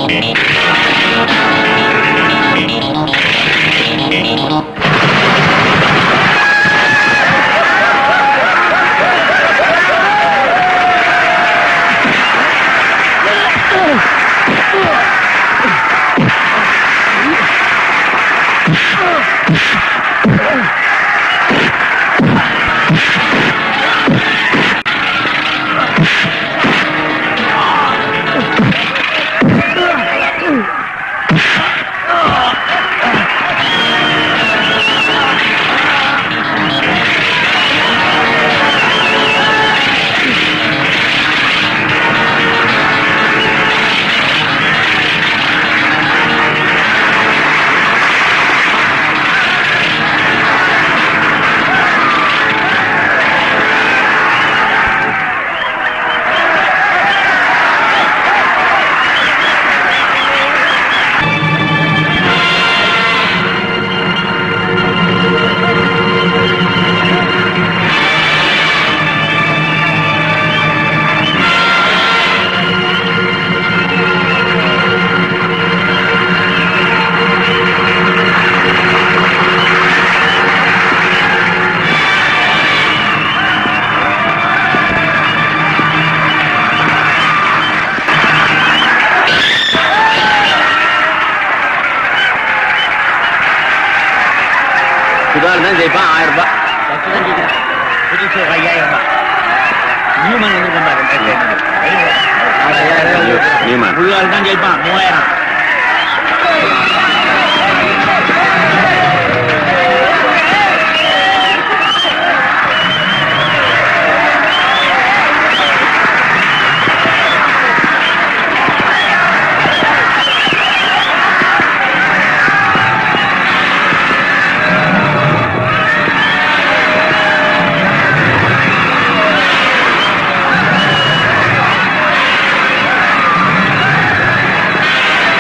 சுதார் தான் ஜெயிப்பான் ஆயிரம் ரூபாய் புதுசு ஒரு ஐயாயிரம் ரூபாய் நியூமன் வந்து நியூமன். உள்ளால் தான் ஜெயிப்பான் மூவாயிரம் ஆ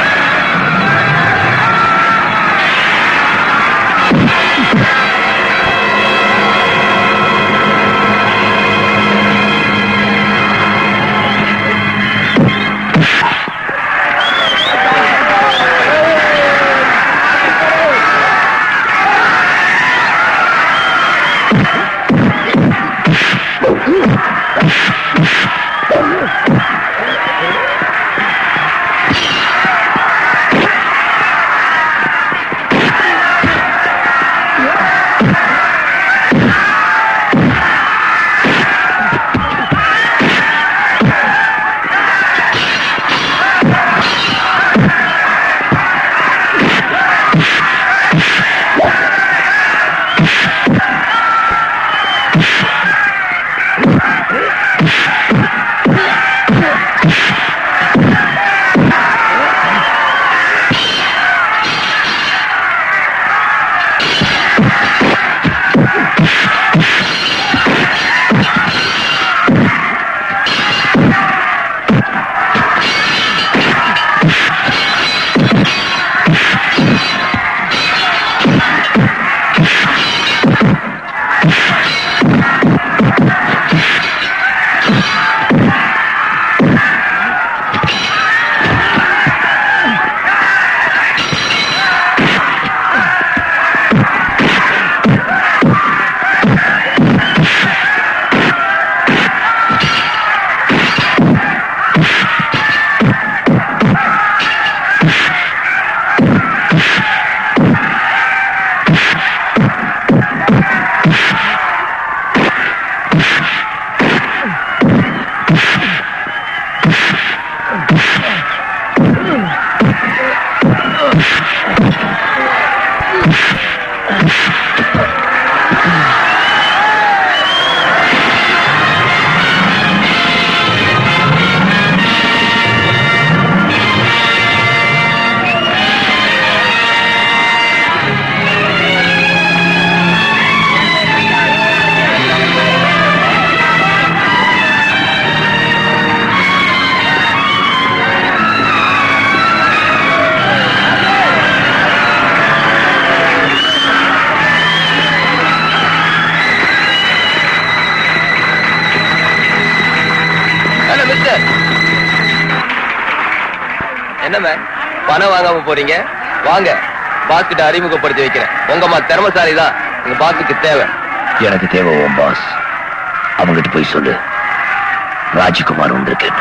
பணம் வாங்காம போறீங்க வாங்க பாஸ் கிட்ட அறிமுகப்படுத்தி வைக்கிறேன் உங்கம்மா திறமசாலி தான் உங்க பாஸுக்கு தேவை எனக்கு தேவை உன் பாஸ் அவங்கிட்ட போய் சொல்லு ராஜ்குமார் வந்திருக்கேன்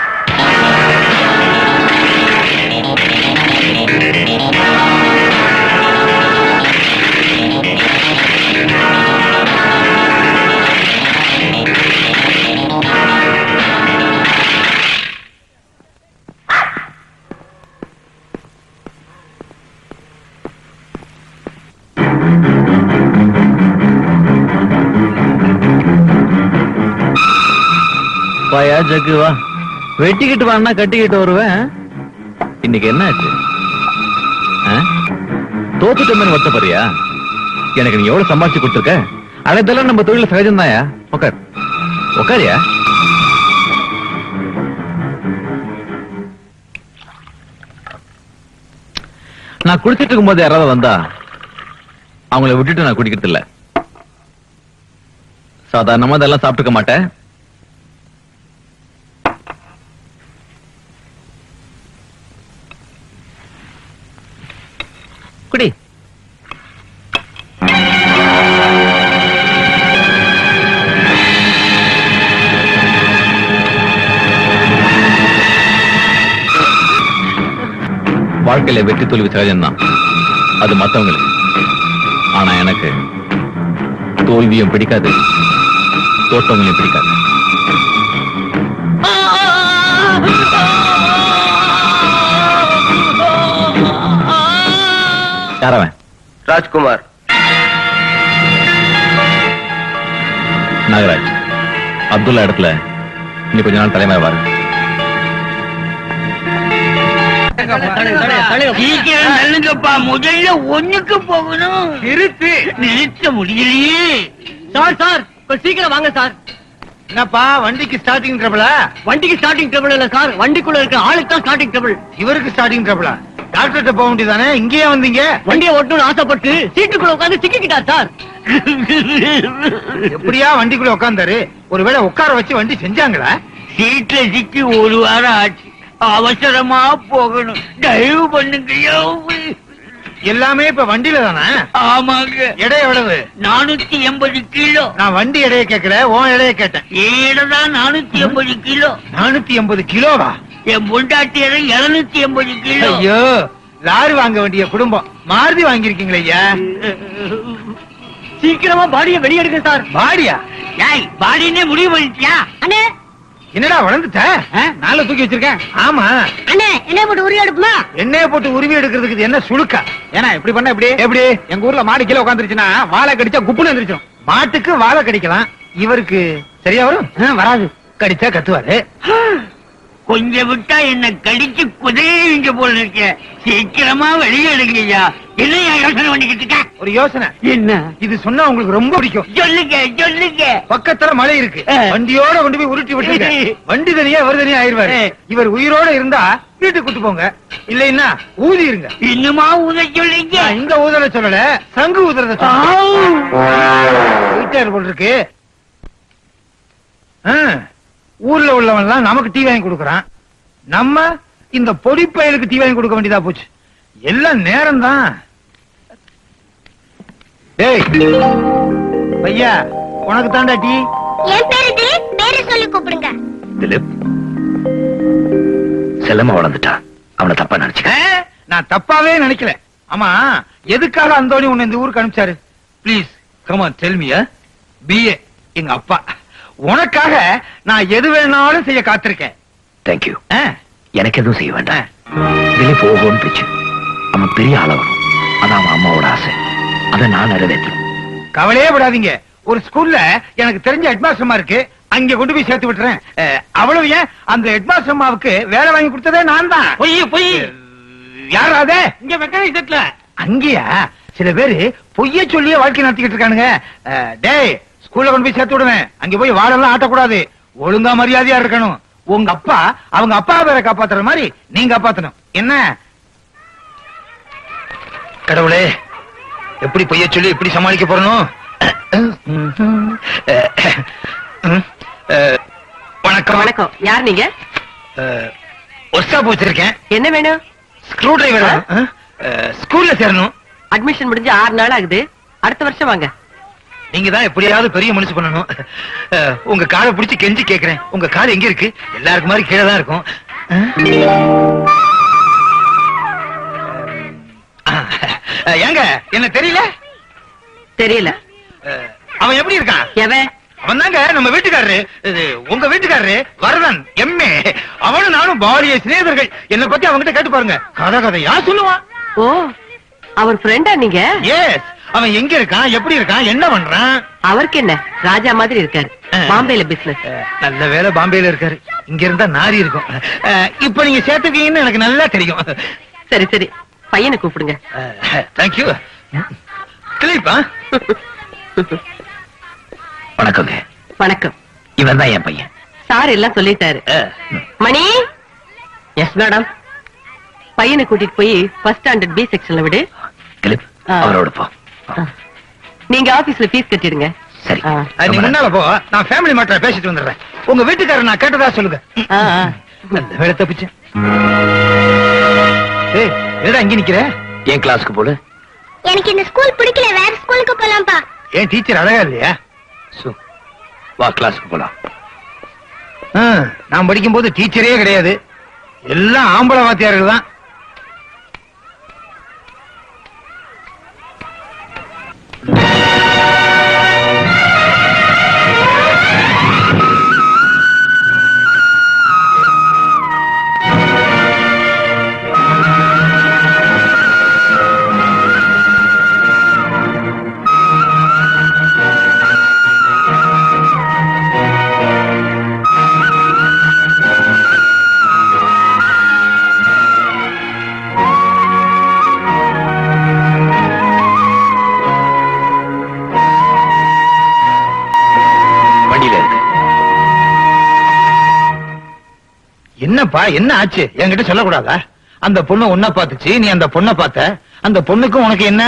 வாயா ஜக்கு வா வெட்டிக்கிட்டு வான்னா கட்டிக்கிட்டு வருவேன் இன்னைக்கு என்ன ஆச்சு ஆ? தோத்துட்டோம்னு வருத்தப்படுறியா எனக்கு நீ எவ்வளவு சம்பாதிச்சு கொடுத்துருக்க அதெல்லாம் நம்ம தொழில சகஜம்தாயா உட்கார் உட்காரியா நான் குடிச்சிட்டு இருக்கும்போது யாராவது வந்தா அவங்கள விட்டுட்டு நான் குடிக்கிறது இல்ல சாதாரணமா இதெல்லாம் சாப்பிட்டுக்க மாட்டேன் குடி வாழ்க்கையில வெற்றி தோல்வி சகஜம்தான் அது மத்தவங்களுக்கு ஆனா எனக்கு தோல்வியும் பிடிக்காது தோட்டவங்களையும் பிடிக்காது யாரவன் ராஜ்குமார் நாகராஜ் அப்துல்லா இடத்துல இன்னும் கொஞ்ச நாள் தலைமை வாரு சீக்கிரம் தள்ளுங்கப்பா முதல்ல ஒண்ணுக்கு போகணும் நிறுத்து நிறுத்த முடியலையே சார் சார் கொஞ்சம் சீக்கிரம் வாங்க சார் என்னப்பா வண்டிக்கு ஸ்டார்டிங் ட்ரபிளா வண்டிக்கு ஸ்டார்டிங் ட்ரபிள் இல்ல சார் வண்டிக்குள்ள இருக்க ஆளுக்கு தான் ஸ்டார்டிங் ட்ரபிள் இவருக்கு ஸ்டார்டிங் ட்ரபிளா டாக்டர்கிட்ட போக வேண்டியதானே இங்கேயே வந்தீங்க வண்டியை ஓட்டணும்னு ஆசைப்பட்டு சீட்டுக்குள்ள உட்கார்ந்து சிக்கிக்கிட்டார் சார் எப்படியா வண்டிக்குள்ள உட்கார்ந்தாரு ஒருவேளை உட்கார வச்சு வண்டி செஞ்சாங்களா சீட்ல சிக்கி ஒரு வாரம் ஆச்சு அவசரமா போகணும் தயவு பண்ணுங்கய்யா எல்லாமே இப்ப வண்டியில தானே ஆமாங்க எடை எவ்வளவு நானூத்தி எண்பது கிலோ நான் வண்டி எடையை கேட்கல உன் எடையை கேட்டேன் ஏடதான் நானூத்தி எண்பது கிலோ நானூத்தி எண்பது கிலோவா என் பொண்டாட்டியரை இருநூத்தி எண்பது கிலோ ஐயோ லாரி வாங்க வேண்டிய குடும்பம் மாருதி வாங்கியிருக்கீங்களே ஐயா சீக்கிரமா பாடியை வெளியெடுங்க சார் பாடியா ஏய் பாடினே முடிவு பண்ணிட்டியா அண்ணே என்னடா வளர்ந்துட்ட நாளை தூக்கி வச்சிருக்கேன் ஆமா அண்ணே என்ன போட்டு உரிய எடுப்புமா எண்ணெய போட்டு உருவி எடுக்கிறதுக்கு இது என்ன சுளுக்கா ஏன்னா இப்படி பண்ண இப்படி எப்படி எங்க ஊர்ல மாடு கீழே உட்காந்துருச்சுன்னா வாழை கடிச்சா குப்புன்னு எந்திரிச்சிடும் மாட்டுக்கு வாழை கடிக்கலாம் இவருக்கு சரியா வரும் வராது கடிச்சா கத்துவாரு கொஞ்சம் விட்டா என்ன கடிச்சு குதிரைங்க போல இருக்க சீக்கிரமா வெளியே எடுங்கய்யா என்னையா யோசனை பண்ணிக்கிட்டு இருக்க ஒரு யோசனை என்ன இது சொன்னா உங்களுக்கு ரொம்ப பிடிக்கும் சொல்லுங்க சொல்லுங்க பக்கத்துல மலை இருக்கு ஆ. வண்டியோட கொண்டு போய் உருட்டி விட்டுருங்க வண்டி தனியா இவர் தனியா ஆயிருவாரு ஆ. இவர் உயிரோட இருந்தா வீட்டுக்கு கூட்டு போங்க இல்லைன்னா ஊதி இருங்க இன்னுமா உத சொல்லுங்க நான் இந்த ஊதல சொல்லல சங்கு ஊதுறத வீட்டார் போல் இருக்கு ஆ, ஊர்ல உள்ளவன் எல்லாம் நமக்கு டீ வாங்கி கொடுக்கறான் நம்ம இந்த பொடி பயலுக்கு டீ வாங்கி கொடுக்க வேண்டியதா போச்சு எல்லாம் நேரம் தான் டேய் பையா உனக்கு தாண்டா டீ என் பேரு திலீப் பேரு சொல்லி கூப்பிடுங்க திலீப் செல்லமா வளர்ந்துட்டான் அவனை தப்பா நினைச்சுக்க ஆ, நான் தப்பாவே நினைக்கல ஆமா எதுக்காக அந்தோணி உன்னை இந்த ஊருக்கு அனுப்பிச்சாரு ப்ளீஸ் கமான் டெல்மியா பிஏ எங்க அப்பா உனக்காக நான் எது வேணாலும் செய்ய காத்திருக்கேன் தேங்க்யூ ஆ, எனக்கு எதுவும் செய்ய வேண்டாம் திலீப் ஓகோன்னு பிடிச்சு அவன் பெரிய ஆளவனும் அதான் அவன் அம்மாவோட ஆசை அதை நான் நிறைவேற்றணும் கவலையே விடாதீங்க ஒரு ஸ்கூல்ல எனக்கு தெரிஞ்ச ஹெட்மாஸ்டர்மா இருக்கு அங்க கொண்டு போய் சேர்த்து விட்டுறேன் அஹ், அவ்வளவு ஏன் அந்த ஹெட்மாஸ்டர் அம்மாவுக்கு வேலை வாங்கி கொடுத்ததே நான் தான் பொய் பொய் யார் அதே இங்க மெக்கானிக் செட்ல அங்கேயா சில பேரு பொய்ய சொல்லியே வாழ்க்கை நடத்திக்கிட்டு இருக்கானுங்க அஹ், டேய் ஸ்கூல்ல கொண்டு போய் சேர்த்து விடுவேன் அங்க போய் வாழெல்லாம் ஆட்டக்கூடாது ஒழுங்கா மரியாதையா இருக்கணும் உங்க அப்பா அவங்க அப்பா பேரை காப்பாத்துற மாதிரி நீங்க காப்பாத்தணும் என்ன கடவுளே எப்படி பொய்ய சொல்லி எப்படி சமாளிக்க போறணும் அஹ், வணக்கம் வணக்கம் யார் நீங்க ஒர்க் ஷாப் வச்சிருக்கேன் என்ன வேணும் ஸ்க்ரூ டிரைவர் ஸ்கூல்ல சேரணும் அட்மிஷன் முடிஞ்சு ஆறு நாள் ஆகுது அடுத்த வருஷம் வாங்க நீங்க தான் எப்படியாவது பெரிய மனுஷன் பண்ணணும் அஹ், உங்க காலை பிடிச்சு கெஞ்சி கேக்குறேன் உங்க கால் எங்க இருக்கு எல்லாருக்கும் மாதிரி கீழே தான் இருக்கும் அஹ், ஏங்க என்ன தெரியல தெரியல அஹ், அவன் எப்படி இருக்கான் எவன் அவன் தாங்க நம்ம வீட்டுக்காரரு இது உங்க வீட்டுக்காரரு வரதன் எம்ஏ அவனும் நானும் பாலிய சிநேகிதர்கள் என்ன பத்தி அவன்கிட்ட கேட்டு பாருங்க கதை கதையா சொல்லுவான் ஓ அவர் ஃப்ரெண்டா நீங்க எஸ் அவன் எங்க இருக்கான் எப்படி இருக்கான் என்ன பண்றான் அவருக்கு என்ன ராஜா மாதிரி இருக்காரு பாம்பேல பிசினஸ் அஹ், நல்ல வேலை பாம்பேல இருக்காரு இங்க இருந்தா நாரி இருக்கும் அஹ், இப்ப நீங்க சேர்த்துக்கீங்கன்னு எனக்கு நல்லா தெரியும் சரி சரி பையனை கூப்பிடுங்க தேங்க்யூ கிளிப்பா வணக்கங்க வணக்கம் இவன் தான் என் பையன் சார் எல்லாம் சொல்லிட்டாரு மணி எஸ் மேடம் பையனை கூட்டிட்டு போய் ஃபர்ஸ்ட் ஸ்டாண்டர்ட் பி செக்ஷன்ல விடு கிளிப் ஆ. அவரோட போ நீங்க ஆபீஸ்ல ஃபீஸ் கட்டிடுங்க சரி ஆ. நீ முன்னால போ நான் ஃபேமிலி மேட்டர் பேசிட்டு வந்துடுறேன் உங்க வீட்டுக்காரர் நான் கேட்டதா சொல்லுங்க ஆ, ஆ. நல்ல வேலை தப்பிச்சேன் ஏய் என்னடா இங்க நிக்கிற என் கிளாஸ்க்கு போல எனக்கு இந்த ஸ்கூல் பிடிக்கல வேற ஸ்கூலுக்கு போலாம்ப்பா ஏன் டீச்சர் அழகா இல்லையா சு, வா கிளாஸ்க்கு போலாம் ஆ, நான் படிக்கும்போது டீச்சரே கிடையாது எல்லாம் ஆம்பளை வாத்தியார்கள் தான் வண்டியில இருக்கு என்னப்பா என்ன ஆச்சு என்கிட்ட சொல்லக்கூடாதா அந்த பொண்ணு உன்னை பார்த்துச்சு நீ அந்த பொண்ணை பார்த்த அந்த பொண்ணுக்கும் உனக்கு என்ன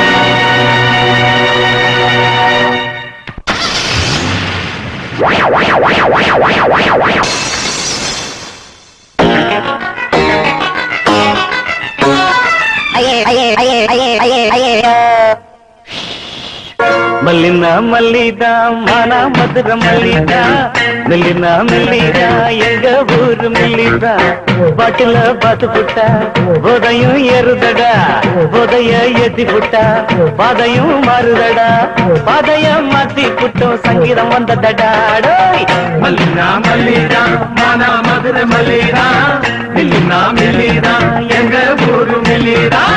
மல்லினா மல்லிதா மானா மதுர மல்லிதா மெல்லினா மெல்லிதா எங்க ஊரு மெல்லிதா பாட்டுல பாத்து புட்டா போதையும் ஏறுதடா போதைய ஏத்தி புட்டா பாதையும் மாறுதடா பாதைய மாத்தி புட்டும் சங்கீதம் வந்ததடா டேய். மல்லினா மல்லிதா மானா மதுர மல்லிதா மெல்லினா மெல்லிதா எங்க ஊரு மெல்லிதா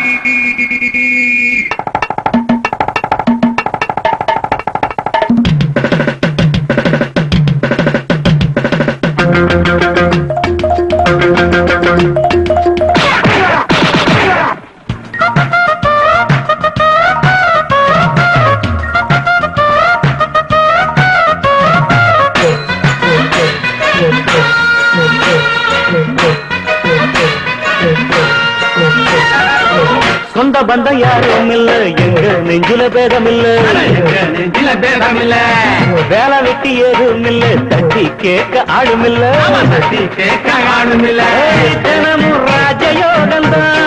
சொந்த பந்தம் யாரும் இல்ல எங்க நெஞ்சில பேதம் இல்ல நெஞ்சில பேதம் இல்ல வேலை வெட்டி ஏதும் இல்ல தட்டி கேட்க ஆடும் இல்ல தட்டி கேட்க ஆடும் இல்ல தினமும் ராஜயோகம்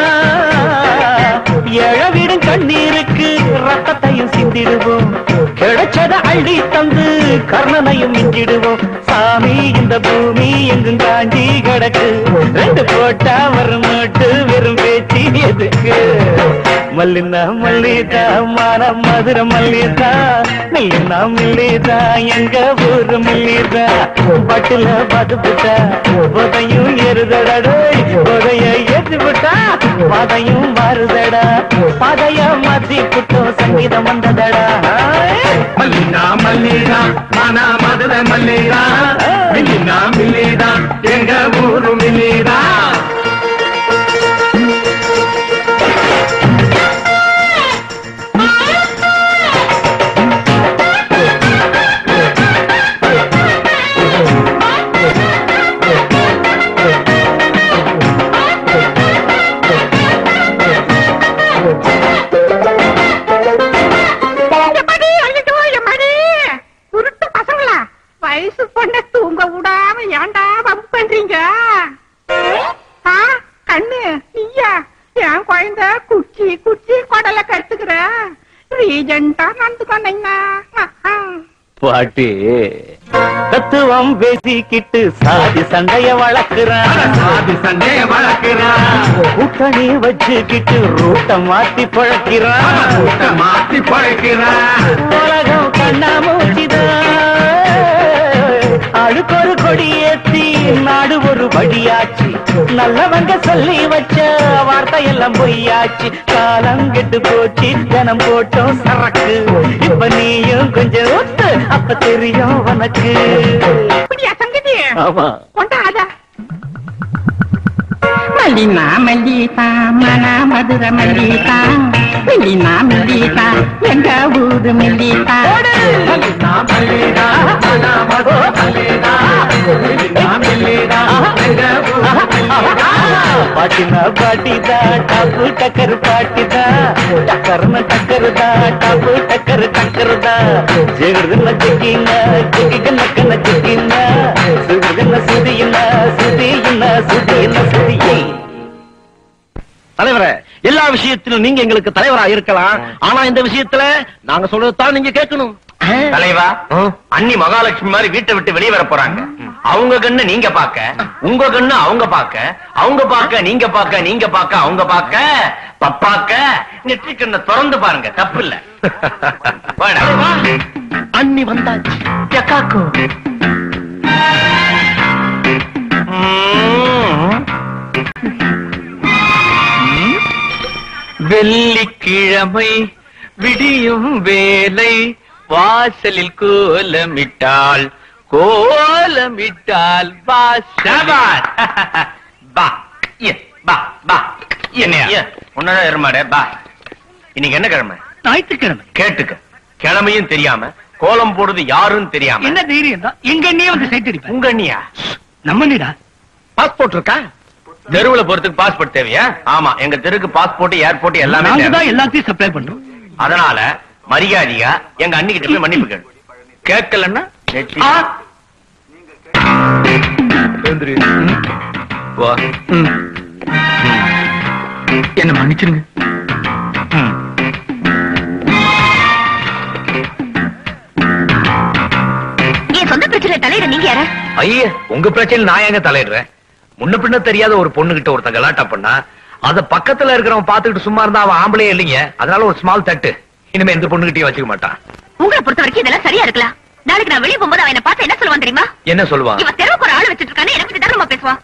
எழவிடும் கண்ணீருக்கு ரத்தத்தையும் சிந்திடுவோம் கிடைச்சத அள்ளி தந்து கர்ணனையும் மிஞ்சிடுவோம் சாமி இந்த பூமி எங்கும் காஞ்சி கிடக்கு ரெண்டு போட்டா வரும் நோட்டு வெறும் பேச்சு எதுக்கு மல்லினா மல்லிதா மான மதுர மல்லிதா மல்லினா மல்லிதா எங்க ஊரு மல்லிதா பட்டுல பாத்து புட்டா போதையும் ஏறுதடா போதைய ஏத்து புட்டா பாதையும் மாறுதடா பாதைய மாத்தி புட்டோம் சங்கீதம் வந்ததடா மல்லினா மல்லிதா மான மதுர மல்லிதா மில்லினா மில்லிதா எங்க ஊரு மில்லிதா உருட்டு பசங்களா வயசு பொண்ண தூங்க விடாம ஏன்டா வம்பு பண்றீங்க ஐயா என் குழந்தை குச்சி குச்சி கொடலை கத்துக்கிற ரீஜெண்டா நடந்துக்கோனீங்க பாட்டி தத்துவம் பேசிக்கிட்டு சாதி சண்டைய வளர்க்கிறான் சாதி சண்டைய வளர்க்கிறான் கூட்டணி வச்சுக்கிட்டு ரூட்ட மாத்தி பழக்கிறான் ரூட்ட மாத்தி பழக்கிறான் உலகம் கண்ணாமூச்சிதான் அழுக்கொரு கொடி ஏத்தி நாடு ஒரு வழியாச்சு நல்லவங்க சொல்லி வச்ச வார்த்தை எல்லாம் பொய்யாச்சு காலம் கெட்டு போச்சு ஜனம் போட்டோம் சரக்கு இப்ப நீயும் கொஞ்சம் ஒத்து அப்ப தெரியும் உனக்கு அப்படியா சங்கதி ஆமா கொண்டாத மல்லினா மல்லிகா மன மதுர மல்லிகா மல்லினா மல்லிகா எங்க ஊரு மல்லிகா பாட்டினா பாட்டிதா டப்பு டக்கர் பாட்டிதா டக்கர்னு டக்கருதா டப்பு டக்கர் டக்கருதா ஜெகர்துன்ன சிக்கிங்க சிக்கிக்கண்ண கண்ண சிக்கிங்க சுகர்துன்ன சுதியின சுதியின சுதியின சுதியை தலைவரே எல்லா விஷயத்திலும் நீங்க எங்களுக்கு தலைவரா இருக்கலாம் ஆனா இந்த விஷயத்துல நாங்க சொல்றதுதான் நீங்க கேட்கணும் தலைவா அண்ணி மகாலட்சுமி மாதிரி வீட்டை விட்டு வெளியே வர போறாங்க அவங்க கண்ணு நீங்க பாக்க உங்க கண்ணு அவங்க பாக்க அவங்க பாக்க நீங்க பாக்க நீங்க பாக்க அவங்க பாக்க பப்பாக்க நெற்றி கண்ணை திறந்து பாருங்க தப்பு இல்ல வாடா. அண்ணி வந்தாச்சு எக்காக்கு. ம்ம். வெள்ளிக்கிழமை விடியும் வேலை வாசலில் கோலமிட்டாள் கோலமிட்டாள் வாசல் பா ஏ, பா பா என்னையா உன்னதான் எருமாடே பா இன்னைக்கு என்ன கிழமை ஞாயிற்றுக்கிழமை கேட்டுக்க கிழமையும் தெரியாம கோலம் போடுறது யாருன்னு தெரியாம என்ன தைரியம் தான் எங்க அண்ணியே வந்து சைட் அடிப்பேன் உங்க அண்ணியா நம்ம நீடா பாஸ்போர்ட் இருக்கா தெருவுல போறதுக்கு பாஸ்போர்ட் தேவையா ஆமா எங்க தெருக்கு பாஸ்போர்ட் ஏர்போர்ட் எல்லாமே நாங்க தேவை. தான் எல்லாத்தையும் சப்ளை பண்றோம் அதனால மரியாதையா எங்க அண்ணி கிட்ட போய் மன்னிப்பு கேளு கேட்கலன்னா நெட்டி. எழுந்திரு. வா. என்ன மன்னிச்சிருங்க என் சொந்த பிரச்சனை தலையிட நீங்க யாரா ஐய உங்க பிரச்சனை நான் எங்க தலையிடுறேன் முன்ன பின்ன தெரியாத ஒரு பொண்ணு கிட்ட ஒருத்தன் கலாட்டா பண்ணா அத பக்கத்துல இருக்கிறவன் பாத்துக்கிட்டு சும்மா இருந்தா அவன் ஆம்பளையே இல்லைங்க அதனால ஒரு ஸ்மால் தட்டு இனிமே எந்த பொண்ணுகிட்டயும் வச்சுக்க மாட்டான் உங்களை பொறுத்த வரைக்கும் இதெல்லாம் சரியா இருக்கலாம் நாளைக்கு நான் வெளியே போகும்போது அவன் என்ன பார்த்து என்ன சொல்லுவான் தெரியுமா என்ன சொல்லுவான் இவன் தெருவுக்கு ஒரு ஆள் வச்சிட்டு இருக்கானே எனக்கு பத்தி தானே பேசுவான்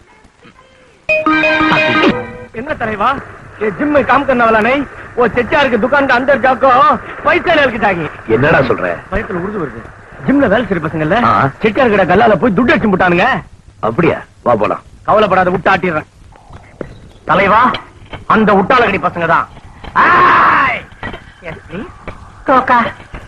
என்ன தலைவா ये जिम में काम करने वाला नहीं वो चचा के दुकान का अंदर जाको पैसा लेके जागी என்னடா சொல்ற வயித்துல உருது வருது ஜிம்ல வேலை செய்யற பசங்கல்ல ஆ. செட்டியார் கடை கல்லால போய் துட்டு அடிச்சு விட்டானுங்க அப்படியா வா போலாம் கவலைப்படாத விட்டாட்டிடுறேன் தலைவா அந்த உட்டாளகடி பசங்க தான் கோக்கா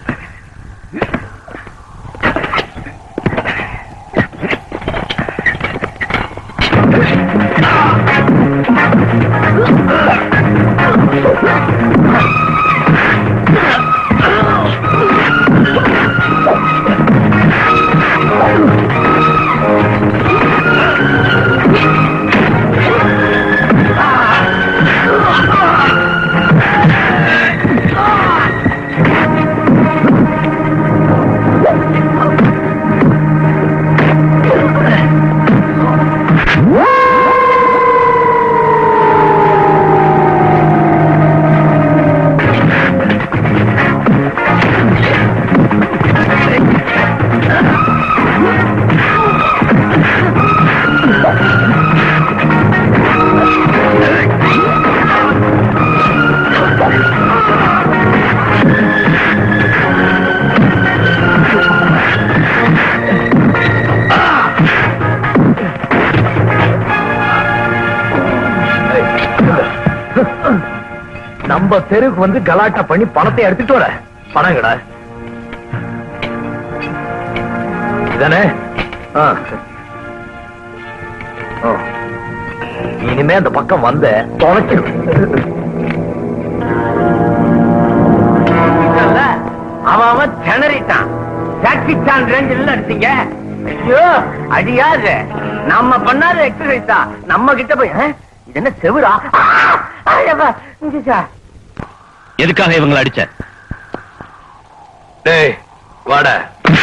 நம்ம தெருக்கு வந்து கலாட்டா பண்ணி பணத்தை எடுத்துட்டு வர பணங்கடா இதானே ஆ. ஓ. இனிமே அந்த பக்கம் வந்த தொலைச்சிடும் அவன் அவன் திணறிட்டான் ஜாக்கி சான் ரேஞ்சில் அடிச்சீங்க ஐயோ அடியாது நம்ம பண்ணாத எக்ஸசைஸ் தான் நம்ம கிட்ட போய் "ஆ? இது என்ன செவுரா ஆ! ஐயப்பா, இங்கிச்சா. எதுக்காக இவங்களை அடிச்ச டேய் வாடா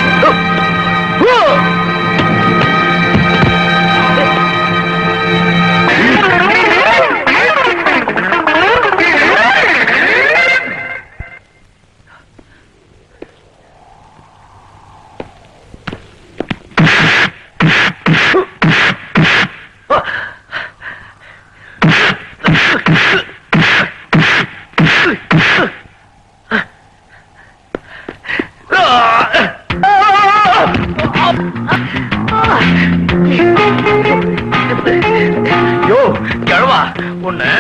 யோ கிழவா உன்ன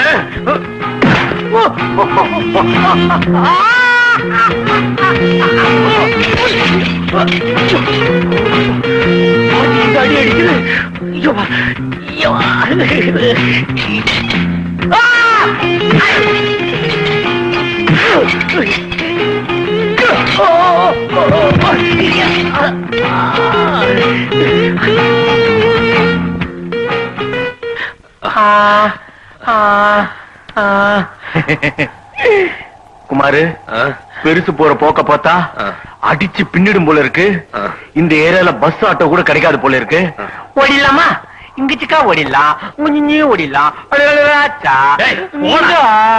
அடி அடிக்குது ஐயோ, ஐயோ. குமாரு பெருசு போற போக்க பார்த்தா அடிச்சு பின்னிடும் போல இருக்கு இந்த ஏரியால பஸ் ஆட்டோ கூட கிடைக்காது போல இருக்கு ஓடிடலாமா இங்கிச்சுக்கா ஓடிடலாம் முஞ்சி ஓடிடலாம் அடடடடாச்சா. நீங்க.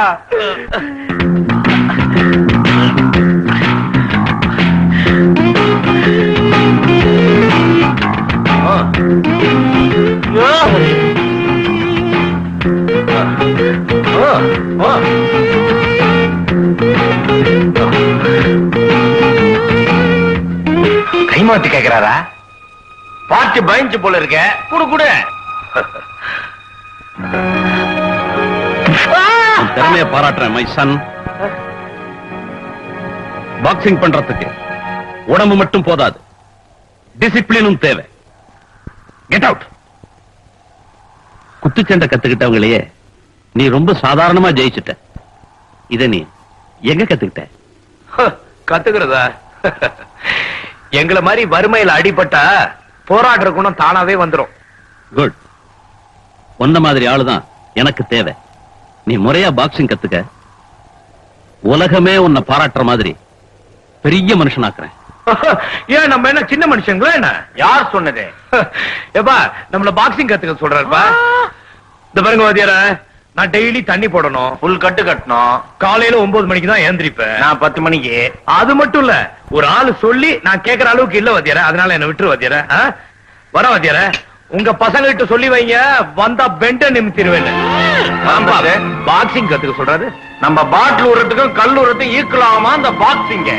கைமாத்தி கேக்குறாரா பாட்டு பயஞ்சு போல இருக்க குடு குடு உன் திறமைய பாராட்டுறேன் மை சன் பாக்ஸிங் பண்றதுக்கு உடம்பு மட்டும் போதாது டிசிப்ளினும் தேவை கெட் அவுட் குத்துச்சண்டை கத்துக்கிட்டவங்களையே நீ ரொம்ப சாதாரணமா ஜெயிச்சுட்ட இத நீ எங்க கத்துக்கிட்ட கத்துக்கிறதா எங்களை மாதிரி வறுமையில அடிபட்டா போராடுற குணம் தானாவே வந்துரும் குட் உன்ன மாதிரி ஆளுதான் எனக்கு தேவை நீ முறையா பாக்ஸிங் கத்துக்க உலகமே உன்னை பாராட்டுற மாதிரி பெரிய மனுஷனாக்குறேன் ஏன் நம்ம என்ன சின்ன மனுஷங்களா என்ன யார் சொன்னது ஏப்பா நம்மள பாக்ஸிங் கத்துக்க சொல்றாருப்பா இந்த பாருங்க வாத்தியார நான் டெய்லி தண்ணி போடணும் புல் கட்டு கட்டணும் காலையில ஒன்பது மணிக்கு தான் ஏந்திரிப்பேன் நான் பத்து மணிக்கு அது மட்டும் இல்ல ஒரு ஆளு சொல்லி நான் கேக்குற அளவுக்கு இல்ல வாத்தியார அதனால என்ன விட்டுரு வாத்தியார ஆ? வர வாத்தியார உங்க பசங்க கிட்ட சொல்லி வைங்க வந்தா பெண்ட நிமித்திருவேன் ஆமா. பாக்ஸிங் கத்துக்க சொல்றாரு நம்ம பாட்டில் உரத்துக்கும் கல் உரத்துக்கும் ஈக்குவலாமா அந்த பாக்ஸிங்க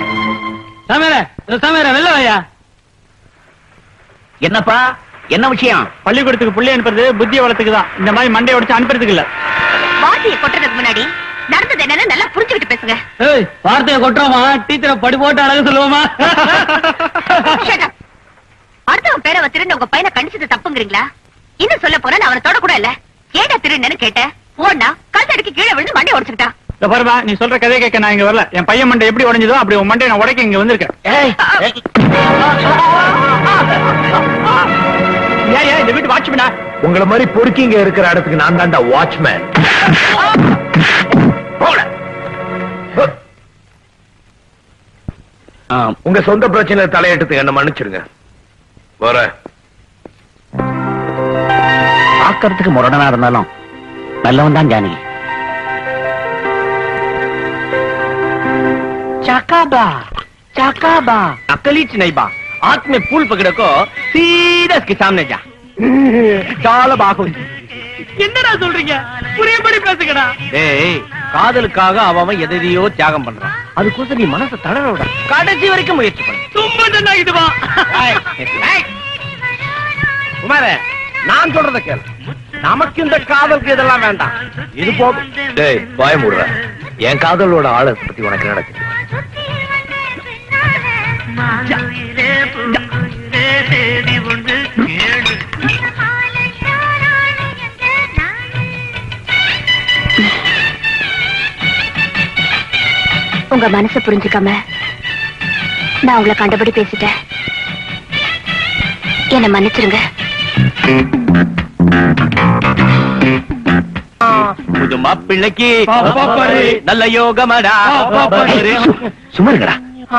என்னப்பா என்ன விஷயம் பள்ளிக்கூடத்துக்கு புள்ளி அனுப்புறது புத்திய வளத்துக்கு தான் இந்த மாதிரி மண்டைய உடைச்சு அனுப்புறதுக்கு இல்ல வார்த்தையை கொட்டுறதுக்கு முன்னாடி நடந்தது என்னன்னு நல்லா புரிஞ்சுக்கிட்டு பேசுங்க ஏய் வார்த்தையை கொட்டுறோமா டீச்சரை படி போட்டு அழகு சொல்லுவோமா Shut up. அடுத்தவன் பேரை திருண்டு உங்க பையனை கண்டிச்சது தப்புங்கிறீங்களா இன்னும் சொல்ல போனா நான் அவனை தொடக்கூட இல்ல ஏடா திருடுன்னு கேட்டேன் ஓடனா கழுத்தடிக்கு கீழே விழுந்து மண்டை உடைச்சுக்கிட்டான் இந்த பாருமா நீ சொல்ற கதையை கேட்க நான் இங்க வரல என் பையன் மண்டை எப்படி உடைஞ்சதோ அப்படி உன் மண்டை நான் உடைக்க இங்க வந்திருக்கேன் ஏன் ஏன் இந்த வீட்டு வாட்ச்மேனா உங்கள மாதிரி பொறுக்கிங்க இருக்கிற இடத்துக்கு நான் தான்டா வாட்ச்மேன் உங்க சொந்த பிரச்சனை தலையிட்டதுக்கு என்ன மன்னிச்சிருங்க வர பாக்கிறதுக்கு முரடனா இருந்தாலும் நல்லவன் தான் ஜானகி चाकाबा चाकाबा अकलीच नहीं बा हाथ में फूल पकड़ो को सीधा इसके सामने जा डाल बाहु என்னடா சொல்றீங்க புரியபடி பேசுங்கடா ஏய் காதலுக்காக அவன் அவன் எதையோ தியாகம் பண்றான் அதுக்கோசம் நீ மனசை தளர விட கடைசி வரைக்கும் முயற்சி பண்ணு ரொம்ப நன்னாகிடுவா குமார நான் சொல்றத கேளு நமக்கு இந்த காதலுக்கு இதெல்லாம் வேண்டாம் இது போதும் டேய் வாய மூடுற என் காதலோட ஆளை பத்தி உனக்கு என்ன தெரியும் உங்க மனசை புரிஞ்சுக்காம நான் உங்களை கண்டபடி பேசிட்டேன் என்ன மன்னிச்சிருங்க புது மாப்பிள்ளைக்கு பாப்பாரு. நல்ல யோகமடா பாப்பாரு. சும்மா இருங்கடா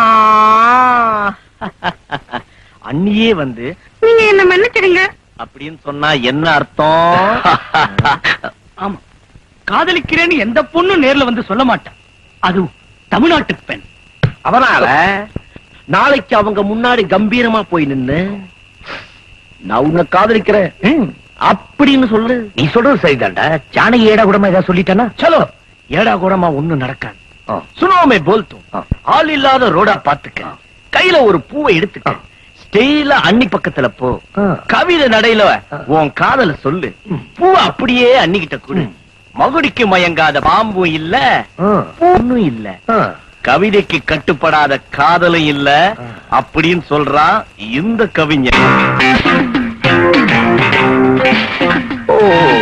அண்ணியே வந்து நீங்க என்ன மன்னிச்சிடுங்க அப்படின்னு சொன்னா என்ன அர்த்தம் ஆமா காதலிக்கிறேன்னு எந்த பொண்ணும் நேர்ல வந்து சொல்ல மாட்டான் அதுவும் தமிழ்நாட்டு பெண் அதனால நாளைக்கு அவங்க முன்னாடி கம்பீரமா போய் நின்னு நான் உன்னை காதலிக்கிறேன் ம், அப்படின்னு சொல்லு நீ சொல்றது சரிதான்டா ஜானகி ஏடா கூடமா ஏதாவது சொல்லிட்டானா சலோ ஏடா கூடமா ஒண்ணு நடக்காது சுனோமே போல்தும் ஆள் இல்லாத ரோடா பாத்துக்க கையில ஒரு பூவை எடுத்துக்க ஸ்டெயில அண்ணி பக்கத்துல போ கவிதை நடையில உன் காதல சொல்லு பூவை அப்படியே அன்னிக்கிட்ட கொடு மகுடிக்கு மயங்காத பாம்பும் இல்ல பொண்ணும் இல்ல கவிதைக்கு கட்டுப்படாத காதலும் இல்ல அப்படின்னு சொல்றான் இந்த கவிஞன் ஓ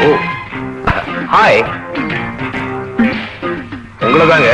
ஹாய் உங்களதாங்க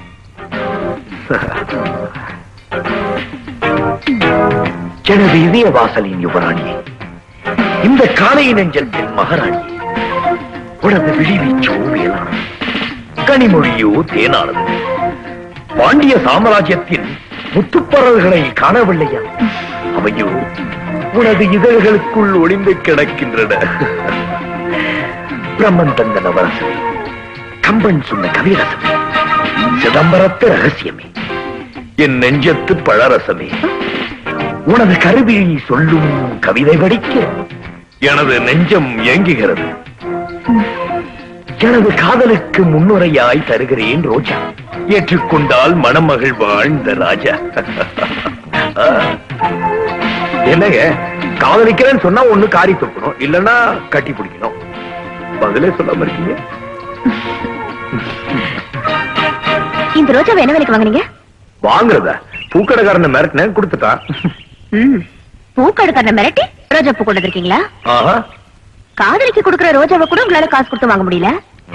எனது இதய வாசலின் யுவராணியே இந்த காலை நெஞ்சத்தின் மகாராணி உனது விழிவீச்சோ வேளாண் கனிமொழியோ தேனானது பாண்டிய சாம்ராஜ்யத்தின் முத்துப்பறல்களை காணவில்லையா அவையோ உனது இதழ்களுக்குள் ஒளிந்து கிடக்கின்றன பிரம்மன் தந்த நவரசமே கம்பன் சொன்ன கவிரசமே சிதம்பரத்து ரகசியமே என் நெஞ்சத்து பழரசமே உனது கருவிழி சொல்லும் கவிதை படிக்க எனது நெஞ்சம் ஏங்குகிறது எனது காதலுக்கு முன்னுரையாய் தருகிறேன் ரோஜா ஏற்றுக்கொண்டால் மணமகள் வாழ்ந்த ராஜா ஆ. என்னங்க காதலிக்கிறேன்னு சொன்னா ஒண்ணு காரி துப்பணும் இல்லன்னா கட்டி பிடிக்கணும் பதிலே சொல்லாம இருக்கீங்க இந்த ரோஜாவை என்ன விலைக்கு வாங்குனீங்க வாங்குறதா பூக்கடைக்காரனை மிரட்டினேன் கொடுத்துட்டான் ம் பூக்கடைக்காரனை மிரட்டி ரோஜா பூ கொண்டு வந்திருக்கீங்களா ஆஹா காதலிக்கு கொடுக்கிற ரோஜாவை கூட உங்களால காசு கொடுத்து வாங்க முடியல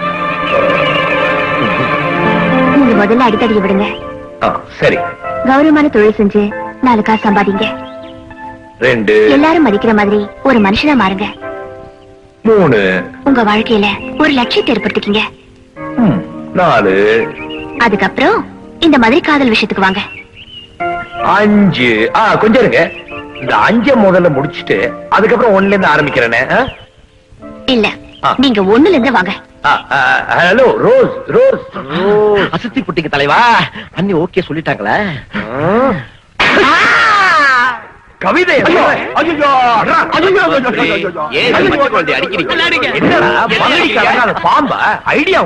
நீங்க முதல்ல அடித்தடியை விடுங்க ஆ, சரி கௌரவமான தொழில் செஞ்சு நாலு காசு சம்பாதிங்க ரெண்டு எல்லாரும் மதிக்கிற மாதிரி ஒரு மனுஷனா மாறுங்க மூணு உங்க வாழ்க்கையில ஒரு லட்சியத்தை ஏற்படுத்திக்கீங்க ம், நாலு அதுக்கப்புறம் இந்த மாதிரி காதல் விஷயத்துக்கு வாங்க அஞ்சு ஆ கொஞ்சம் இருங்க இந்த அஞ்ச முதல்ல முடிச்சிட்டு அதுக்கப்புறம் ஒண்ணுல இருந்து ஆரம்பிக்கிறேனே ஆ? இல்ல ஆ. நீங்க ஒண்ணுல இருந்து வாங்க ஆ, ஆ, ஹலோ ரோஸ் ரோஸ் ரோஸ் அசத்தி புட்டிக்கு தலைவா அண்ணி ஓகே சொல்லிட்டாங்களே கவிதை ஐயோ, ஐயோ, அட்ரா, ஐயோ, ஐயோ, ஐயோ, ஐயோ. ஏன் இந்த பச்சை குழந்தையை அடிக்கிறீங்க? என்னடா மகளிக்கு அடங்காத பாம்பா ஐடியா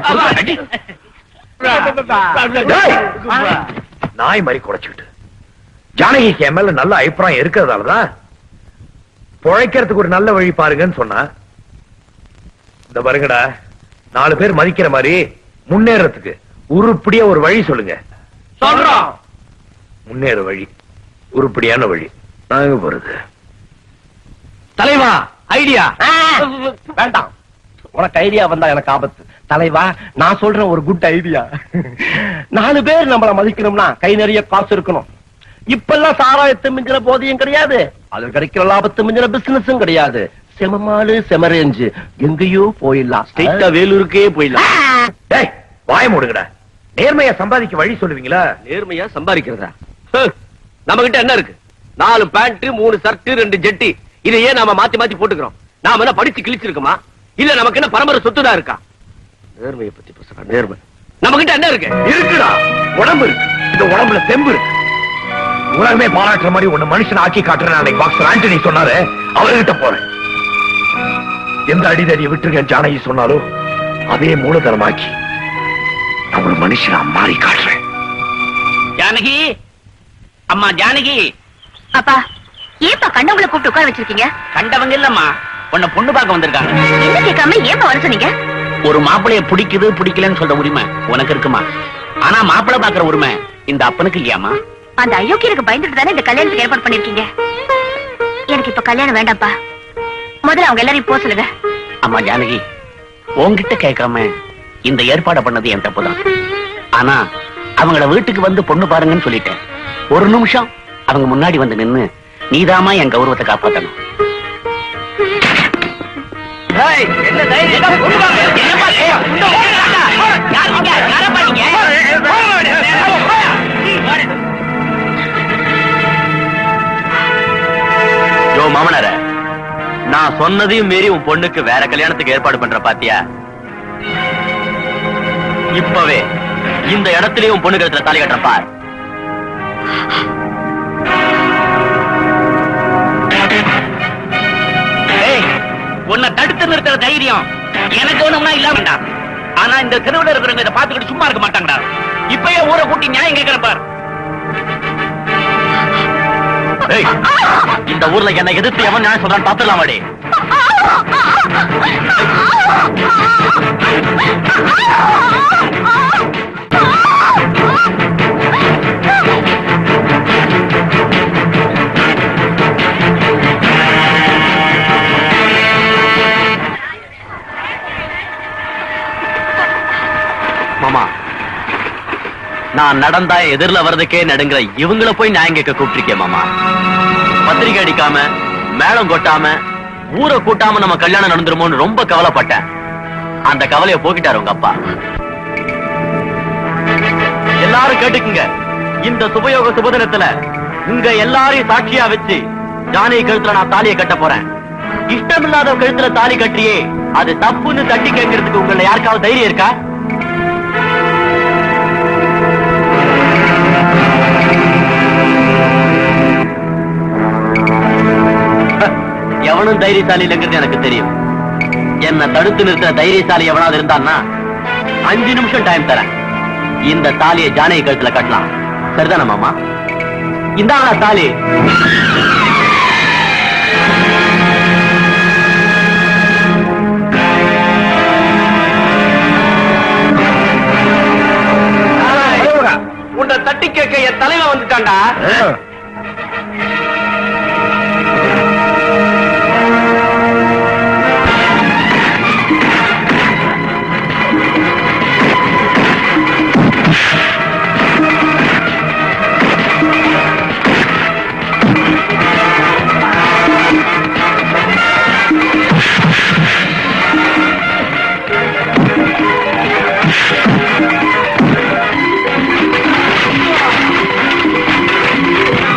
நாய் மாதிரி குறைச்சுக்கிட்டு ஜானகிக்கு என் மேல நல்ல அபிப்பிராயம் இருக்கிறதாலதான் பொழைக்கிறதுக்கு ஒரு நல்ல வழி பாருங்கன்னு சொன்னா இந்த பாருங்கடா நாலு பேர் மதிக்கிற மாதிரி முன்னேறதுக்கு உருப்படியா ஒரு வழி சொல்லுங்க சொல்றோம் முன்னேற வழி உருப்படியான வழி நாங்க போறது தலைவா ஐடியா வேண்டாம் உனக்கு ஐடியா வந்தா எனக்கு ஆபத்து தலைவா நான் சொல்றேன் ஒரு குட் ஐடியா நாலு பேர் நம்மள மதிக்கணும்னா கை நிறைய காசு இருக்கணும் இப்பெல்லாம் சாராயத்தை மிஞ்சின போதையும் கிடையாது அது கிடைக்கிற லாபத்தை மிஞ்சின பிசினஸும் கிடையாது செமமாலு செமரேஞ்சு எங்கேயோ போயிடலாம் ஸ்ட்ரெயிட்டா வேலூருக்கே போயிடலாம் டேய் வாய மூடுங்கடா நேர்மையா சம்பாதிக்க வழி சொல்லுவீங்களா நேர்மையா சம்பாதிக்கிறதா நம்ம கிட்ட என்ன இருக்கு நாலு பேண்ட் மூணு ஷர்ட் ரெண்டு ஜெட்டி இதையே நாம மாத்தி மாத்தி போட்டுக்கிறோம் நாம என்ன படிச்சு கிழிச்சிருக்கோமா இல்ல நமக்கு என்ன பரம்பரை சொத்துதான் இருக்கா நேர்மையை பத்தி பேசுறா நேர்மை நம்ம கிட்ட என்ன இருக்கு இருக்குடா உடம்பு இருக்கு இந்த உடம்புல தெம்பு இருக்கு உலகமே பாராட்டுற மாதிரி ஒண்ணு மனுஷன் ஆக்கி காட்டுறேன் அன்னைக்கு பாக்ஸர் ஆண்டனி சொன்னாரு அவர்கிட்ட போறேன் எந்த அடிதடியை விட்டுருங்க ஜானகி சொன்னாலோ அதே மூலதனமாக்கி நான் ஒரு மனுஷனா மாறி காட்டுறேன் ஜானகி அம்மா ஜானகி அப்பா ஏப்பா கண்டவங்களை கூப்பிட்டு உட்கார வச்சிருக்கீங்க கண்டவங்க இல்லம்மா உன்னை பொண்ணு பார்க்க வந்திருக்காங்க என்ன கேட்காம ஏப்பா வர சொன்னீங்க ஒரு மாப்பிளைய பிடிக்குது பிடிக்கலன்னு சொல்ற உரிமை உனக்கு இருக்குமா ஆனா மாப்பிளை பாக்குற உரிமை இந்த அப்பனுக்கு இல்லையாமா அந்த அயோக்கியருக்கு பயந்துட்டு தானே இந்த கல்யாணத்துக்கு ஏற்பாடு பண்ணிருக்கீங்க எனக்கு இப்ப கல்யாணம் வேண்டாம்ப்பா முதல்ல அவங்க எல்லாரையும் போக சொல்லுங்க அம்மா ஜானகி உன்கிட்ட கேட்காம இந்த ஏற்பாடை பண்ணது என் தப்புதான் ஆனா அவங்கள வீட்டுக்கு வந்து பொண்ணு பாருங்கன்னு சொல்லிட்டேன் ஒரு நிமிஷம் அவங்க முன்னாடி வந்து நின்னு நீதாமா என் கௌரவத்தை காப்பாத்தணும் என்ன தைரியம்? என்னப்பா தைரியம்? சொன்னதையும் மீறி உன் பொண்ணுக்கு வேற கல்யாணத்துக்கு ஏற்பாடு பண்ற பாத்தியா இப்பவே இந்த இடத்துலயும் உன் பொண்ணு கழுத்துல தாலி கட்டுற பார் ஏய், உன்னை தடுத்து நிறுத்துற தைரியம் எனக்கு ஒண்ணும்னா இல்லாம வேண்டாம் ஆனா இந்த தெருவுல இருக்கிறவங்க இதை பாத்துக்கிட்டு சும்மா இருக்க மாட்டாங்கடா இப்பயே ஊரை கூட்டி நியாயம் கேட்கிற பார் ஏய், இந்த ஊர்ல என்ன எதிர்த்து எவன் நியாயம் சொல்றான்னு பாத்துடலாமாடி மாமா நான் நடந்தா எதிர்ல வர்றதுக்கே நடுங்கிற இவங்கள போய் நியாயம் கேட்க கூப்பிட்டிருக்கேன் மாமா பத்திரிக்கை அடிக்காம மேளம் கொட்டாம ஊரை கூட்டாம நம்ம கல்யாணம் நடந்துருமோன்னு ரொம்ப கவலைப்பட்டேன் அந்த கவலைய போக்கிட்டாரு உங்க அப்பா எல்லாரும் கேட்டுக்குங்க இந்த சுபயோக சுபதினத்துல உங்க எல்லாரையும் சாட்சியா வச்சு ஜானகி கழுத்துல நான் தாலியை கட்ட போறேன் இஷ்டமில்லாத கழுத்துல தாலி கட்டியே அது தப்புன்னு தட்டி கேட்கறதுக்கு உங்களை யாருக்காவது தைரியம் இருக்கா எவனும் தைரியசாலி இல்லைங்கிறது எனக்கு தெரியும் என்ன தடுத்து நிறுத்துற தைரியசாலி எவனாவது இருந்தான்னா அஞ்சு நிமிஷம் டைம் தரேன் இந்த தாலியை ஜானகி கழுத்துல கட்டலாம் சரிதானே மாமா இந்தாங்க தாலி உன்னை தட்டி கேட்க என் தலைவன் வந்துட்டான்டா ஏய்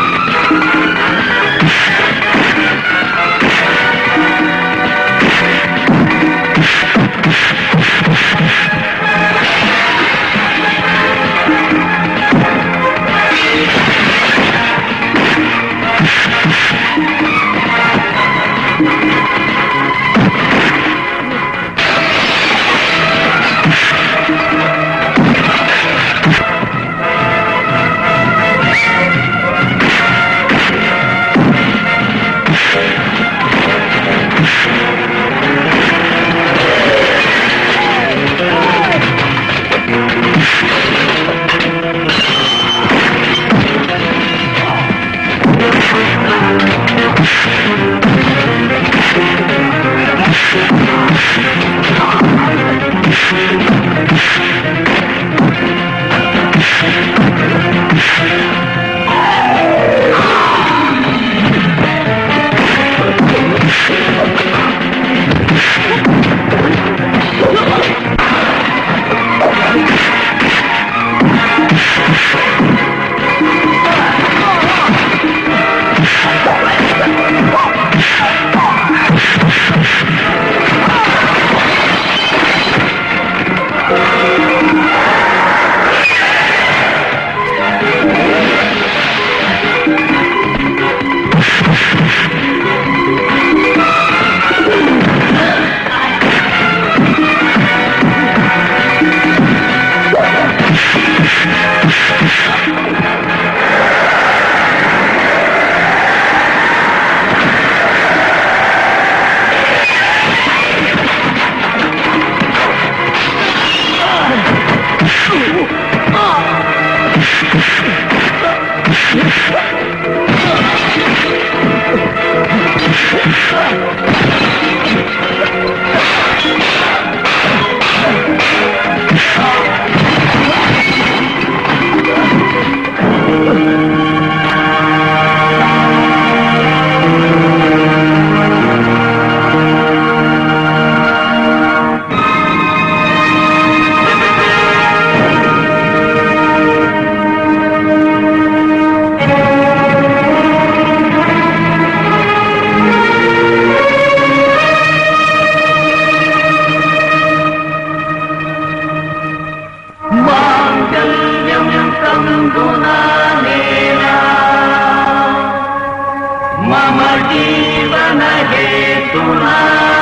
मम जीवन हेतुना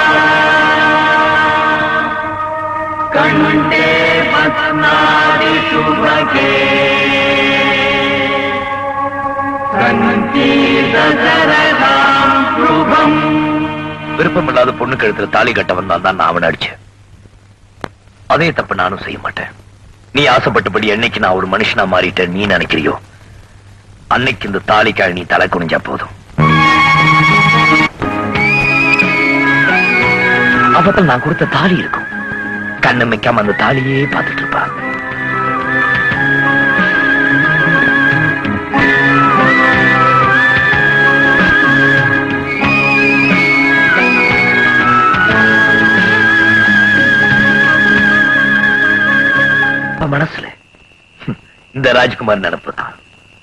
कण्ठे पत्नादि शुभगे सञ्चीतरसां शुभम् விருப்பம் இல்லாத பொண்ணு கழுத்துல தாலி கட்ட வந்தான் தான் நான் அவனை அடிச்சேன் அதே தப்பு நானும் செய்ய மாட்டேன் நீ ஆசைப்பட்டபடி என்னைக்கு நான் ஒரு மனுஷனா மாறிட்டேன் நீ நினைக்கிறியோ அன்னைக்கு இந்த தாலிக்காய் நீ தலை குனிஞ்சா போதும் அப்பதான் நான் கொடுத்த தாலி இருக்கும் கண்ணு வைக்காம அந்த தாலியே பார்த்துட்டு இருப்பா அவ மனசுல ஹம், இந்த ராஜ்குமார் நினப்பு தான்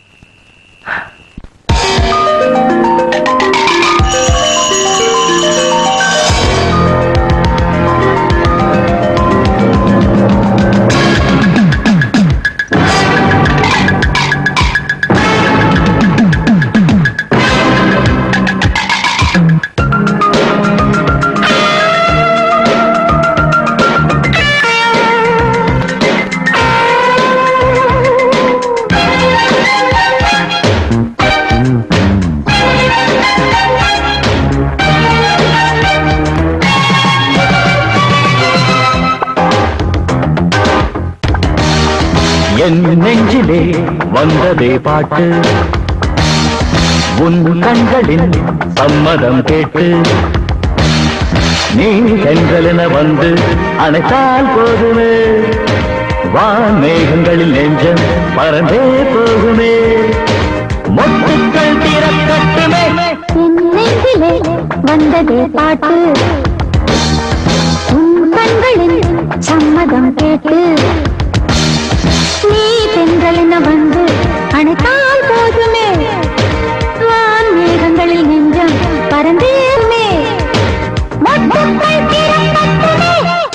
என் நெஞ்சிலே வந்ததே பாட்டு உன் கண்களின் சம்மதம் கேட்டு நீ சென்றலென வந்து அணைத்தால் போதுமே வான் மேகங்களில் நெஞ்சம் பறந்தே போகுமே மொட்டுக்கள் திறக்கட்டுமே நெஞ்சிலே வந்ததே பாட்டு உன் கண்களின் சம்மதம் கேட்டு நீ தென்றலென வந்து அணைத்தால் போதுமே வான் மேகங்களில் நெஞ்சம் பறந்தேருமே மொட்டுக்கள் திறக்கட்டுமே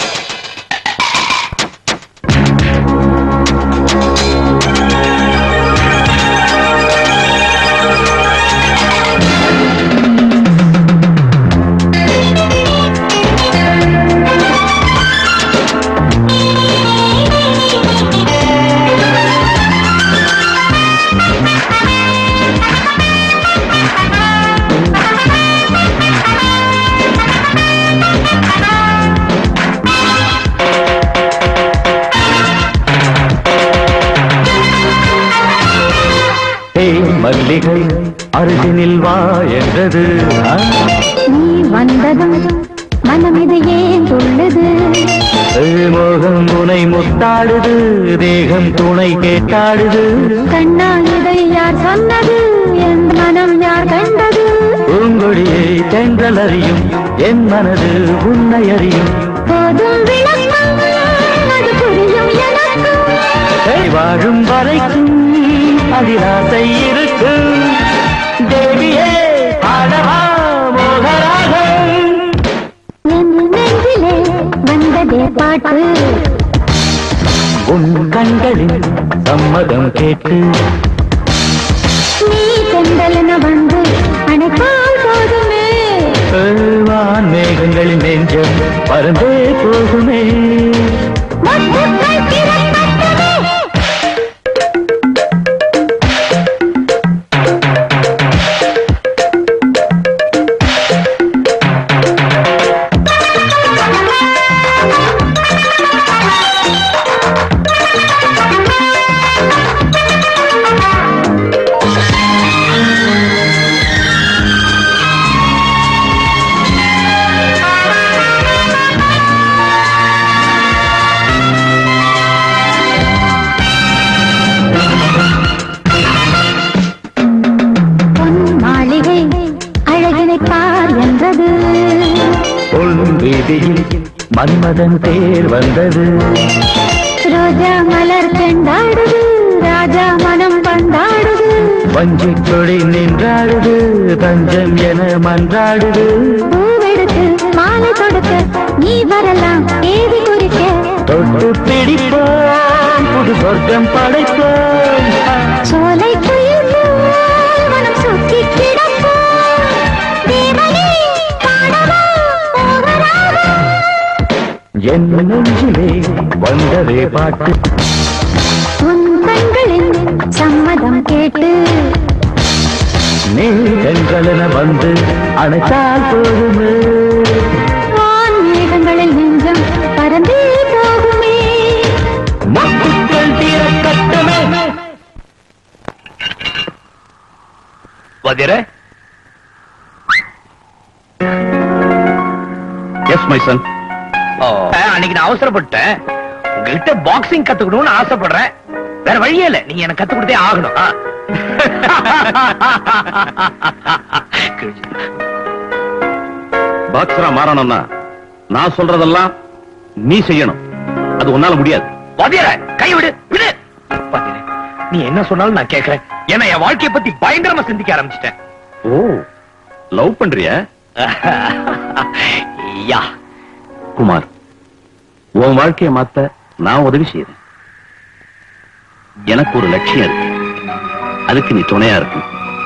தேன் மல்லிகை அருகினில் வா என்றது ஆ? நீ வந்ததும் மனம் இது ஏன் துள்ளது ஏ மோகம் துணை முத்தாடுது தேகம் துணை கேட்டாடுது கண்ணா இதை யார் சொன்னது என் மனம் யார் கண்டது பூங்கொடியை தென்றல் அறியும் என் மனது உன்னை அறியும் போதும் விளக்கம் அது புரியும் எனக்கும் ஏய், வாழும் வரைக்கும் அதில் ஆசை இருக்கும் தேவியே பாடவா மோகராகம் என் நெஞ்சிலே வந்ததே பாட்டு உன் கண்களில் சம்மதம் கேட்டு நீ தென்றலென வந்து அணைத்தால் போதுமே வான் மேகங்களின் நெஞ்சம் பறந்தே போகுமே மொட்டுக்கள் திறக்கட்டுமே பொன் மாளிகை அழகினை பார் என்றது பொன் வீதியில் மன்மதன் தேர் வந்தது ரோஜா மலர் செண்டாடுது ராஜா மனம் பந்தாடுது வஞ்சிக் கொடி நின்றாடுது தஞ்சம் என மன்றாடுது பூவெடுத்து மாலை தொடுக்க நீ வரலாம் தேதி குறிக்க தொட்டு பிடிப்போம் புது சொர்க்கம் படைப்போம் என் நெஞ்சிலே வந்ததே பாட்டு உன் கண்களின் சம்மதம் கேட்டு நீ எங்களென வந்து அணைத்தால் போதுமே வான் மேகங்களில் நெஞ்சம் பறந்தே போகுமே மொக்குக்கள் தீரக்கட்டுமே வதிர எஸ் மை சன் அன்னைக்கு நான் அவசரப்பட்டேன் உங்ககிட்ட பாக்ஸிங் கத்துக்கணும்னு ஆசைப்படுறேன் வேற வழியே இல்ல நீங்க எனக்கு கத்து கொடுத்தே ஆகணும் ஆ. பாக்ஸரா மாறணும்னா நான் சொல்றதெல்லாம் நீ செய்யணும் அது உன்னால முடியாது வதிர கை விடு விடு வதிர நீ என்ன சொன்னாலும் நான் கேட்கறேன் ஏன்னா என் வாழ்க்கைய பத்தி பயங்கரமா சிந்திக்க ஆரம்பிச்சிட்டேன் ஓ லவ் பண்றியா யா குமார் உன் வாழ்க்கையை மாத்த நான் உதவி செய்யறேன் எனக்கு ஒரு லட்சியம் இருக்கு அதுக்கு நீ துணையா இருக்கு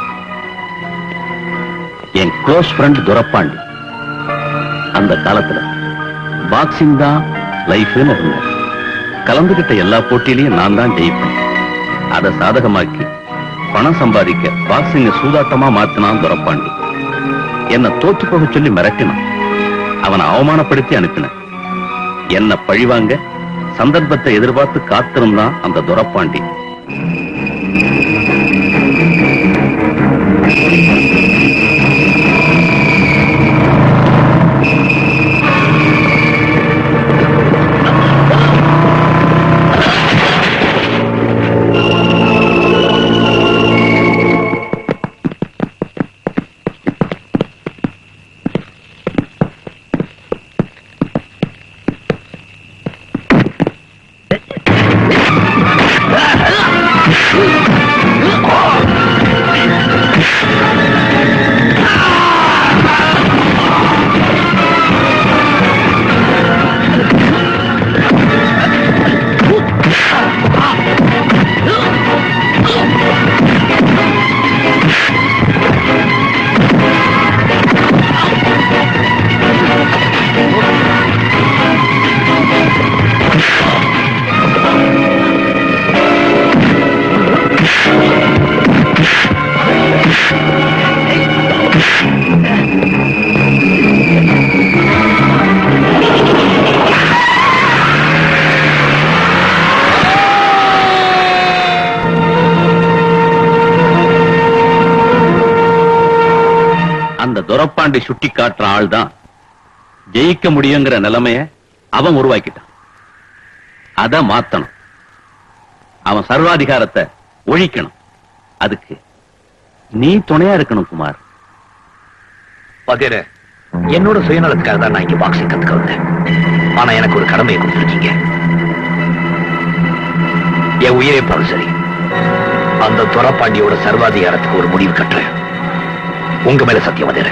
என் க்ளோஸ் ஃப்ரெண்ட் துரப்பாண்டி அந்த காலத்துல பாக்ஸிங் தான் லைஃப்னு இருந்தேன் கலந்துகிட்ட எல்லா போட்டியிலையும் நான் தான் ஜெயிப்பேன் அதை சாதகமாக்கி பணம் சம்பாதிக்க பாக்ஸிங்க சூதாட்டமா மாத்தினான் துரப்பாண்டி என்ன தோத்து போக சொல்லி மிரட்டினான் அவனை அவமானப்படுத்தி அனுப்பினேன் என்ன பழிவாங்க சந்தர்ப்பத்தை எதிர்பார்த்து காத்திருந்தான் அந்த துரப்பாண்டி அந்த துரப்பாண்டி சுட்டி காட்டுற ஆள் தான் ஜெயிக்க முடியுங்கிற நிலைமைய அவன் உருவாக்கிட்டான் அத மாத்தணும் அவன் சர்வாதிகாரத்தை ஒழிக்கணும் அதுக்கு நீ துணையா இருக்கணும் குமார் வதிர என்னோட சுயநலத்துக்காக தான் நான் இங்க பாக்ஸிங் கத்துக்க வந்தேன் ஆனா எனக்கு ஒரு கடமையை கொடுத்துருக்கீங்க என் உயிரை போனாலும் சரி அந்த துரப்பாண்டியோட சர்வாதிகாரத்துக்கு ஒரு முடிவு கட்டுறேன் உங்க மேல சத்தியம் வதிர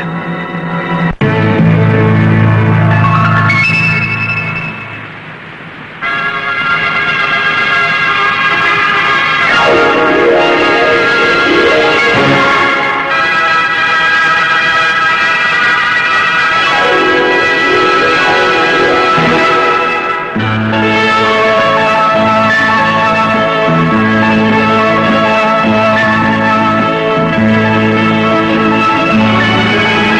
ஆ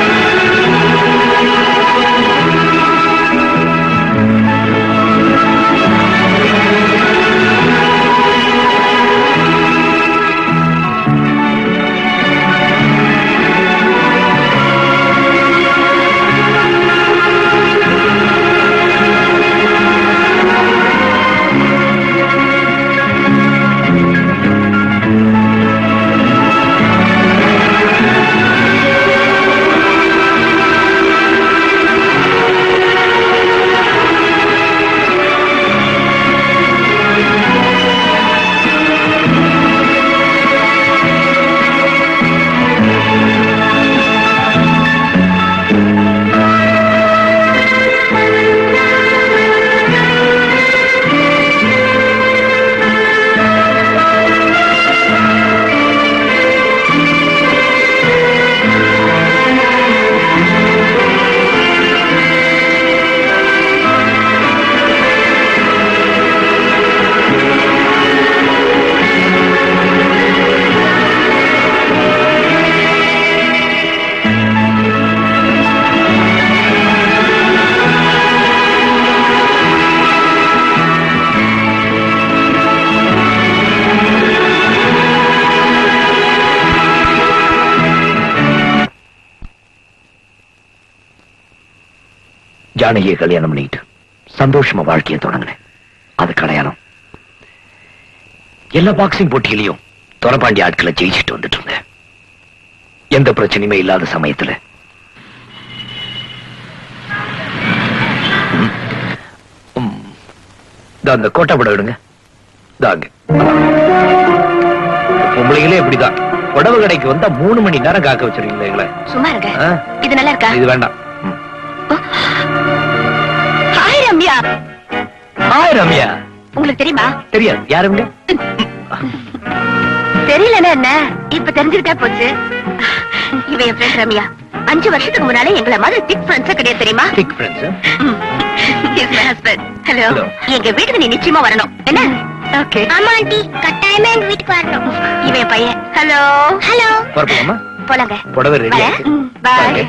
ஜானகியை கல்யாணம் பண்ணிட்டு சந்தோஷமா வாழ்க்கையை தொடங்கினேன் அது கல்யாணம் எல்லா பாக்ஸிங் போட்டியிலையும் துறப்பாண்டி ஆட்களை ஜெயிச்சுட்டு வந்துட்டு இருந்தேன் எந்த பிரச்சனையுமே இல்லாத சமயத்துல ம். ம். இதோ அந்த கோட்டை படம் விடுங்க தாங்க பொம்பளைகளே இப்படிதான் புடவை கடைக்கு வந்தா மூணு மணி நேரம் காக்க வச்சிருக்கீங்களே எங்களை சும்மா இருங்க ஆ? இது நல்லா இருக்கா இது வேண்டாம் ஹாய் ரம்யா ஹாய் ரம்யா உங்களுக்கு தெரியுமா தெரியாது யாருங்க தெரியலன்னா என்ன இப்ப தெரிஞ்சுக்கிட்டே போச்சு இவ என் ஃப்ரெண்ட் ரம்யா அஞ்சு வருஷத்துக்கு முன்னாலே எங்களை மாதிரி திக் ஃப்ரெண்ட்ஸ் கிடையாது தெரியுமா thick friends is my husband hello Hello. எங்க வீட்டுக்கு நீ நிச்சயமா வரணும் என்ன ஓகே ஆமா ஆண்டி கட்டாயமா எங்க வீட்டுக்கு வரணும் இவன் என் பையன் ஹலோ ஹலோ வரப்போமா போலாங்க புடவை ரெடி பாய்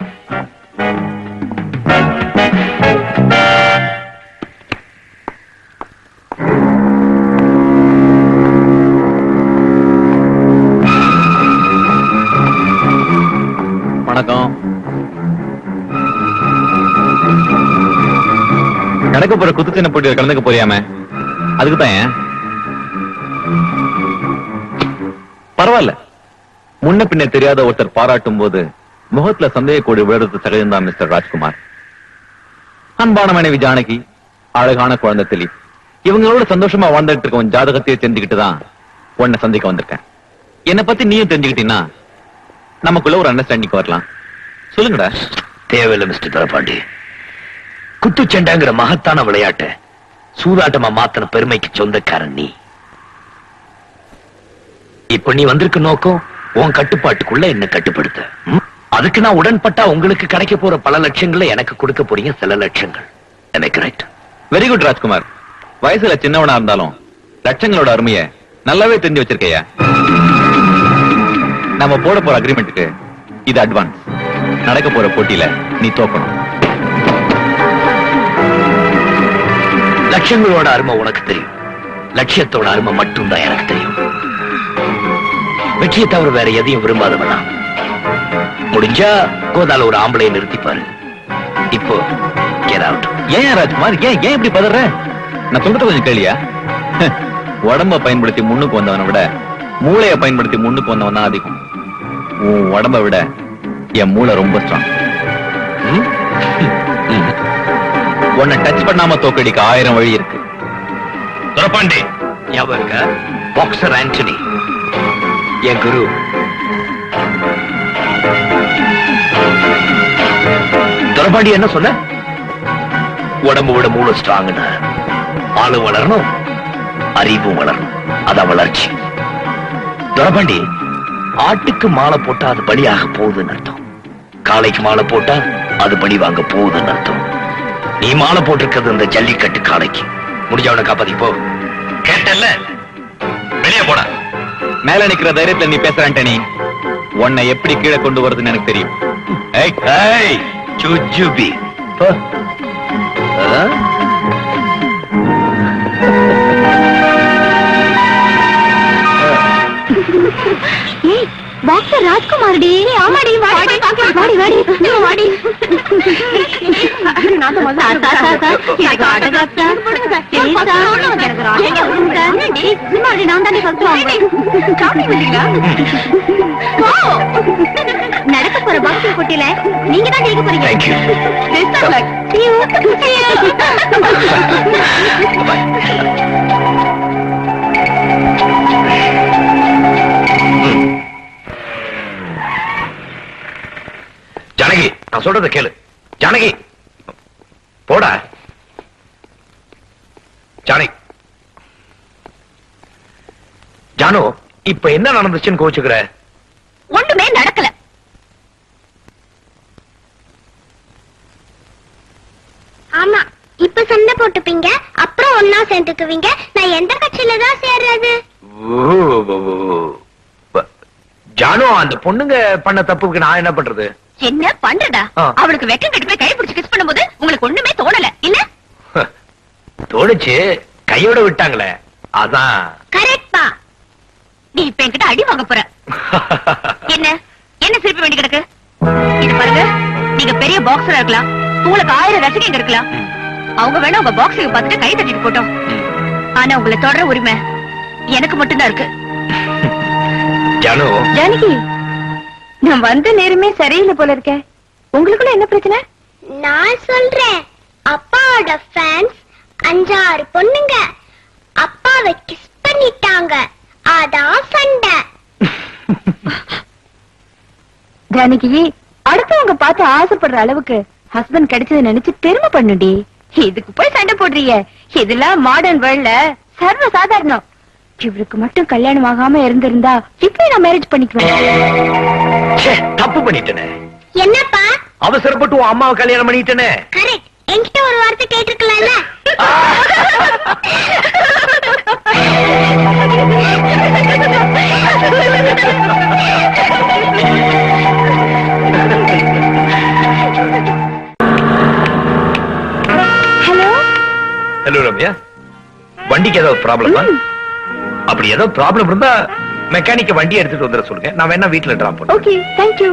வணக்கம் நடக்க போற குத்துச்சின்ன போட்டியில் கலந்துக்க போறியாமே அதுக்கு தான் ஏன் பரவாயில்ல முன்ன பின்ன தெரியாத ஒருத்தர் பாராட்டும் போது முகத்துல சந்தேக கோடி விழுறது சகஜம்தான் மிஸ்டர் ராஜ்குமார் அன்பான மனைவி ஜானகி அழகான குழந்தை தெளி இவங்களோட சந்தோஷமா வாழ்ந்துட்டு இருக்க உன் ஜாதகத்தையே தெரிஞ்சுக்கிட்டு தான் உன்னை சந்திக்க வந்திருக்கேன் என்னை பத்தி நீயும் தெரிஞ்சுக்கிட்டீங்கன்னா நமக்குள்ள ஒரு அண்டர்ஸ்டாண்டிங் வரலாம் சொல்லுங்கடா தேவையில்லை மிஸ்டர் தரப்பாண்டி குத்துச்சண்டைங்கிற மகத்தான விளையாட்டை சூதாட்டமா மாத்தின பெருமைக்கு சொந்தக்காரன் நீ இப்ப நீ வந்திருக்க நோக்கம் உன் கட்டுப்பாட்டுக்குள்ள என்ன கட்டுப்படுத்த ம்? அதுக்கு நான் உடன்பட்டா உங்களுக்கு கிடைக்க போற பல லட்சங்களை எனக்கு கொடுக்க போறீங்க சில லட்சங்கள் கரெக்ட் வெரி குட் ராஜ்குமார் வயசுல சின்னவனா இருந்தாலும் லட்சங்களோட அருமைய நல்லாவே தெரிஞ்சு வச்சிருக்கையா நம்ம போட போற அக்ரிமெண்ட்டுக்கு இது அட்வான்ஸ் நடக்க போற போட்டியில நீ தோக்கணும் லட்சங்களோட அருமை உனக்கு தெரியும் லட்சியத்தோட அருமை மட்டும்தான் எனக்கு தெரியும் வெற்றியை தவிர வேற எதையும் விரும்பாதவனா முடிஞ்சா கோதால ஒரு ஆம்பளையை நிறுத்திப்பாரு இப்போ get out. ஏன் ராஜ்குமார் ஏன் ஏன் இப்படி பதற நான் சொல்றது கொஞ்சம் கேளியா உடம்ப பயன்படுத்தி முன்னுக்கு வந்தவனை விட மூளைய பயன்படுத்தி முன்னுக்கு வந்தவன் தான் அதிகம் உன் உடம்ப விட என் மூளை ரொம்ப ஸ்ட்ராங் உன்னை டச் பண்ணாம தோக்கடிக்க ஆயிரம் வழி இருக்கு துரப்பாண்டி ஞாபகம் இருக்கா பாக்ஸர் ஆண்டனி என் குரு துரப்பாண்டி என்ன சொன்ன உடம்பு விட மூணு ஸ்ட்ராங்னு ஆளு வளரணும் அறிவும் வளரணும் அதான் வளர்ச்சி துரப்பாண்டி ஆட்டுக்கு மாலை போட்டா அது பலியாக போகுதுன்னு அர்த்தம் காளைக்கு மாலை போட்டா அது பலி வாங்க போகுதுன்னு அர்த்தம் நீ மாலை போட்டிருக்கிறது இந்த ஜல்லிக்கட்டு காளைக்கு முடிஞ்சவனை காப்பாத்தி போ கேட்டல்ல வெளியே போடா மேல நிக்கிற தைரியத்துல நீ பேசுறான்ட்ட நீ உன்னை எப்படி கீழே கொண்டு வருதுன்னு எனக்கு தெரியும் ஏய், ஏய் சுஜுபி போ. ஆ? ஏய் பாக்ஸர் ராஜ்குமார் டி ஆமாடி வாடி பாக்கலாம் வாடி வாடி நீ வாடி நான் தான் முதல்ல சார் சார் சார் எனக்கு ஆட்டோகிராஃப் சார் போடுங்க சார் ப்ளீஸ் சார் எனக்கு ஆட்டோகிராஃப் கொடுங்க சார் டி சும்மாடி நான் தானே ஃபர்ஸ்ட் வாங்குவேன் ஷாப்பிங் பண்ணீங்களா நடக்க போற பாக்ஸர் போட்டியில நீங்க தான் ஜெயிக்க போறீங்க Thank you. Best of luck see you Janaki நான் சொல்றத கேளு ஜானகி போடா ஜானகி ஜானு இப்ப என்ன நடந்துச்சுன்னு கோச்சுக்கிற ஒண்ணுமே நடக்கல ஆமா இப்ப சண்டை போட்டுப்பீங்க அப்புறம் ஒன்னா சேர்ந்துக்குவீங்க நான் எந்த கட்சியில தான் சேர்றது ஜானு அந்த பொண்ணுங்க பண்ண தப்புக்கு நான் என்ன பண்றது என்ன பண்றதா ஆ. அவளுக்கு வெக்கம் கட்டி போய் கை பிடிச்சு கிஸ் பண்ணும்போது உங்களுக்கு ஒண்ணுமே தோணல இல்ல தோணுச்சு கையோட விட்டாங்களே அதான் கரெக்ட்பா நீ இப்ப என்கிட்ட அடி வாங்க போற என்ன என்ன சிரிப்பு வேண்டி கிடக்கு இது பாருங்க நீங்க பெரிய பாக்ஸரா இருக்கலாம் உங்களுக்கு ஆயிரம் ரசிகைங்க இருக்கலாம் அவங்க வேணா உங்க பாக்ஸிங் பார்த்துட்டு கை தட்டிட்டு போட்டோம் ஆனா உங்களை தொடர உரிமை எனக்கு மட்டும்தான் இருக்கு ஜானு ஜானகி நான் வந்த நேரமே சரியில்லை போல இருக்க உங்களுக்குள்ள என்ன பிரச்சனை நான் சொல்றேன் அப்பாவோட ஃபேன்ஸ் அஞ்சாறு பொண்ணுங்க அப்பாவை கிஸ் பண்ணிட்டாங்க அதான் சண்டை ஜானகி அடுத்தவங்க பார்த்து ஆசைப்படுற அளவுக்கு ஹஸ்பண்ட் கிடைச்சது நினைச்சு பெருமை பண்ணுடி இதுக்கு போய் சண்டை போடுறீங்க இதெல்லாம் மாடர்ன் வேர்ல்ட்ல சர்வ சாதாரணம் இவருக்கு மட்டும் கல்யாணம் ஆகாம இருந்திருந்தா இப்பவே நான் மேரேஜ் பண்ணிக்குவேன் ச்சே, தப்பு பண்ணிட்டேனே என்னப்பா அவசரப்பட்டு உன் அம்மாவை கல்யாணம் பண்ணிட்டேனே கரெக்ட் என்கிட்ட ஒரு வார்த்தை கேட்டிருக்கலாம்ல ஹலோ ஹலோ ரம்யா வண்டிக்கு ஏதாவது ப்ராப்ளமா அப்படி ஏதாவது ப்ராப்ளம் இருந்தா மெக்கானிக்க வண்டி எடுத்துட்டு வந்துட சொல்லுங்க நான் வேணா வீட்ல டிராப் பண்ணுறேன் ஓகே தேங்க்யூ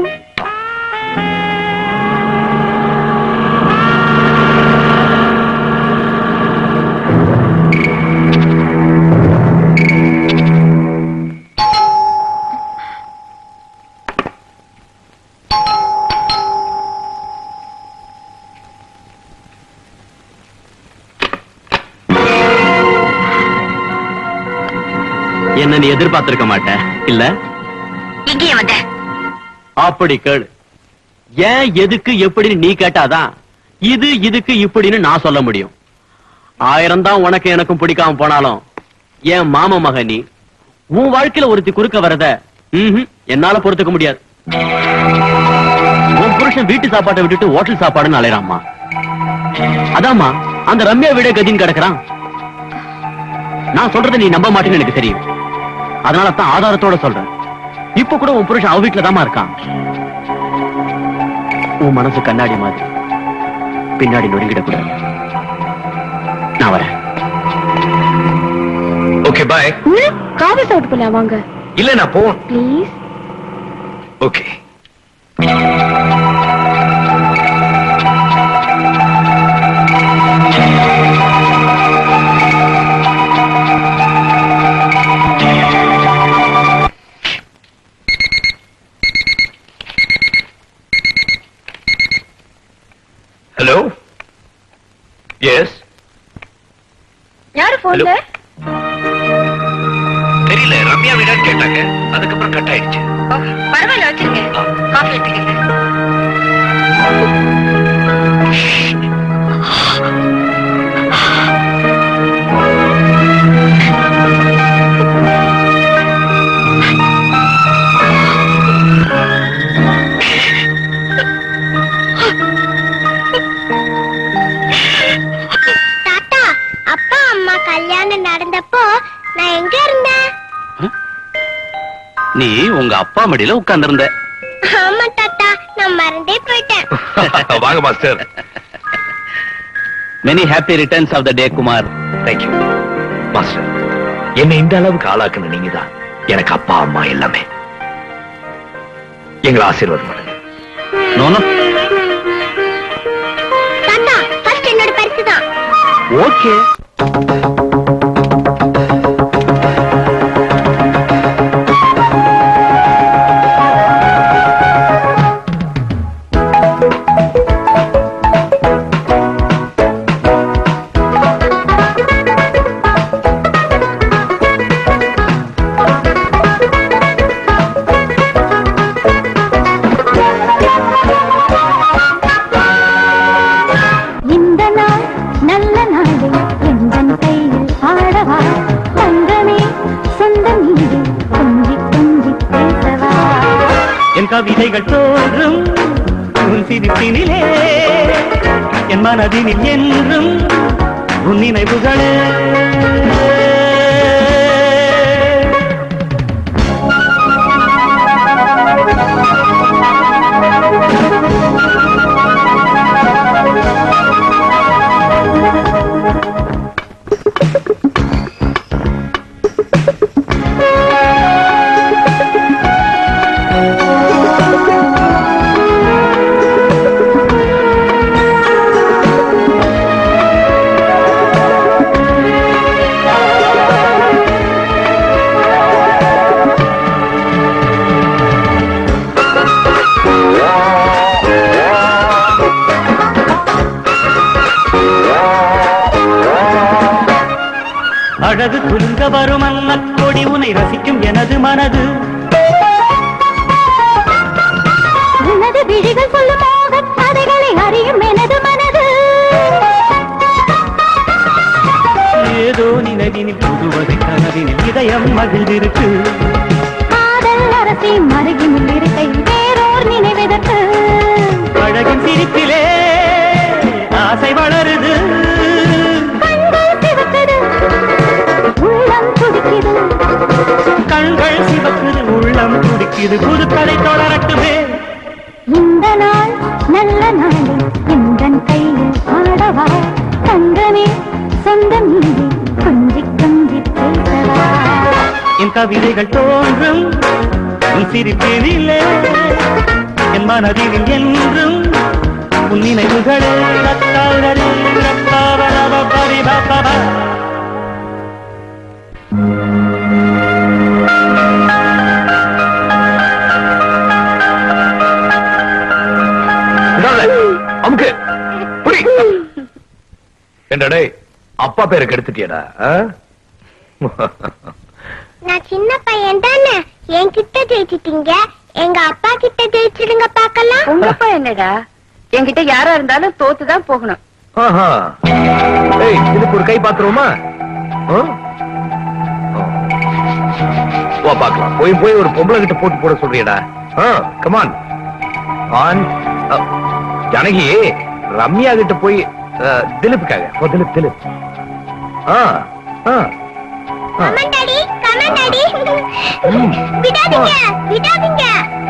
என்ன நீ எதிர்பார்த்திருக்க மாட்ட இல்ல இங்கேயே வந்த அப்படி கேளு ஏன் எதுக்கு எப்படின்னு நீ கேட்டாதான் இது இதுக்கு இப்படின்னு நான் சொல்ல முடியும் ஆயிரம் தான் உனக்கு எனக்கும் பிடிக்காம போனாலும் என் மாம மக நீ உன் வாழ்க்கையில ஒருத்தி குறுக்க வரத ம்ஹும், என்னால பொறுத்துக்க முடியாது உன் புருஷன் வீட்டு சாப்பாட்டை விட்டுட்டு ஹோட்டல் சாப்பாடுன்னு அலையறாம்மா அதாம்மா அந்த ரம்யா விட கதின்னு கிடக்குறான் நான் சொல்றதை நீ நம்ப மாட்டேன்னு எனக்கு தெரியும் அதனால தான் ஆதாரத்தோட சொல்றேன் இப்ப கூட உன் புருஷன் அவ வீட்டுல தாமா இருக்கான் உன் மனசு கண்ணாடி மாதிரி பின்னாடி நொறுங்கிடக்கூடாது நான் வரேன் ஓகே பாய் காபி சாப்பிட்டு போலாம் வாங்க இல்ல நான் போவேன் ப்ளீஸ் ஓகே ஹலோ எஸ் யாரு போன்ல தெரியல ரம்யா வீடான்னு கேட்டாங்க அதுக்கப்புறம் கட் ஆயிடுச்சு பரவாயில்ல வச்சிருங்க காஃபி எடுத்துக்கங்க தாத்தா அப்பா அம்மா கல்யாணம் நடந்தப்போ நான் எங்க இருந்தேன் நீ உங்க அப்பா மடியில உட்கார்ந்திருந்த ஆமா தாத்தா நான் மறந்தே போயிட்டேன் வாங்க master many happy returns of the day Kumar thank you master என்னை இந்த அளவுக்கு ஆளாக்குன நீங்க தான் எனக்கு அப்பா அம்மா எல்லாமே எங்களை ஆசீர்வாதம் பண்ணுங்க நோனோ தாத்தா ஃபர்ஸ்ட் என்னோட பரிசு தான் ஓகே இந்த நாள் நல்ல நாடு எந்தன் கையில் ஆடவா தங்கமே சொந்த நீடு கொஞ்சி கொஞ்சி பேசவா என் கவிதைகள் தோன்றும் உன் சிரிப்பினிலே என் மனதினில் என்றும் உன் நினைவுகளே வரும் அன்னக் கொடி உனை ரசிக்கும் எனது மனது உனது விழிகள் சொல்லும் மோகக் கதைகளை அறியும் எனது மனது ஏதோ நினைவினில் புதுவதை கனவினில் இதயம் மகிழ்ந்திருக்கு காதல் அரசி மருகினில் இருக்கை வேறோர் நினைவதற்கு அழகின் சிரிப்பிலே ஆசை வளருது கண்கள் சிவக்குது உள்ளம் துடிக்குது கண்கள் சிவக்குது உள்ளம் துடிக்குது புது கதை தொடரட்டுமே இந்த நாள் நல்ல நாளில் எந்தன் கையில் ஆடவா தங்கமே சொந்தம் இங்கே கொஞ்சி கொஞ்சி பேசவா என் கவிதைகள் தோன்றும் உன் சிரிப்பினிலே என் மனதில் என்றும் உன் நினைவுகளே ரத்தாரரி, ரத்தாரரவ, பரிபபப. இந்தாங்க, அமுக்கு புடி என்னடா டேய் அப்பா பேரை கெடுத்துட்டியடா ஆ? நான் சின்ன பையன் தானே என்கிட்ட ஜெயிச்சிட்டீங்க எங்க அப்பா கிட்ட ஜெயிச்சிடுங்க பாக்கலாம் உங்க அப்பா என்னடா என்கிட்ட யாரா இருந்தாலும் தோத்துதான் போகணும் ஆஹா. ஏய் இதுக்கு ஒரு கை பாத்துருவோமா ஆ? ஆ. வா பாக்கலாம் போய் போய் ஒரு பொம்பளை கிட்ட போட்டு போட சொல்றியடா கமான் ஆன் ஜனகி ரம்யா கிட்ட போய் ஆ, திலீப்புக்காக ஓ திலீப் திலீப் ஆ ஆ ஆ. கமண்டாடி கமண்டாடி விடாதீங்க விடாதீங்க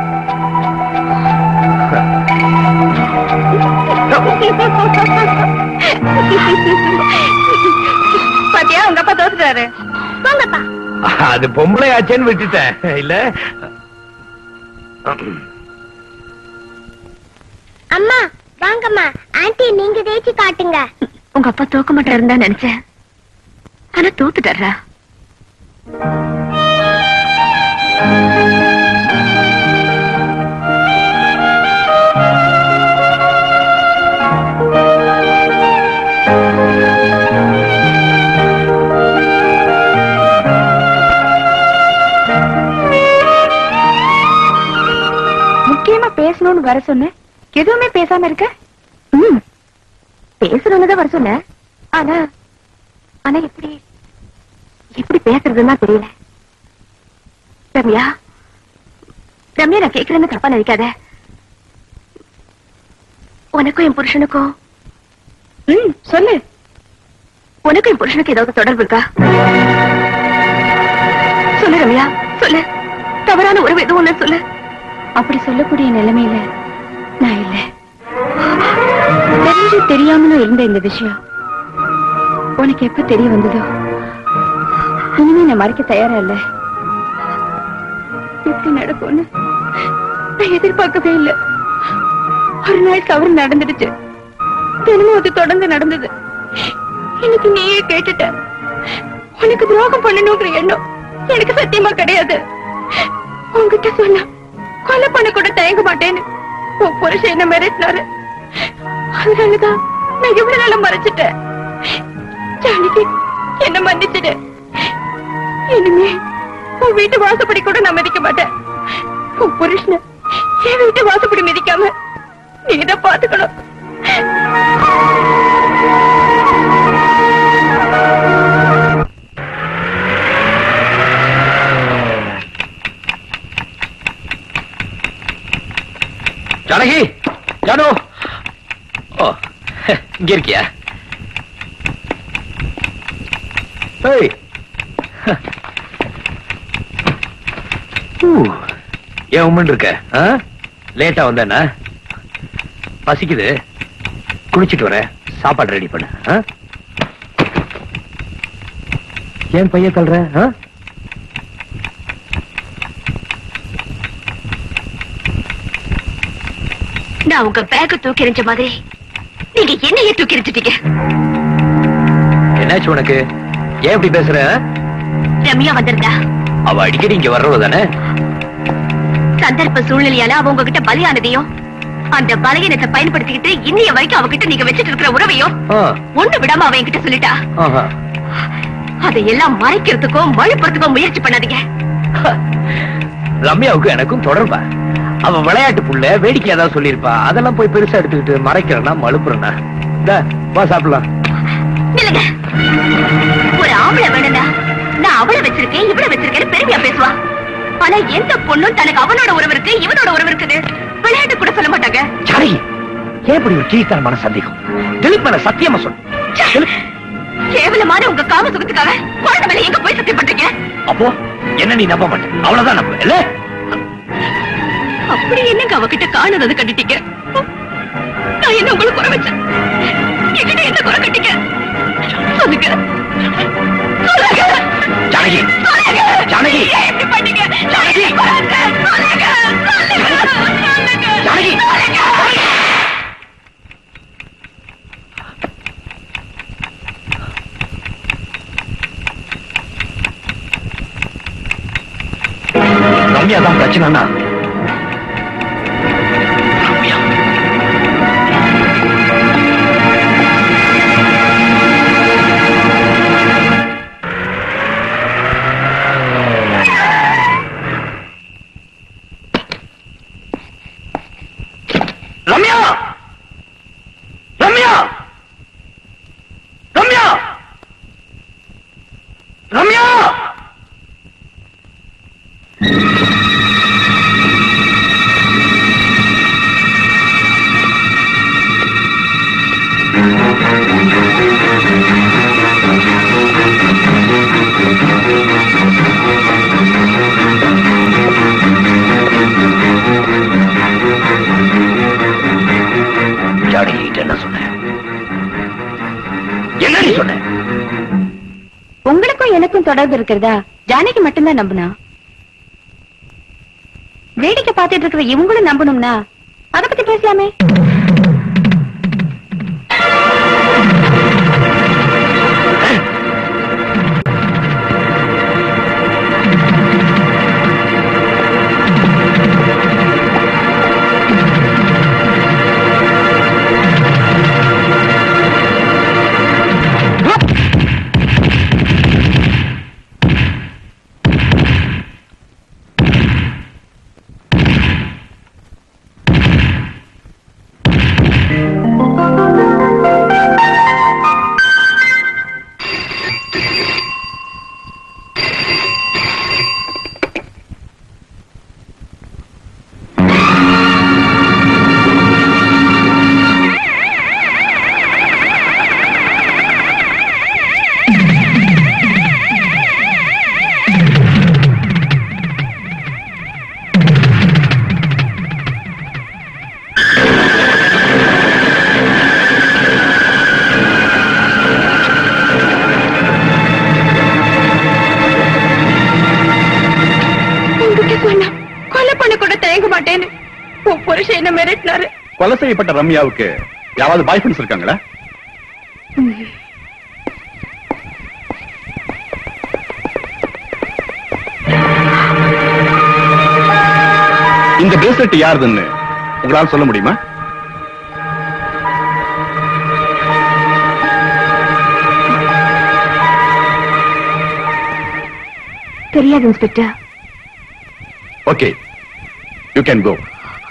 பாத்தியா உங்க அப்பா தோத்துட்டாரு போங்கப்பா அது பொம்பளை ஆச்சேன்னு விட்டுட்டேன் இல்ல அம்மா வாங்கம்மா ஆன்ட்டி நீங்க ஜெயிச்சு காட்டுங்க உங்க அப்பா தோக்க மாட்டாருன்னு தான் நினைச்சேன் ஆனா தோத்துட்டாரா முக்கியமா பேசணும்னு வர சொன்னேன் எதுவுமே பேசாம இருக்க ம் பேசணும்னு தான் வர சொன்னேன் ஆனா ஆனா எப்படி எப்படி பேசுறதுன்னா தெரியல ரம்யா ரம்யா நான் கேட்கறேன்னு தப்பா நினைக்காத உனக்கும் என் புருஷனுக்கும் ம் சொல்லு உனக்கும் என் புருஷனுக்கு ஏதாவது தொடர்பு இருக்கா சொல்லு ரம்யா சொல்லு தவறான உறவு எதுவும் இல்ல சொல்லு அப்படி சொல்லக்கூடிய நிலைமையில நான் இல்ல தெரிஞ்சு தெரியாமலும் இருந்த இந்த விஷயம் உனக்கு எப்ப தெரிய வந்ததோ இனிமே நான் மறைக்க தயாரா இல்ல எப்படி நடக்கும்னு நான் எதிர்பார்க்கவே இல்ல ஒரு நாள் தவறு நடந்துடுச்சு தினமும் அது தொடர்ந்து நடந்தது இன்னைக்கு நீயே கேட்டுட்ட உனக்கு துரோகம் பண்ணணுங்கிற எண்ணம் எனக்கு சத்தியமா கிடையாது உன்கிட்ட சொன்னா கொலை பண்ண கூட தயங்க மாட்டேன்னு உன் புருஷன் என்ன மிரட்டினாரு அதனாலதான் நான் இவ்வளவு நாள மறைச்சிட்டேன் ஜானகி என்ன மன்னிச்சிடு இனிமே உன் வீட்டு வாசப்படி கூட நான் மிதிக்க மாட்டேன் உன் புருஷன என் வீட்டு வாசப்படி மிதிக்காம நீ இதை பாத்துக்கணும் ஜானகி ஜானு ஓ இங்க இருக்கியா ஏய் ஊ, ஏன் உம்மன் இருக்க லேட்டா வந்தேன்னா பசிக்குது குளிச்சிட்டு வரேன் சாப்பாடு ரெடி பண்ணு ஆ? ஏன் பைய தள்ளுற ஆ? நான் உங்க பேக்க தூக்கி எறிஞ்ச மாதிரி நீங்க என்னையே தூக்கி எறிஞ்சிட்டீங்க என்னாச்சு உனக்கு ஏன் இப்படி பேசுற ஆ? ரம்யா வந்திருந்தா அவ அடிக்கடி இங்க வர்றவ தானே சந்தர்ப்ப சூழ்நிலையால அவ உங்ககிட்ட பலியானதையும் அந்த பலகீனத்தை பயன்படுத்திக்கிட்டு இன்னைய வரைக்கும் அவகிட்ட நீங்க வச்சிட்டு இருக்கிற உறவையும் ஆ, ஒண்ணு விடாம அவ என்கிட்ட சொல்லிட்டா ஆஹா. அதையெல்லாம் மறைக்கிறதுக்கும் வலுப்படுறதுக்கும் முயற்சி பண்ணாதீங்க ரம்யாவுக்கும் எனக்கும் தொடர்பா அவ விளையாட்டு புள்ள வேடிக்கை ஏதாவது சொல்லியிருப்பா அதெல்லாம் போய் பெருசா எடுத்துக்கிட்டு மறைக்கிறேன்னா மழுப்புறேன்னா இந்தா, வா சாப்பிடலாம் நில்லுங்க ஒரு ஆம்பளை வேணும்னா நான் அவளை வச்சிருக்கேன் இவளை வச்சிருக்கேன்னு பெருமையா பேசுவா ஆனா எந்த பொண்ணும் தனக்கு அவனோட உறவு இருக்கு இவனோட உறவு இருக்குது விளையாட்டு கூட சொல்ல மாட்டாங்க ஜானகி ஏன் இப்படி ஒரு கீழ்த்தனமான சந்தேகம் திலீப் மேல சத்தியமா சொல்லு கேவலமான உங்க காம சுகத்துக்காக குழந்தை மேல எங்க போய் சத்தியம் பண்றீங்க அப்போ என்ன நீ நம்ப மாட்டேன் அவ்வளவுதான் நம்ப இல்ல அப்படி என்னங்க அவகிட்ட காணுறது கட்டிட்டீங்க நான் என்ன உங்களுக்கு குறை வச்சேன் என்கிட்ட என்ன குறை கட்டிக்க சொல்லுங்க சொல்லுங்க ஜானகி சொல்லுங்க ஜானகி ஏன் இப்படி பண்ணீங்க ஜானகி சொல்லுங்க சொல்லுங்க சொல்லுங்க ஜானகி சொல்லுங்க ரம்யா தான் பிரச்சனைனா ரம்யா ரம்யா ரம்யா ரம்யா ரம்யா ஜானகிட்ட என்ன சொன்ன என்ன நீ சொன்ன உங்களுக்கும் எனக்கும் தொடர்பு இருக்கிறதா ஜானகி மட்டும்தான் நம்புனா வேடிக்கை பார்த்துட்டு இருக்கிற இவங்களும் நம்பணும்னா அத பத்தி பேசலாமே உங்ககிட்ட சொன்னா கொலை பண்ண கூட தயங்க மாட்டேன்னு உன் புருஷன் என்ன மிரட்டினாரு கொலை செய்யப்பட்ட ரம்யாவுக்கு யாராவது பாய் ஃப்ரெண்ட்ஸ் இருக்காங்களா இந்த பிரேஸ்லெட் யாருதுன்னு உங்களால சொல்ல முடியுமா தெரியாது inspector okay you can go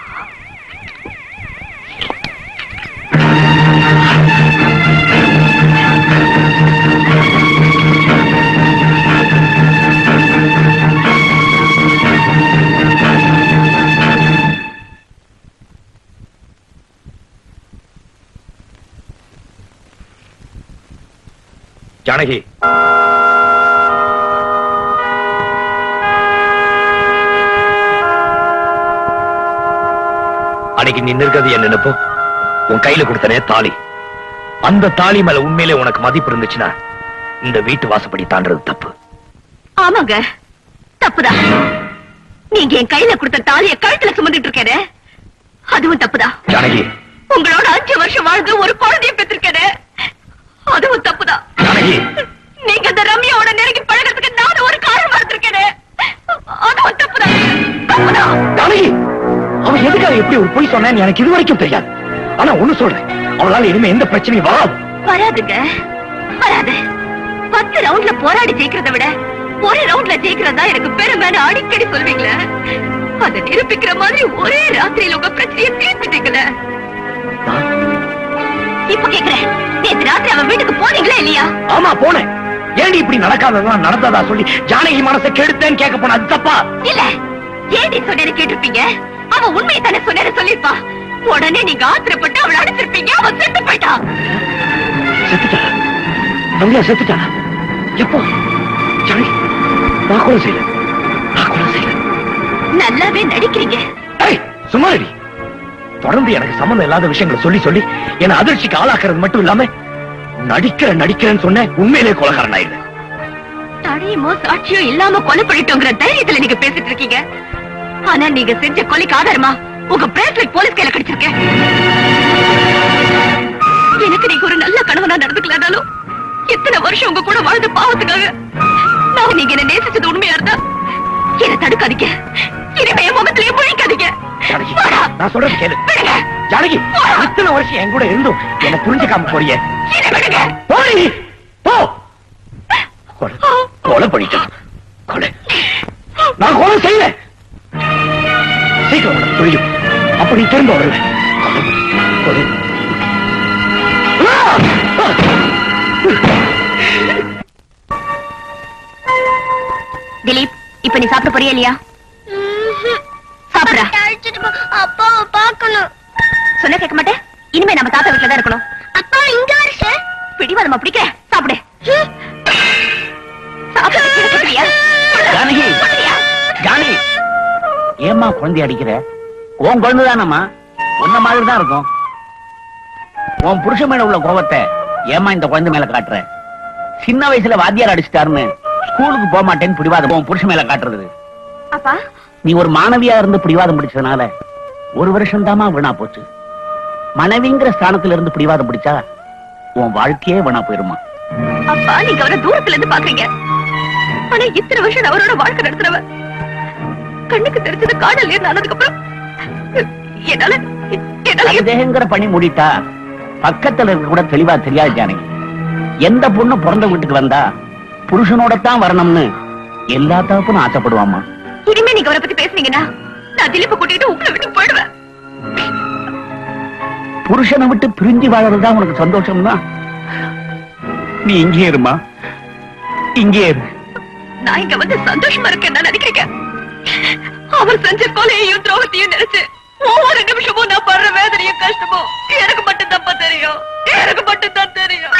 Janaki அன்னைக்கு நீ நிற்கிறது என்ன நினைப்போ உன் கையில கொடுத்தனே தாலி அந்த தாலி மேல உண்மையிலே உனக்கு மதிப்பு இருந்துச்சுன்னா இந்த வீட்டு வாசப்படி தாண்டறது தப்பு ஆமாங்க தப்புதான் நீங்க என் கையில கொடுத்த தாலிய கழுத்துல சுமந்துட்டு இருக்கேனே அதுவும் தப்புதான் ஜானகி உங்களோட அஞ்சு வருஷம் வாழ்ந்து ஒரு குழந்தைய பெற்றிருக்கேனே அதுவும் தப்புதான் ஜானகி நீங்க அந்த ரம்யாவோட நெருங்கி பழகிறதுக்கு நானும் ஒரு காரணமா இருந்திருக்கேனே அதுவும் தப்புதான் தப்புதான் ஜானகி அவன் எதுக்காக எப்படி ஒரு பொய் சொன்னான்னு எனக்கு இது வரைக்கும் தெரியாது ஆனா ஒண்ணு சொல்றேன் அவளால இனிமே எந்த பிரச்சனையும் வராது வராதுங்க வராது பத்து ரவுண்ட்ல போராடி ஜெயிக்கிறத விட ஒரு ரவுண்ட்ல ஜெயிக்கிறதா எனக்கு பெருமைன்னு அடிக்கடி சொல்வீங்களே அதை நிரூபிக்கிற மாதிரி ஒரே ராத்திரியில உங்க பிரச்சனையை தீர்த்துட்டீங்களே இப்ப கேக்குறேன் நேத்து ராத்திரி அவன் வீட்டுக்கு போனீங்களா இல்லையா ஆமா போனேன் ஏண்டி இப்படி நடக்காததெல்லாம் நடந்ததா சொல்லி ஜானகி மனசை கெடுத்தேன்னு கேட்க போன அது தப்பா இல்ல ஏடி சொன்னேன்னு கேட்டிருப்பீங்க அவன் உண்மையை தானே சொன்னேன்னு சொல்லிருப்பா உடனே நீங்க ஆத்திரப்பட்டு அவளை அடிச்சிருப்பீங்க அவன் செத்து போயிட்டான் செத்துட்டாளா ரம்யா செத்துட்டாளா எப்போ ஜானகி நான் கொலை செய்யல நான் கொலை செய்யல நல்லாவே நடிக்கிறீங்க ஏய் சும்மா இரு. தொடர்ந்து எனக்கு சம்மந்தம் இல்லாத விஷயங்களை சொல்லி சொல்லி என்ன அதிர்ச்சிக்கு ஆளாக்குறது மட்டும் இல்லாம நடிக்கிற நடிக்கிறேன்னு சொன்ன உண்மையிலே கொலகாரன் ஆயிடுது தடையுமோ சாட்சியோ இல்லாம கொலை பண்ணிட்டோங்கிற தைரியத்துல நீங்க பேசிட்டு இருக்கீங்க ஆனா நீங்க செஞ்ச கொலைக்கு ஆதாரமா உங்க பிரேஸ்லெட் போலீஸ் கையில கிடைச்சிருக்கேன் எனக்கு நீங்க ஒரு நல்ல கணவனா நடந்துக்கலனாலும் எத்தனை வருஷம் உங்க கூட வாழ்ந்த பாவத்துக்காக நான் நீங்க என்ன நேசிச்சது உண்மையா இருந்தா என்ன தடுக்காதீங்க இனிமே என் முகத்திலேயே முழிக்காதீங்க ஜானகி வாடா. நான் சொல்றது கேளு விடுங்க. ஜானகி இத்தனை வருஷம் என் கூட இருந்தும் என்ன புரிஞ்சுக்காம போறியே என்னை விடுங்க. போடி போ கொலை கொலை பண்ணிட்டான் கொலை நான் கொலை செய்யல சீக்கிரம் உனக்கு புரியும் அப்ப நீ திரும்ப வரல கொலை ஆ! ஆ! திலீப் இப்ப நீ சாப்பிட போறியா இல்லையா சாப்பிடுறா அப்பாவை பார்க்கணும் சொன்ன கேட்க மாட்டேன் இனிமே நம்ம தாத்தா வீட்டுல தான் இருக்கணும் அப்பா இங்க வருஷ பிடிவாதமா பிடிக்க சாப்பிடு சாப்பிட கிடைக்கலையா ஜானகி ஜானகி ஏம்மா குழந்தை அடிக்கிற உன் குழந்தை தானம்மா உன்ன மாதிரி தான் இருக்கும் உன் புருஷன் மேல உள்ள கோபத்தை ஏம்மா இந்த குழந்தை மேல காட்டுற சின்ன வயசுல வாத்தியார் அடிச்சிட்டாருன்னு ஸ்கூலுக்கு போக மாட்டேன்னு பிடிவாதம் உன் புருஷன் மேல காட்டுறது அப்பா நீ ஒரு மாணவியா இருந்து பிடிவாதம் பிடிச்சதுனால ஒரு வருஷம் தாமா வீணா போச்சு மனைவிங்கிற ஸ்தானத்துல இருந்து பிடிவாதம் பிடிச்சா உன் வாழ்க்கையே வீணா போயிருமா அப்பா நீங்க அவரை தூரத்துல இருந்து பாக்குறீங்க ஆனா இத்தனை வருஷம் நான் அவரோட வாழ்க்கை நடத்துறவ கண்ணுக்கு தெரிஞ்சது காடல் ஏறின ஆனதுக்கு அப்புறம் என்னால என்னால தேகங்கிற பணி மூடிட்டா பக்கத்துல இருக்க கூட தெளிவா தெரியாது ஜானகி எந்த பொண்ணு பிறந்த வீட்டுக்கு வந்தா புருஷனோட தான் வரணும்னு எல்லா தகப்பனும் ஆசைப்படுவாமா இனிமே நீங்க அவரை பத்தி பேசுனீங்கன்னா நான் திலீப்ப கூட்டிட்டு உங்களை விட்டு போயிடுவேன் புருஷனை விட்டு பிரிஞ்சு வாழறதுதான் உனக்கு சந்தோஷம்னா நீ இங்கே இருமா இங்கே இரு நான் இங்க வந்து சந்தோஷமா இருக்கேன் நான் நினைக்கிறீங்க அவர் செஞ்ச கொலையையும் துரோகத்தையும் நினைச்சு ஒவ்வொரு நிமிஷமும் நான் படுற வேதனையும் கஷ்டமும் எனக்கு மட்டும் தப்பா தெரியும் எனக்கு மட்டும் தான் தெரியும்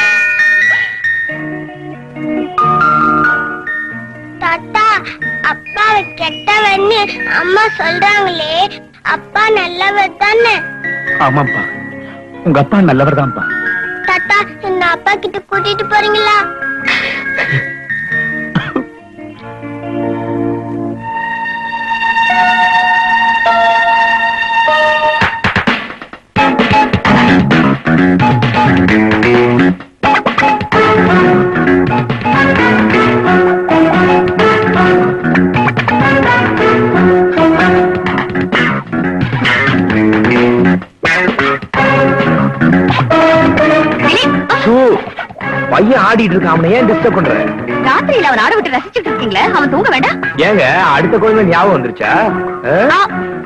தாத்தா அப்பாவை கெட்டவன்னு அம்மா சொல்றாங்களே அப்பா நல்லவர் தானே ஆமாப்பா உங்க அப்பா நல்லவர் தான்ப்பா தாத்தா என்ன அப்பா கிட்ட கூட்டிட்டு போறீங்களா பையன் ஆடிட்டு இருக்கான் அவனை ஏன் டிஸ்டர்ப் பண்ற ராத்திரியில அவன் ஆட விட்டு ரசிச்சுட்டு இருக்கீங்களே அவன் தூங்க வேண்டாம் ஏங்க அடுத்த குழந்தை ஞாபகம் வந்துருச்சா ஆ?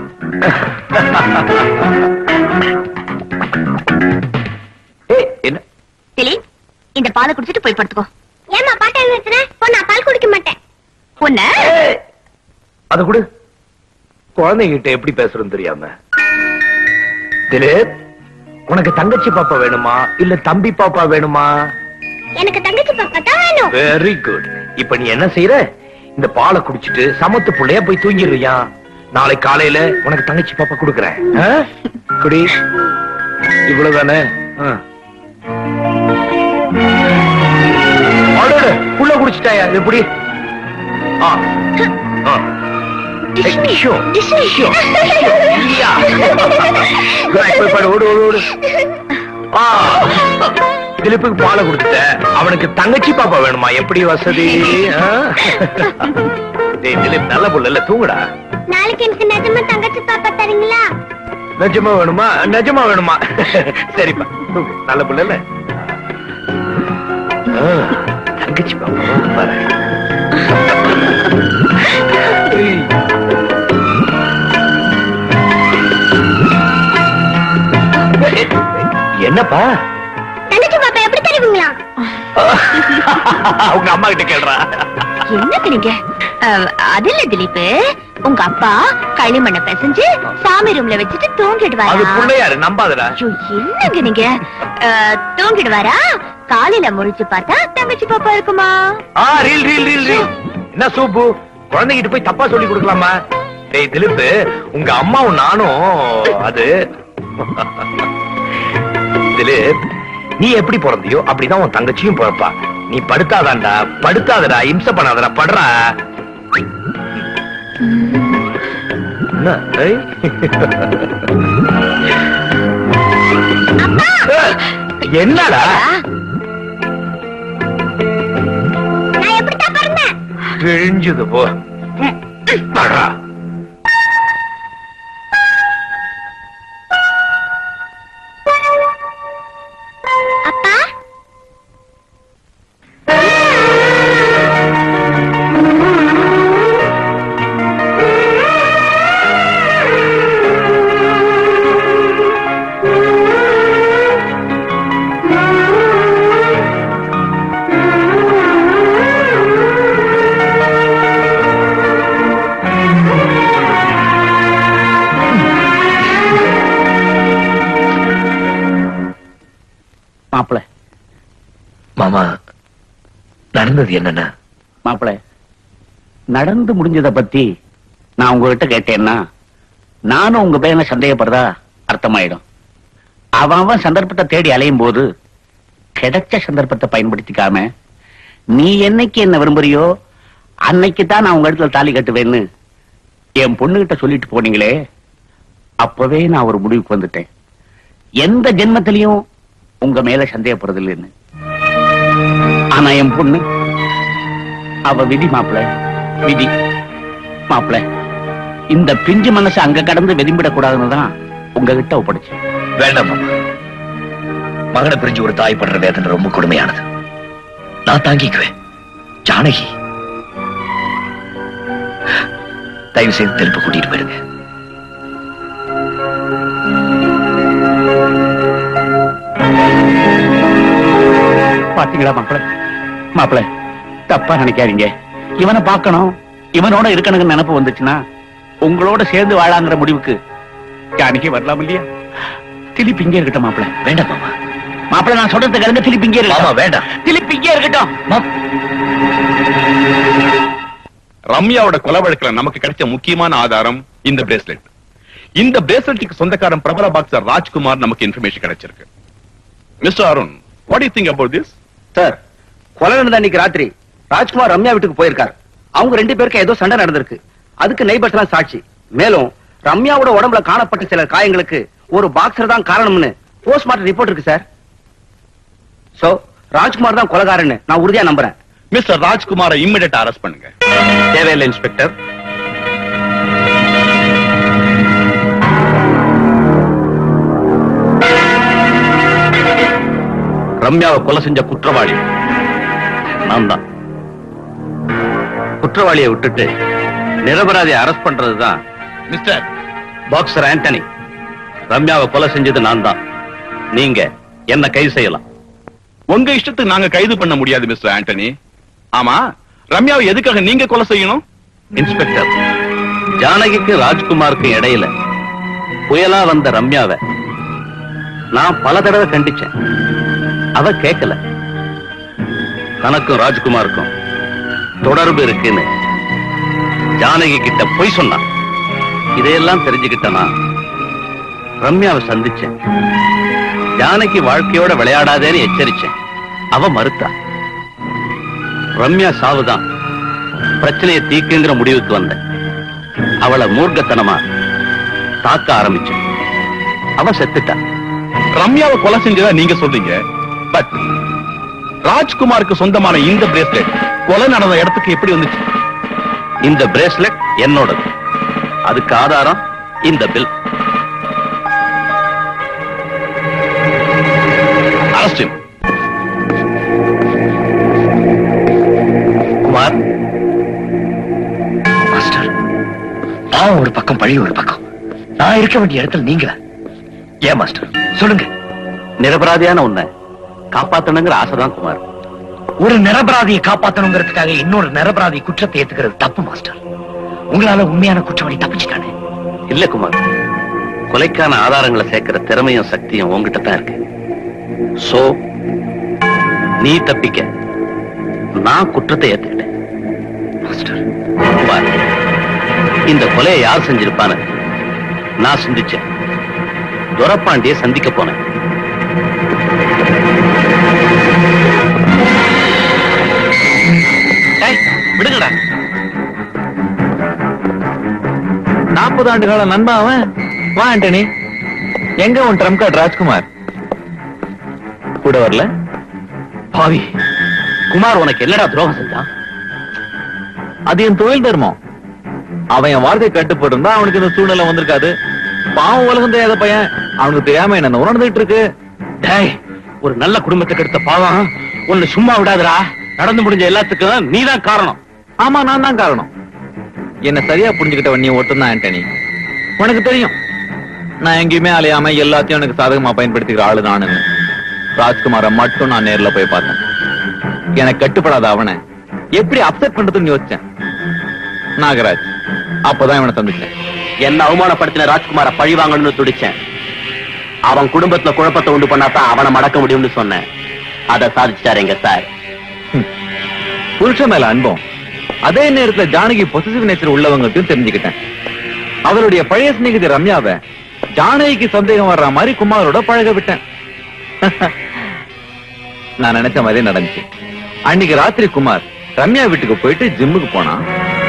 ஏய், என்ன திலீப் இந்த பாலை குடிச்சிட்டு போய் படுத்துக்கோ ஏமா பாட்டை நிறுத்தின போ நான் பால் குடிக்க மாட்டேன் உன்ன அத கொடு குழந்தைகிட்ட எப்படி பேசுறதுன்னு தெரியாம திலீப் உனக்கு தங்கச்சி பாப்பா வேணுமா இல்ல தம்பி பாப்பா வேணுமா எனக்கு தங்கச்சி பாப்பா தான் வேணும் வெரி குட் இப்ப நீ என்ன செய்யற இந்த பாலை குடிச்சிட்டு சமத்து புள்ளையா போய் தூங்கிடுறியா நாளை காலையில உனக்கு தங்கச்சி பாப்பா குடுக்கறேன் ஆ? குடி இவ்வளவுதானே ஆ. அடடே, புள்ள குடிச்சிட்டாயா இது எப்படி ஆ ஆ ஏய், ஷோ, ஷோ, ஷோ. இல்லையா? போய், போய், போய், ஓடு ஓடு ஓடு ஆ திலிப்புக்கு பாலை கொடுத்துட்ட அவனுக்கு தங்கச்சி பாப்பா வேணுமா எப்படி வசதி ஆ? டேய் திலீப் நல்ல புள்ள இல்ல தூங்குடா நாளைக்கு எனக்கு நிஜமா தங்கச்சி பாப்பா தரீங்களா நிஜமா வேணுமா நிஜமா வேணுமா சரிப்பா தூங்கு நல்ல புள்ள இல்ல ஆ, தங்கச்சி தங்கச்சி பாப்பா பாரு என்னப்பா தங்கச்சி பாப்பா எப்படி தெரியுங்களா உங்க அம்மா கிட்ட கேள்றா என்னது நீங்க அஹ், அது இல்ல திலீப் உங்க அப்பா களிமண்ணை பிசைஞ்சு சாமி ரூம்ல வச்சுட்டு அது தூங்கிடுவாரா பிள்ளையாரு நம்பாதடா ஐயோ, என்னங்க நீங்க அஹ், தூங்கிடுவாரா காலையில முழிச்சு பார்த்தா தங்கச்சி பாப்பா இருக்குமா ஆ ரீல் ரீல் ரீல் ரீல் என்ன சூப்பு குழந்தைகிட்ட போய் தப்பா சொல்லி கொடுக்கலாமா டேய் திலீப் உங்க அம்மாவும் நானும் அது திலீப் நீ எப்படி பிறந்தியோ அப்படிதான் உன் தங்கச்சியும் பிறப்பா நீ படுத்தாதான்டா படுத்தாதடா இம்சை பண்ணாதடா படுறா என்ன ஏய்? என்னடா நான் எப்படித்தான் பிறந்தேன் கிழிஞ்சது போ படுறா அப்பா மாப்பிள மாமா நடந்தது என்னன்னா மாப்பிள நடந்து முடிஞ்சத பத்தி நான் உங்ககிட்ட கேட்டேன்னா நானும் உங்க பையனை சந்தேகப்படுறதா அர்த்தமாயிடும் அவன் அவன் சந்தர்ப்பத்தை தேடி அலையும் போது கிடைச்ச சந்தர்ப்பத்தை பயன்படுத்திக்காம நீ என்னைக்கு என்ன விரும்புறியோ அன்னைக்கு தான் நான் உங்க இடத்துல தாலி கட்டுவேன்னு என் பொண்ணுகிட்ட சொல்லிட்டு போனீங்களே அப்பவே நான் ஒரு முடிவுக்கு வந்துட்டேன் எந்த ஜென்மத்திலையும் உங்க மேல சந்தேகப்படுறது இல்லைன்னு ஆனா என் பொண்ணு அவ விதி மாப்பிள விதி மாப்பிள இந்த பிஞ்சு மனசு அங்க கடந்து வெதிம்பிடக் கூடாதுன்னு தான் உங்ககிட்ட ஒப்படைச்சேன் வேண்டாம் மாமா மகனை பிரிஞ்சு ஒரு தாய் படுற வேதனை ரொம்ப கொடுமையானது நான் தாங்கிக்குவேன் ஜானகி தயவு செய்து திருப்ப கூட்டிட்டு போயிடுங்க பாத்தீங்களா மாப்பிள மாப்பிள தப்பா நினைக்காதீங்க இவனை பார்க்கணும் இவனோட இருக்கணுங்க நினைப்பு வந்துச்சுன்னா உங்களோட சேர்ந்து வாழாங்கிற முடிவுக்கு ஜானகி வரலாம் இல்லையா திலிப் இங்கே இருக்கட்டும் மாப்பிள வேண்டாம் மாமா மாப்பிள நான் சொல்றது கிடந்து திலிப் இங்கே மாமா இருக்கட்டும் வேண்டாம் திலிப் இங்கே இருக்கட்டும் ரம்யாவோட கொலை வழக்குல நமக்கு கிடைச்ச முக்கியமான ஆதாரம் இந்த பிரேஸ்லெட் இந்த பிரேஸ்லெட்டுக்கு சொந்தக்காரன் பிரபல பாக்ஸர் ராஜ்குமார் நமக்கு இன்ஃபர்மேஷன் கிடைச்சிருக்கு mister Arun what you think about this sir கொலை நடந்த அன்னைக்கு ராத்திரி ராஜ்குமார் ரம்யா வீட்டுக்கு போயிருக்காரு அவங்க ரெண்டு பேருக்கு ஏதோ சண்டை நடந்திருக்கு அதுக்கு நெய்பர்ஸ் எல்லாம் சாட்சி மேலும் ரம்யாவோட உடம்புல காணப்பட்ட சில காயங்களுக்கு ஒரு பாக்ஸர் தான் காரணம்னு போஸ்ட்மார்ட்டம் ரிப்போர்ட் இருக்கு சார் சோ ராஜ்குமார் தான் கொலைகாரன்னு நான் உறுதியா நம்புறேன் மிஸ்டர் ராஜ்குமாரை இம்மிடியட் அரெஸ்ட் பண்ணுங்க தேவையில்லை இன்ஸ்பெக்டர் ரம்யாவை கொலை செஞ்ச குற்றவாளி நான் தான் குற்றவாளியை விட்டுட்டு நிரபராதியை அரெஸ்ட் பண்றதுதான் மிஸ்டர் பாக்ஸர் ஆண்டனி ரம்யாவை கொலை செஞ்சது நான் தான் நீங்க என்ன கைது செய்யலாம் உங்க இஷ்டத்துக்கு நாங்க கைது பண்ண முடியாது மிஸ்டர் ஆண்டனி ஆமா ரம்யாவை எதுக்காக நீங்க கொலை செய்யணும் இன்ஸ்பெக்டர் ஜானகிக்கு ராஜ்குமாருக்கு இடையில புயலா வந்த ரம்யாவை நான் பல தடவை கண்டிச்சேன் அவ கேட்கல தனக்கும் ராஜ்குமாருக்கும் தொடர்பு இருக்குன்னு ஜானகி கிட்ட பொய் சொன்னான் இதையெல்லாம் தெரிஞ்சுக்கிட்டனா ரம்யாவை சந்திச்சேன் ஜானகி வாழ்க்கையோட விளையாடாதேன்னு எச்சரிச்சேன் அவ மறுத்தா ரம்யா சாவுதான் பிரச்சனையை தீக்குங்கிற முடிவுக்கு வந்தேன் அவளை மூர்க்கத்தனமா தாக்க ஆரம்பிச்சேன் அவ செத்துட்டா ரம்யாவை கொலை செஞ்சதா நீங்க சொல்றீங்க பட் ராஜ்குமாருக்கு சொந்தமான இந்த பிரேஸ்லெட் கொலை நடந்த இடத்துக்கு எப்படி வந்துச்சு இந்த பிரேஸ்லெட் என்னோடது அதுக்கு ஆதாரம் இந்த பில் அரஸ்ட் பாவம் ஒரு பக்கம் பழி ஒரு பக்கம் நான் இருக்க வேண்டிய இடத்துல நீங்களா ஏன் மாஸ்டர் சொல்லுங்க நிரபராதியான உன்னை காப்பாத்தணுங்கிற ஆசைதான் குமார் ஒரு நிரபராதியை காப்பாத்தணுங்கிறதுக்காக இன்னொரு நிரபராதி குற்றத்தை ஏத்துக்கிறது தப்பு மாஸ்டர் உங்களால உண்மையான குற்றவாளி தப்பிச்சுட்டானே இல்ல குமார் கொலைக்கான ஆதாரங்களை சேர்க்கிற திறமையும் சக்தியும் உன்கிட்ட தான் இருக்கு சோ நீ தப்பிக்க நான் குற்றத்தை ஏத்துக்கிட்டேன் மாஸ்டர் குமார் இந்த கொலையை யார் செஞ்சிருப்பான்னு நான் சிந்திச்சேன் துரப்பாண்டிய சந்திக்க போனேன் விடுங்கடா நாற்பது ஆண்டு கால நண்பா அவன் வா ஆண்டனி எங்க உன் ட்ரம் கார்டு ராஜ்குமார் கூட வரல பாவி குமார் உனக்கு என்னடா துரோகம் செஞ்சான் அது என் தொழில் தர்மம் அவன் என் வார்த்தை கட்டுப்பட்டு இருந்தா அவனுக்கு இந்த சூழ்நிலை வந்திருக்காது பாவம் உலகம் தெரியாத பையன் அவனுக்கு தெரியாம என்ன உணர்ந்துட்டு இருக்கு டேய் ஒரு நல்ல குடும்பத்துக்கு எடுத்த பாவம் உன்னை சும்மா விடாதடா நடந்து முடிஞ்ச எல்லாத்துக்கும் நீதான் காரணம் ஆமா நான் தான் காரணம் என்ன சரியா புரிஞ்சுக்கிட்டவன் நீ ஒருத்தன் தான் ஆண்டனி உனக்கு தெரியும் நான் எங்கேயுமே அலையாம எல்லாத்தையும் எனக்கு சாதகமா பயன்படுத்திக்கிற ஆளு நானுன்னு ராஜ்குமாரை மட்டும் நான் நேர்ல போய் பார்த்தேன் எனக்கு கட்டுப்படாத அவனை எப்படி அப்செட் பண்றதுன்னு யோசிச்சேன் நாகராஜ் அப்பதான் இவனை சந்திச்சேன் என்ன அவமானப்படுத்தின ராஜ்குமார பழி வாங்கணும்னு துடிச்சேன் அவன் குடும்பத்துல குழப்பத்தை உண்டு பண்ணாதான் அவனை மடக்க முடியும்னு சொன்னேன் அதை சாதிச்சிட்டாரு எங்க சார் புருஷன் மேல அன்பும் அதே நேரத்துல ஜானகி பொசிசிவ் நேச்சர் உள்ளவங்கத்தையும் தெரிஞ்சுக்கிட்டேன் அவளுடைய பழைய சிநேகிதி ரம்யாவை ஜானகிக்கு சந்தேகம் வர்ற மாதிரி குமாரோட பழக விட்டேன் நான் நினைச்ச மாதிரியே நடந்துச்சு அன்னைக்கு ராத்திரி குமார் ரம்யா வீட்டுக்கு போயிட்டு ஜிம்முக்கு போனான்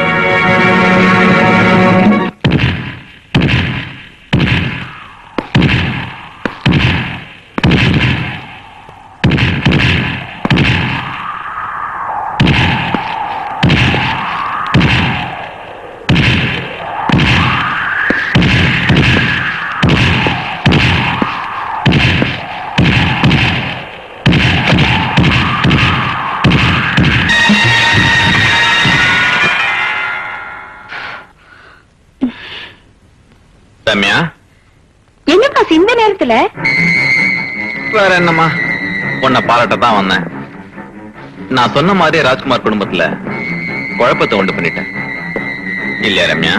ரம்யா என்ன பாஸ் இந்த நேரத்துல வேற என்னம்மா உன்னை பாராட்ட தான் வந்தேன் நான் சொன்ன மாதிரியே ராஜ்குமார் குடும்பத்துல குழப்பத்தை உண்டு பண்ணிட்டேன் இல்லையா ரம்யா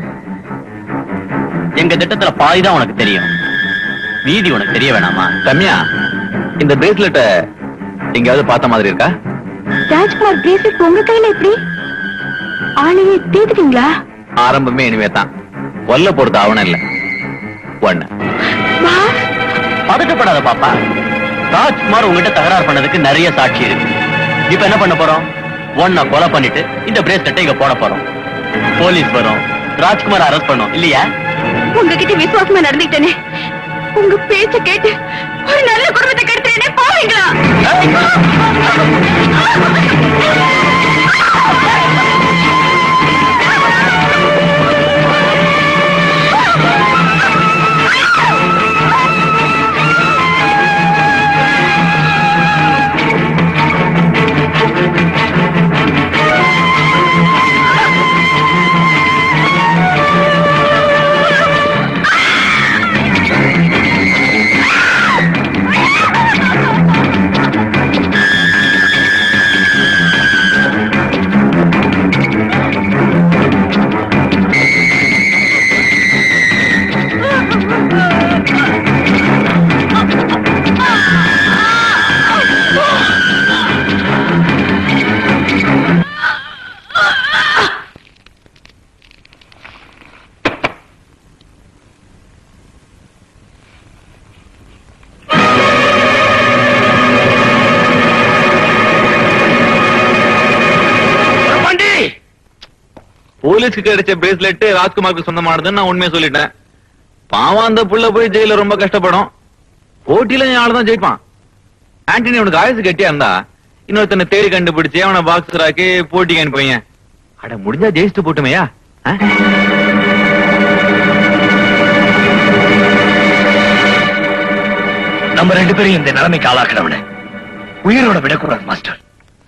எங்க திட்டத்துல பாதிதான் உனக்கு தெரியும் மீதி உனக்கு தெரிய வேணாமா ரம்யா இந்த பிரேஸ்லெட்ட எங்கேயாவது பார்த்த மாதிரி இருக்கா ராஜ்குமார் பிரேஸ்லெட் உங்க கையில எப்படி ஆளையே தீத்துட்டீங்களா ஆரம்பமே இனிமே தான் கொல்ல பொறுத்த அவன இல்ல ஒண்ணு பதட்டப்படாத பாப்பா ராஜ்குமார் உங்ககிட்ட தகராறு பண்ணதுக்கு நிறைய சாட்சி இருக்கு இப்ப என்ன பண்ண போறோம் ஒன்ன கொலை பண்ணிட்டு இந்த பிரேஸ்லெட்டை இங்க போட போறோம் போலீஸ் வரும் ராஜ்குமார் அரெஸ்ட் பண்ணோம் இல்லையா உங்ககிட்ட விசுவாசமா நடந்துக்கிட்டேனே உங்க பேச்ச கேட்டு ஒரு நல்ல குடும்பத்தை கெடுத்துட்டேனே போவீங்களா போலீஸ்க்கு கிடைச்ச பிரேஸ்லெட் ராஜ்குமாருக்கு சொந்தமானதுன்னு நான் உண்மையை சொல்லிட்டேன் பாவம் அந்த புள்ள போய் ஜெயில ரொம்ப கஷ்டப்படும் போட்டியில என் ஆளு தான் ஜெயிப்பான் ஆண்டனி உனக்கு ஆயுசு கட்டியா இருந்தா இன்னொருத்தனை தேடி கண்டுபிடிச்சு அவனை பாக்ஸர் ஆக்கி போட்டிக்கு அனுப்புவீங்க அட முடிஞ்சா ஜெயிச்சுட்டு போட்டுமையா ஆ? நம்ம ரெண்டு பேரும் இந்த நிலைமைக்கு ஆளாக்குறவன உயிரோட விடக்கூடாது மாஸ்டர்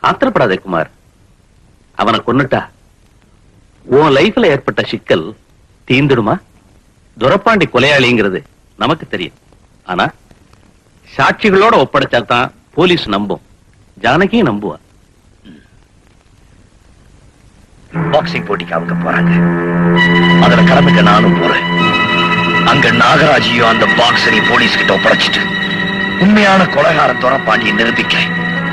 ஆத்திரப்படாதே குமார் அவனை கொன்னுட்டா உன் லைஃப்ல ஏற்பட்ட சிக்கல் தீந்துடுமா துரப்பாண்டி கொலையாளிங்கிறது நமக்கு தெரியும் ஆனா சாட்சிகளோட ஒப்படைச்சா தான் போலீஸ் நம்பும் ஜானகியும் நம்புவா பாக்ஸிங் போட்டிக்கு அவங்க போறாங்க அதுல கலந்துக்க நானும் போறேன் அங்க நாகராஜையும் அந்த பாக்ஸரையும் போலீஸ் கிட்ட ஒப்படைச்சிட்டு உண்மையான கொலைகாரன் துறப்பாண்டியை நிரூபிக்கிறேன்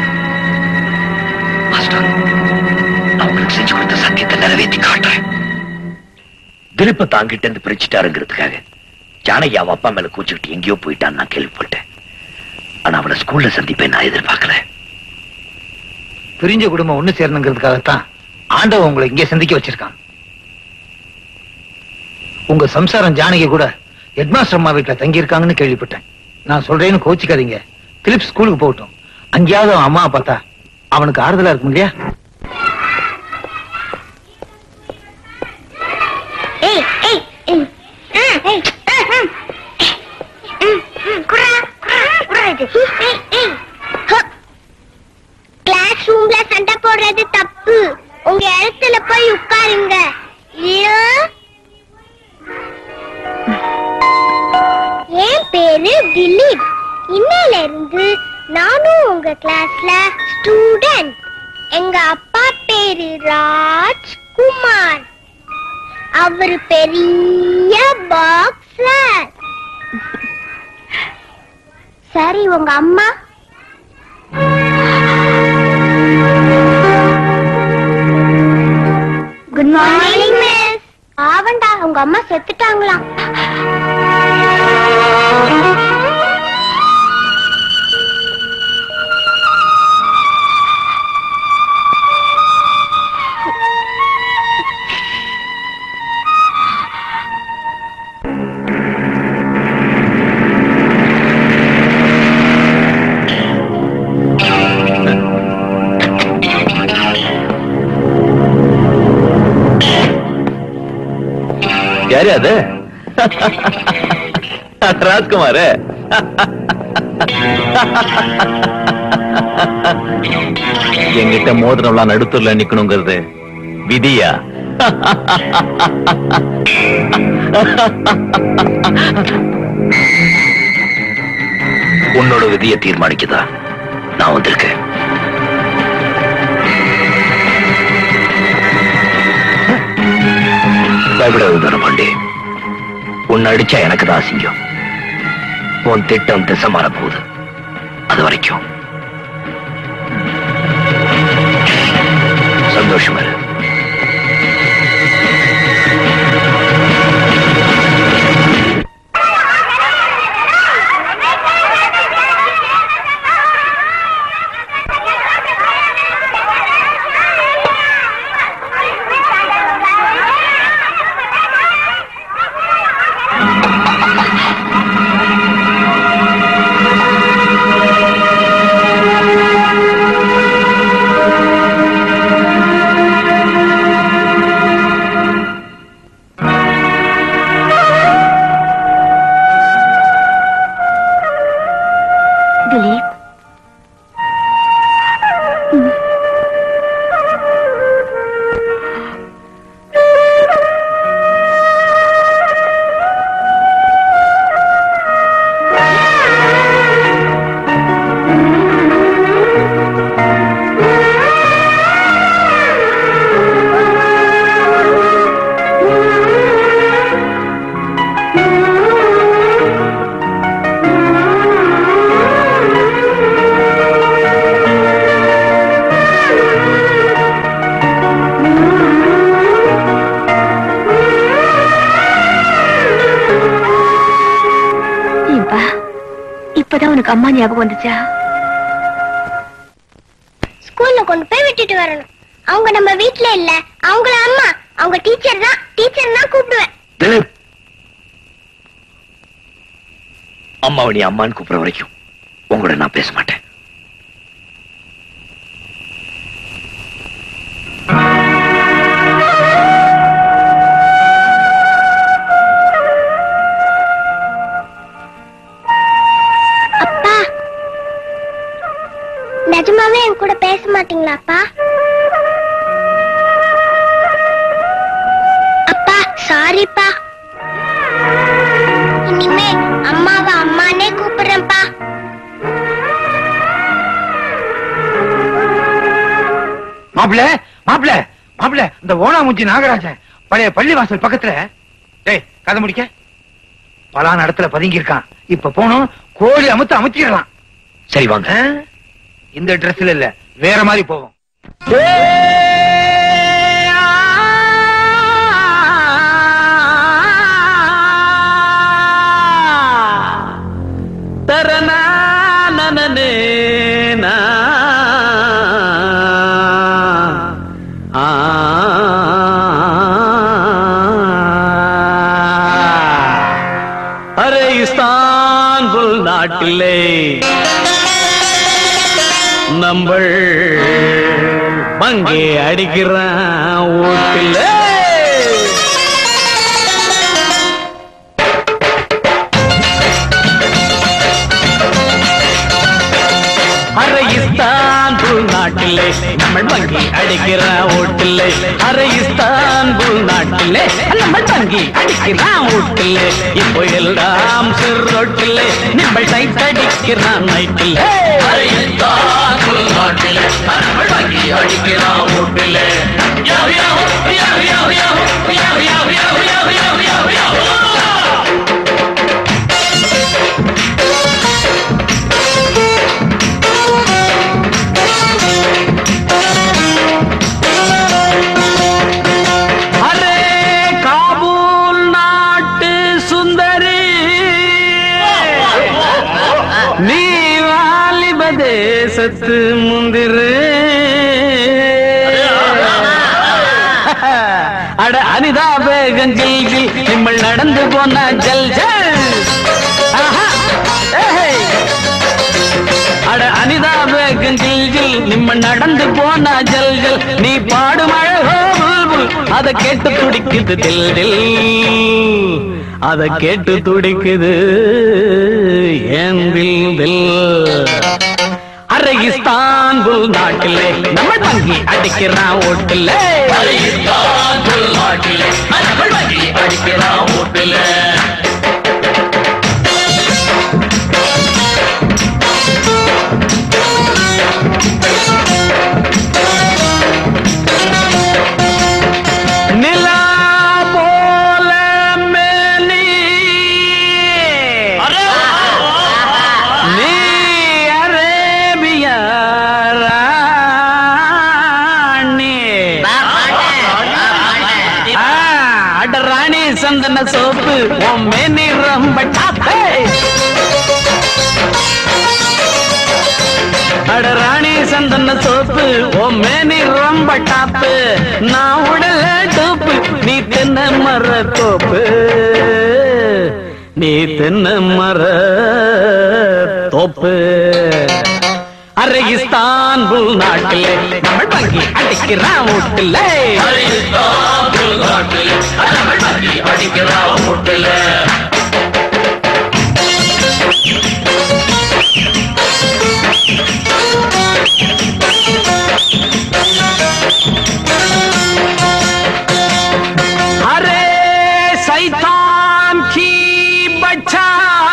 மாஸ்டர் நான் உங்களுக்கு செஞ்சு கொடுத்த சத்தியத்தை நிறைவேற்றி காட்டுறேன் திலீப்ப தாங்கிட்ட இருந்து பிரிச்சுட்டாருங்கிறதுக்காக ஜானகி அவ அப்பா மேல கூச்சுக்கிட்டு எங்கேயோ போயிட்டான்னு நான் கேள்விப்பட்டேன் ஆனா அவளை ஸ்கூல்ல சந்திப்பேன் நான் எதிர்பார்க்கல பிரிஞ்ச குடும்பம் ஒண்ணு சேரணுங்கிறதுக்காகத்தான் ஆண்டவன் உங்களை இங்கே சந்திக்க வச்சிருக்கான் உங்க சம்சாரம் ஜானகி கூட ஹெட்மாஸ்டர் அம்மா வீட்டுல தங்கி இருக்காங்கன்னு கேள்விப்பட்டேன் நான் சொல்றேன்னு கோச்சிக்காதீங்க பிலிப் ஸ்கூலுக்கு போகட்டும் அங்கேயாவது அவன் அம்மா பார்த்தா அவனுக்கு ஆறுதலா இருக்கும் இல்லையா ஏய் ஏய் ம், ம், ஏய், ம், ம். ம், ம், குர்ரா, குர்ரா, குர்ரா இது. ஏய், ஏய். ஹ. கிளாஸ் ரூம்ல சண்டை போடுறது தப்பு உங்க இடத்துல போய் உட்காருங்க இல்லையா? என் பேரு திலீப் இன்னையில இருந்து நானும் உங்க கிளாஸ்ல ஸ்டூடெண்ட் எங்க அப்பா பேரு ராஜ்குமார் அவர் பெரிய பாக்ஸர் சரி உங்க அம்மா குட் மார்னிங் மிஸ் ஆவண்டா உங்க அம்மா செத்துட்டாங்களாம் யாரு அது ராஜ்குமார் என்கிட்ட மோதிரம்லாம் நடுத்தூர்ல நிக்கணுங்கிறது விதியா உன்னோட விதியை தீர்மானிக்குதா நான் வந்திருக்கேன் பயப்படாது தரமாண்டே உன்னை அடிச்சா எனக்கு தான் அசிங்கம் உன் திட்டம் திசை மாற போகுது அது வரைக்கும் சந்தோஷமா இரு திலீப் ஏன்பா இப்பதான் உனக்கு அம்மா ஞாபகம் வந்துச்சா ஸ்கூல்ல கொண்டு போய் விட்டுட்டு வரணும் அவங்க நம்ம வீட்ல இல்ல அவங்கள அம்மா அவங்க டீச்சர் தான் டீச்சர் தான் கூப்பிடுவேன் திலீப் அம்மாவை நீ அம்மான்னு கூப்பிடுற வரைக்கும் உங்களோட நான் பேச மாட்டேன் அப்பா நிஜமாவே என் கூட பேச மாட்டீங்களாப்பா அப்பா சாரிப்பா மாப்பிள மாப்பிள மாப்பிள இந்த ஓனாமுஞ்சி நாகராஜன் பழைய பள்ளிவாசல் பக்கத்துல டேய் கதை முடிக்க பலான இடத்துல பதுங்கி இருக்கான் இப்ப போனோம் கோழி அமுத்து அமுத்திடலாம் சரி வாங்க ஆ? இந்த ட்ரெஸ்ல இல்ல வேற மாதிரி போவோம் தரனா நனனே நா. ஆ. அரே இஸ்தான்புல் நாட்டிலே நம்பள் பங்கே அடிக்கிறான் ஓட்டிலே அரை இஸ்தான்புல் நாட்டிலே நம்ம வங்கி அடிக்கிற ஓட்டிலே அரை இஸ்தான்புல் நாட்டிலே நம்ம வங்கி அடிக்கிற ஓட்டிலே இப்போ எல்லாம் சிறுரோட்டிலே நம்ம டைட் அடிக்கிறான் நைட்டிலே அரை இஸ்தான்புல் நாட்டிலே நம்ம வங்கி அடிக்கிற ஓட்டிலே யாவ் யாவ் யாவ் யாவ் யாவ் யாவ் யாவ் யாவ் யாவ் யாவ் யாவ் யாவ் அரே காபூல் நாட்டு சுந்தரி நீ வாலிப தேசத்து முந்திரு அட அனிதா பேகம் ஜில் ஜில் நிம்மல் நடந்து போன ஜல் ஜல் ஆஹா, ஏய். அட அனிதா பேகம் ஜில் ஜில் நிம்ம நடந்து போனா ஜல் ஜல் நீ பாடும் அழகோ புல்புல் அத கேட்டு துடிக்குது தில் தில் அத கேட்டு துடிக்குது ஏன் தில் தில் அரை இஸ்தான்புல் நாட்டிலே நம்ம வங்கி அடிக்கிறான் ஓட்டுல அரை இஸ்தான்புல் நாட்டிலே நம்ம வங்கி அடிக்கிறான் ஓட்டுல நிலா போல மேனி நீ அரேபிய ராணி ஆ, அட ராணி சந்தன சோப்பு உன் மேனி ரொம்ப டாப்பே அட ராணி சந்தன சோப்பு ஓ மேனி ரொம்ப டாப்பு நான் உடல டோப்பு நீ தென்ன மர தோப்பு நீ தென்ன மர தோப்பு அரை இஸ்தான்புல் நாட்டிலே நம்ம வங்கி அடிக்கிறான் வீட்டுல இஸ்தான்புல் நாட்டிலே நம்ம வங்கி அடிக்கிறான் வீட்டுல अरे सैतान की बच्चा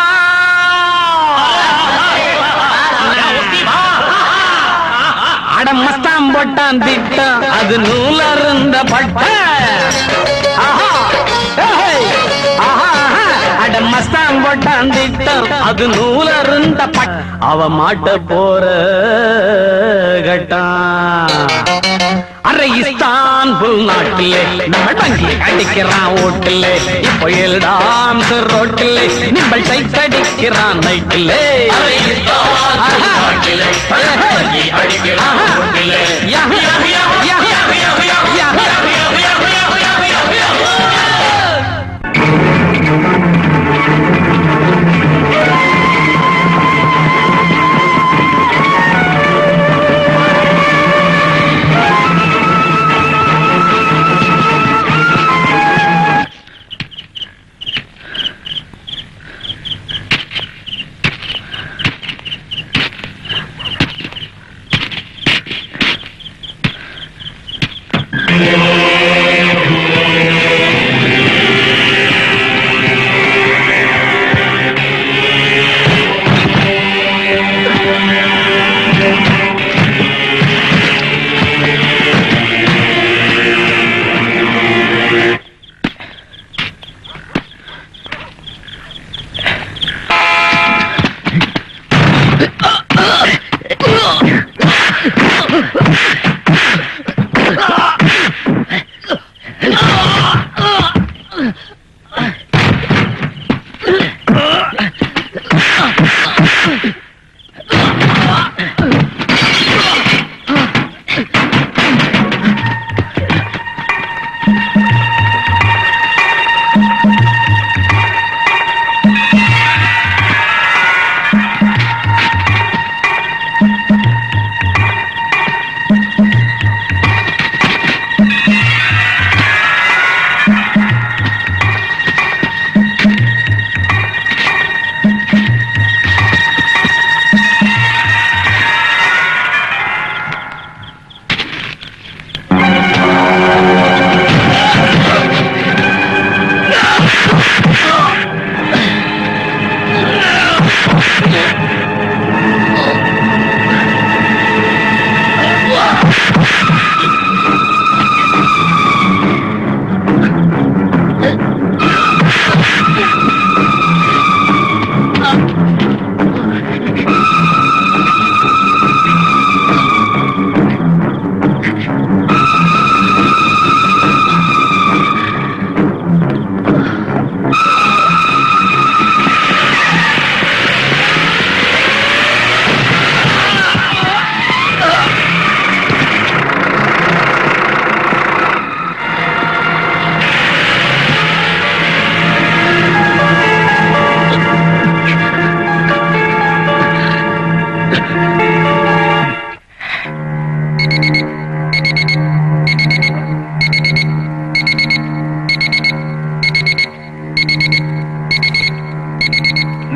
அட மஸ்தான் போட்டான் திட்டம் அது நூலருந்த பட்ட ஆஹா, ஏய், ஆஹா, ஆஹா. அட மஸ்தான் போட்டான் திட்டம் அது நூலருந்த பட் அவ மாட்ட போற கட்டான் அரை இஸ்தான்புல் நாட்டிலே நம்ம வங்கி அடிக்கிறான் ஓட்டிலே இப்போ எல்லாம் ரோட்டிலே நிம்பல் டைட் அடிக்கிறான் நைட்டிலே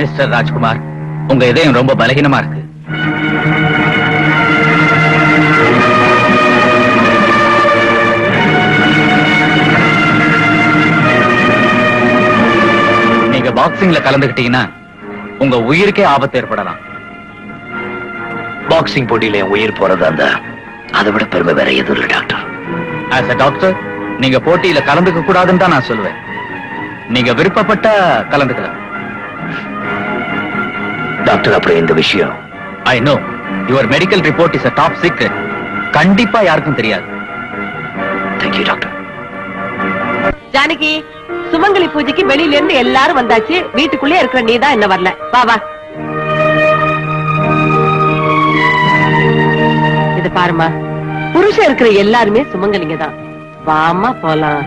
மிஸ்டர் ராஜ்குமார் உங்க இதயம் ரொம்ப பலகீனமா இருக்கு நீங்க பாக்ஸிங்ல கலந்துக்கிட்டீங்கன்னா உங்க உயிருக்கே ஆபத்து ஏற்படலாம் பாக்ஸிங் போட்டியில என் உயிர் போறதா இருந்தா அதை விட பெருமை வேற எதுவும் இல்லை டாக்டர் ஆஸ் அ டாக்டர் நீங்க போட்டியில கலந்துக்க கூடாதுன்னு தான் நான் சொல்லுவேன் நீங்க விருப்பப்பட்ட கலந்துக்கலாம் டாக்டர் அப்புறம் இந்த விஷயம் I know your medical report is a top secret கண்டிப்பா யாருக்கும் தெரியாது தேங்க்யூ டாக்டர் ஜானகி சுமங்கலி பூஜைக்கு வெளியில இருந்து எல்லாரும் வந்தாச்சு வீட்டுக்குள்ளே இருக்கிற நீ தான் என்ன வரல வா வா இது பாருமா புருஷன் இருக்கிற எல்லாருமே சுமங்கலிங்க தான் வாமா போலாம்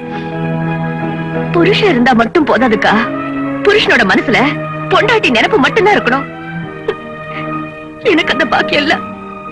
புருஷன் இருந்தா மட்டும் போதாதுக்கா புருஷனோட மனசுல பொண்டாட்டி நினைப்பு மட்டும்தான் இருக்கணும் எனக்கு அந்த பாக்கியம் இல்ல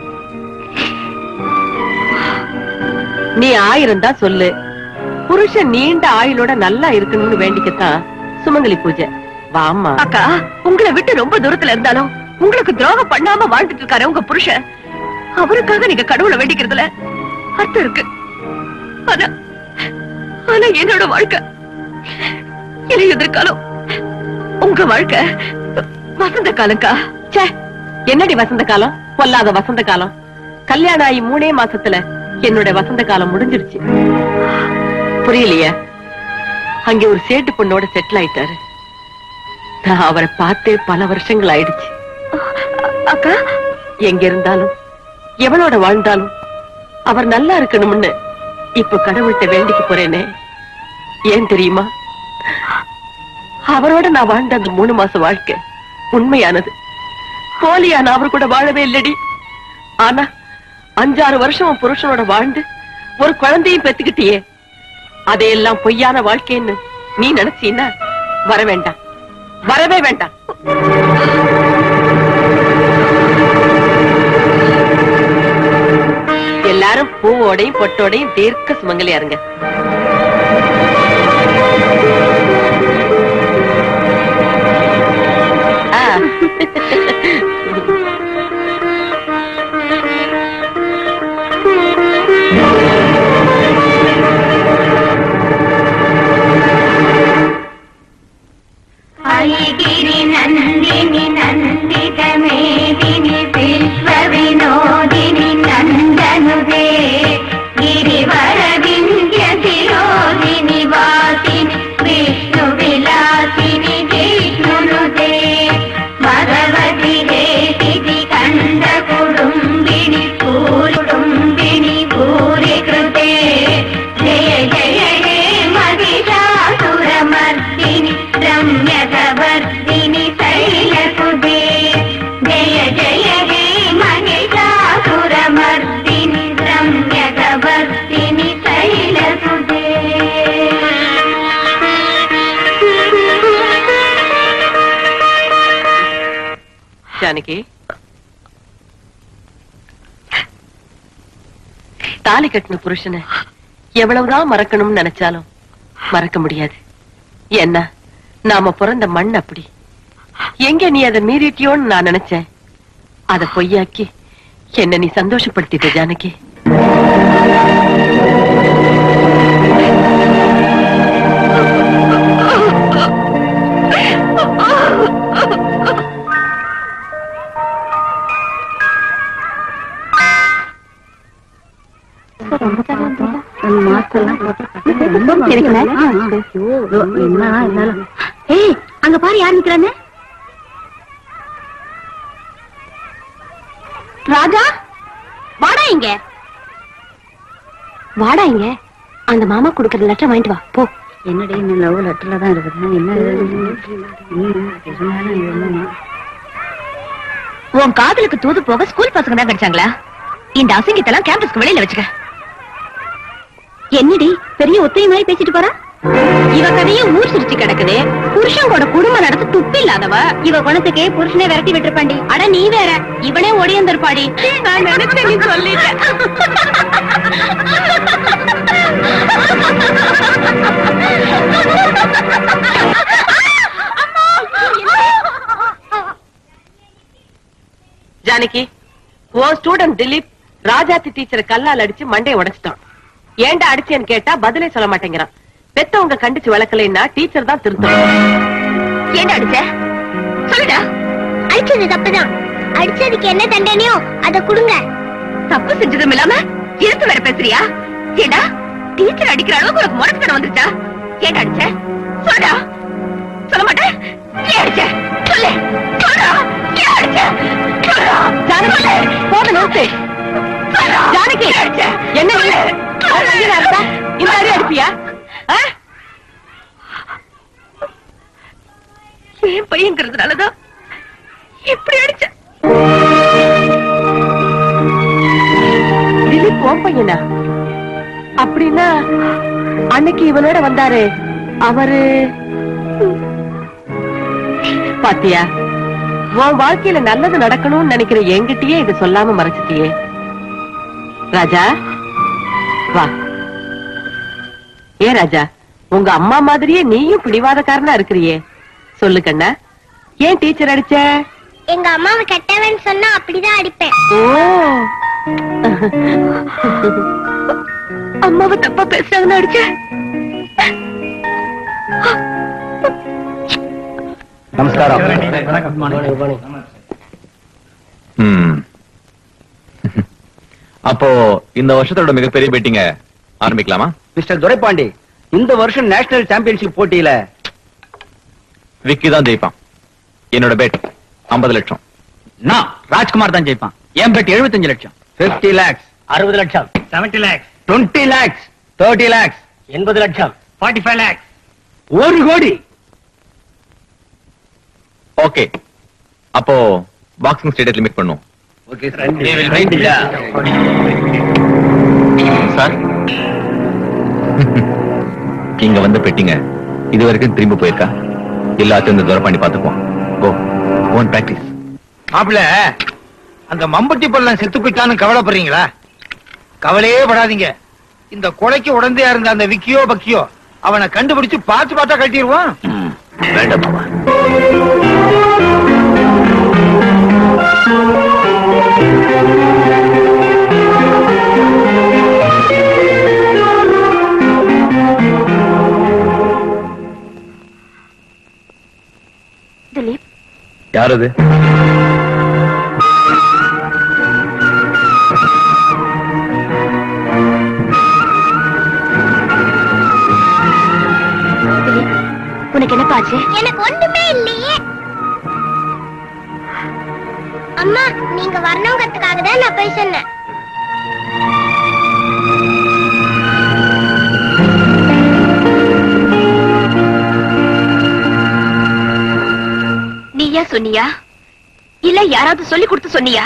நீ ஆயிரம் தான் சொல்லு புருஷன் நீண்ட ஆயுளோட நல்லா இருக்கணும்னு வேண்டிக்கத்தான் சுமங்கலி பூஜை வாமா அக்கா உங்களை விட்டு ரொம்ப தூரத்துல இருந்தாலும் உங்களுக்கு துரோகம் பண்ணாம வாழ்ந்துட்டு இருக்காரு உங்க புருஷன் அவருக்காக நீங்க கடவுளை வேண்டிக்கிறதுல அர்த்தம் இருக்கு ஆனா ஆனா என்னோட வாழ்க்கை இனி எதிர்காலம் உங்க வாழ்க்கை வசந்த காலம்க்கா ச்சே என்னடி வசந்த காலம் பொல்லாத வசந்த காலம் கல்யாணம் ஆகி மூணே மாசத்துல என்னோட வசந்த காலம் முடிஞ்சிருச்சு புரியலையா அங்க ஒரு சேட்டு பொண்ணோட செட்டில் ஆயிட்டாரு நான் அவரை பார்த்தே பல வருஷங்கள் ஆயிடுச்சு அக்கா எங்க இருந்தாலும் எவளோட வாழ்ந்தாலும் அவர் நல்லா இருக்கணும்னு இப்ப கடவுள்கிட்ட வேண்டிக்க போறேனே ஏன் தெரியுமா அவரோட நான் வாழ்ந்த அந்த மூணு மாச வாழ்க்கை உண்மையானது போலியா நான் அவர் கூட வாழவே இல்லடி ஆனா அஞ்சாறு வருஷம் உன் புருஷனோட வாழ்ந்து ஒரு குழந்தையும் பெத்துக்கிட்டியே அதையெல்லாம் பொய்யான வாழ்க்கைன்னு நீ நினைச்சீன்னா வர வேண்டாம் வரவே வேண்டாம் எல்லாரும் பூவோடையும் பொட்டோடையும் தீர்க்க சுமங்கலியா இருங்க ஆ. ఐగిరి నందిని నందిత మేదిని విశ్వ వినోదిని నందనుదే గిరివర వింధ్య శిరోదిని వాసిని విష్ణు విలాసిని జిష్ణునుదే భగవతి రేతిది కంద కుడుంబిని కుడుంబిని భూరి కృతే జయ జయ హే మహిషాసురమర్దిని రమ్యకవర్దిని శైలసుదే జయ జయ హే మహిషాసురమర్దిని రమ్యకవర్దిని శైలసుదే ஜானகி தாலி கட்டின புருஷனை எவ்வளவுதான் மறக்கணும்னு நினைச்சாலும் மறக்க முடியாது என்ன நாம பிறந்த மண் அப்படி எங்க நீ அதை மீறிட்டியோன்னு நான் நினைச்சேன் அத பொய்யாக்கி என்ன நீ சந்தோஷப்படுத்திட்ட ஜானகி ஏய் அங்க பாரு யார் நிக்கிறான்னு ராஜா வாடா இங்க வாடா இங்க அந்த மாமா குடுக்கற லெட்டர் வாங்கிட்டு வா போ என்னடி இந்த லவ் லெட்டர்ல தான் இருக்குது என்ன உன் காதலுக்கு தூது போக ஸ்கூல் பசங்க தான் கிடைச்சாங்களா இந்த அசிங்கத்தெல்லாம் கேம்பஸ்க்கு வெளியில வச்சுக்க என்னடி பெரிய ஒத்தை மாதிரி பேசிட்டு போறா இவ கதையே ஊர் சுரிச்சு கிடக்குது புருஷன் கூட குடும்பம் நடத்த துப்பு இல்லாதவ இவ குணத்துக்கு புருஷனை விரட்டி விட்டுருப்பாண்டி அட நீ வேற இவனே ஒடியந்திருப்பாடி நான் நினைச்சேன் நீ சொல்லிட்ட oh student Dilip Rajathi teacher கல்லால் அடிச்சு மண்டையை உடைச்சிட்டான் ஏன்டா அடிச்சேன்னு கேட்டா பதிலே சொல்ல மாட்டேங்கிறான் பெத்தவங்க கண்டிச்சு வளர்க்கலைன்னா டீச்சர் தான் திருத்தணும் ஏன்டா அடிச்ச சொல்லுடா அடிச்சது தப்புதான் அடிச்சதுக்கு என்ன தண்டனையோ அத குடுங்க தப்பு செஞ்சதும் இல்லாம இழுத்து வேற பேசுறியா ஏடா டீச்சர் அடிக்கிற அளவுக்கு உனக்கு முறைத்தனம் வந்துருச்சா ஏன்டா அடிச்ச சொல்லுடா சொல்ல மாட்டேன் ஏன் அடிச்ச சொல்லு சொல்லுடா ஏன் அடிச்ச சொல்லுடா ஜானகி போத நிறுத்து ஜானகி என்ன நீ? ஒரு ஐயரா இருந்தா இந்த அடி அடிப்பியா ஆ? என் பையங்கிறதுனாலதான் இப்படி அடிச்ச திலீப் உன் பையனா அப்படின்னா அன்னைக்கு இவனோட வந்தாரு அவரு பாத்தியா உன் வாழ்க்கையில நல்லது நடக்கணும்னு நினைக்கிற என்கிட்டயே இத சொல்லாம மறைச்சிட்டியே ராஜா வா ஏ ராஜா உங்க அம்மா மாதிரியே நீயும் பிடிவாதக்காரனா இருக்கிறியே சொல்லு கண்ணா ஏன் டீச்சர் அடிச்ச எங்க அம்மாவை கெட்டவன் சொன்னா அப்படிதான் அடிப்பேன் ஓ அம்மாவை தப்பா பேசுறாங்கன்னு அடிச்ச நமஸ்காரம் ம். அப்போ இந்த வருஷத்தோட மிகப்பெரிய பேட்டிங்க ஆரம்பிக்கலாமா மிஸ்டர் துரைபாண்டி இந்த வருஷம் நேஷனல் சாம்பியன்ஷிப் போட்டியில விக்கி தான் ஜெயிப்பான் என்னோட பேட் 50 லட்சம் நான் ராஜ்குமார் தான் ஜெயிப்பான் என் பெட் 75 லட்சம் 50 லேக்ஸ் அறுபது லட்சம் செவன்டி லேக்ஸ் 20 லேக்ஸ் 30 லேக்ஸ் எண்பது லட்சம் ஃபார்ட்டி ஃபைவ் லேக்ஸ் ஒரு கோடி ஓகே அப்போ பாக்ஸிங் ஸ்டேடியத்தில் மீட் பண்ணுவோம் ஓகே சார் இங்க வந்து பெட்டிங்க இது வரைக்கும் திரும்பி போயிருக்கா எல்லாத்தையும் இந்த துரை பண்ணி பார்த்துக்குவோம் கோ ஓன் பிராக்டிஸ் மாப்பிள்ள அந்த மம்பட்டி பள்ளம் செத்து போயிட்டான்னு கவலைப்படுறீங்களா கவலையே படாதீங்க இந்த கொலைக்கு உடந்தையா இருந்த அந்த விக்கியோ பக்கியோ அவனை கண்டுபிடிச்சு பார்த்து பார்த்தா கட்டிடுவான் வேண்டாம் மாமா திலீப் யார் அது திலீப் உனக்கு என்ன பாச்சு எனக்கு ஒண்ணுமே இல்லையே அம்மா நீங்க வரணுங்கிறதுக்காக தான் நான் போய் சொன்னேன் நீயா சொன்னியா இல்ல யாராவது சொல்லி கொடுத்து சொன்னியா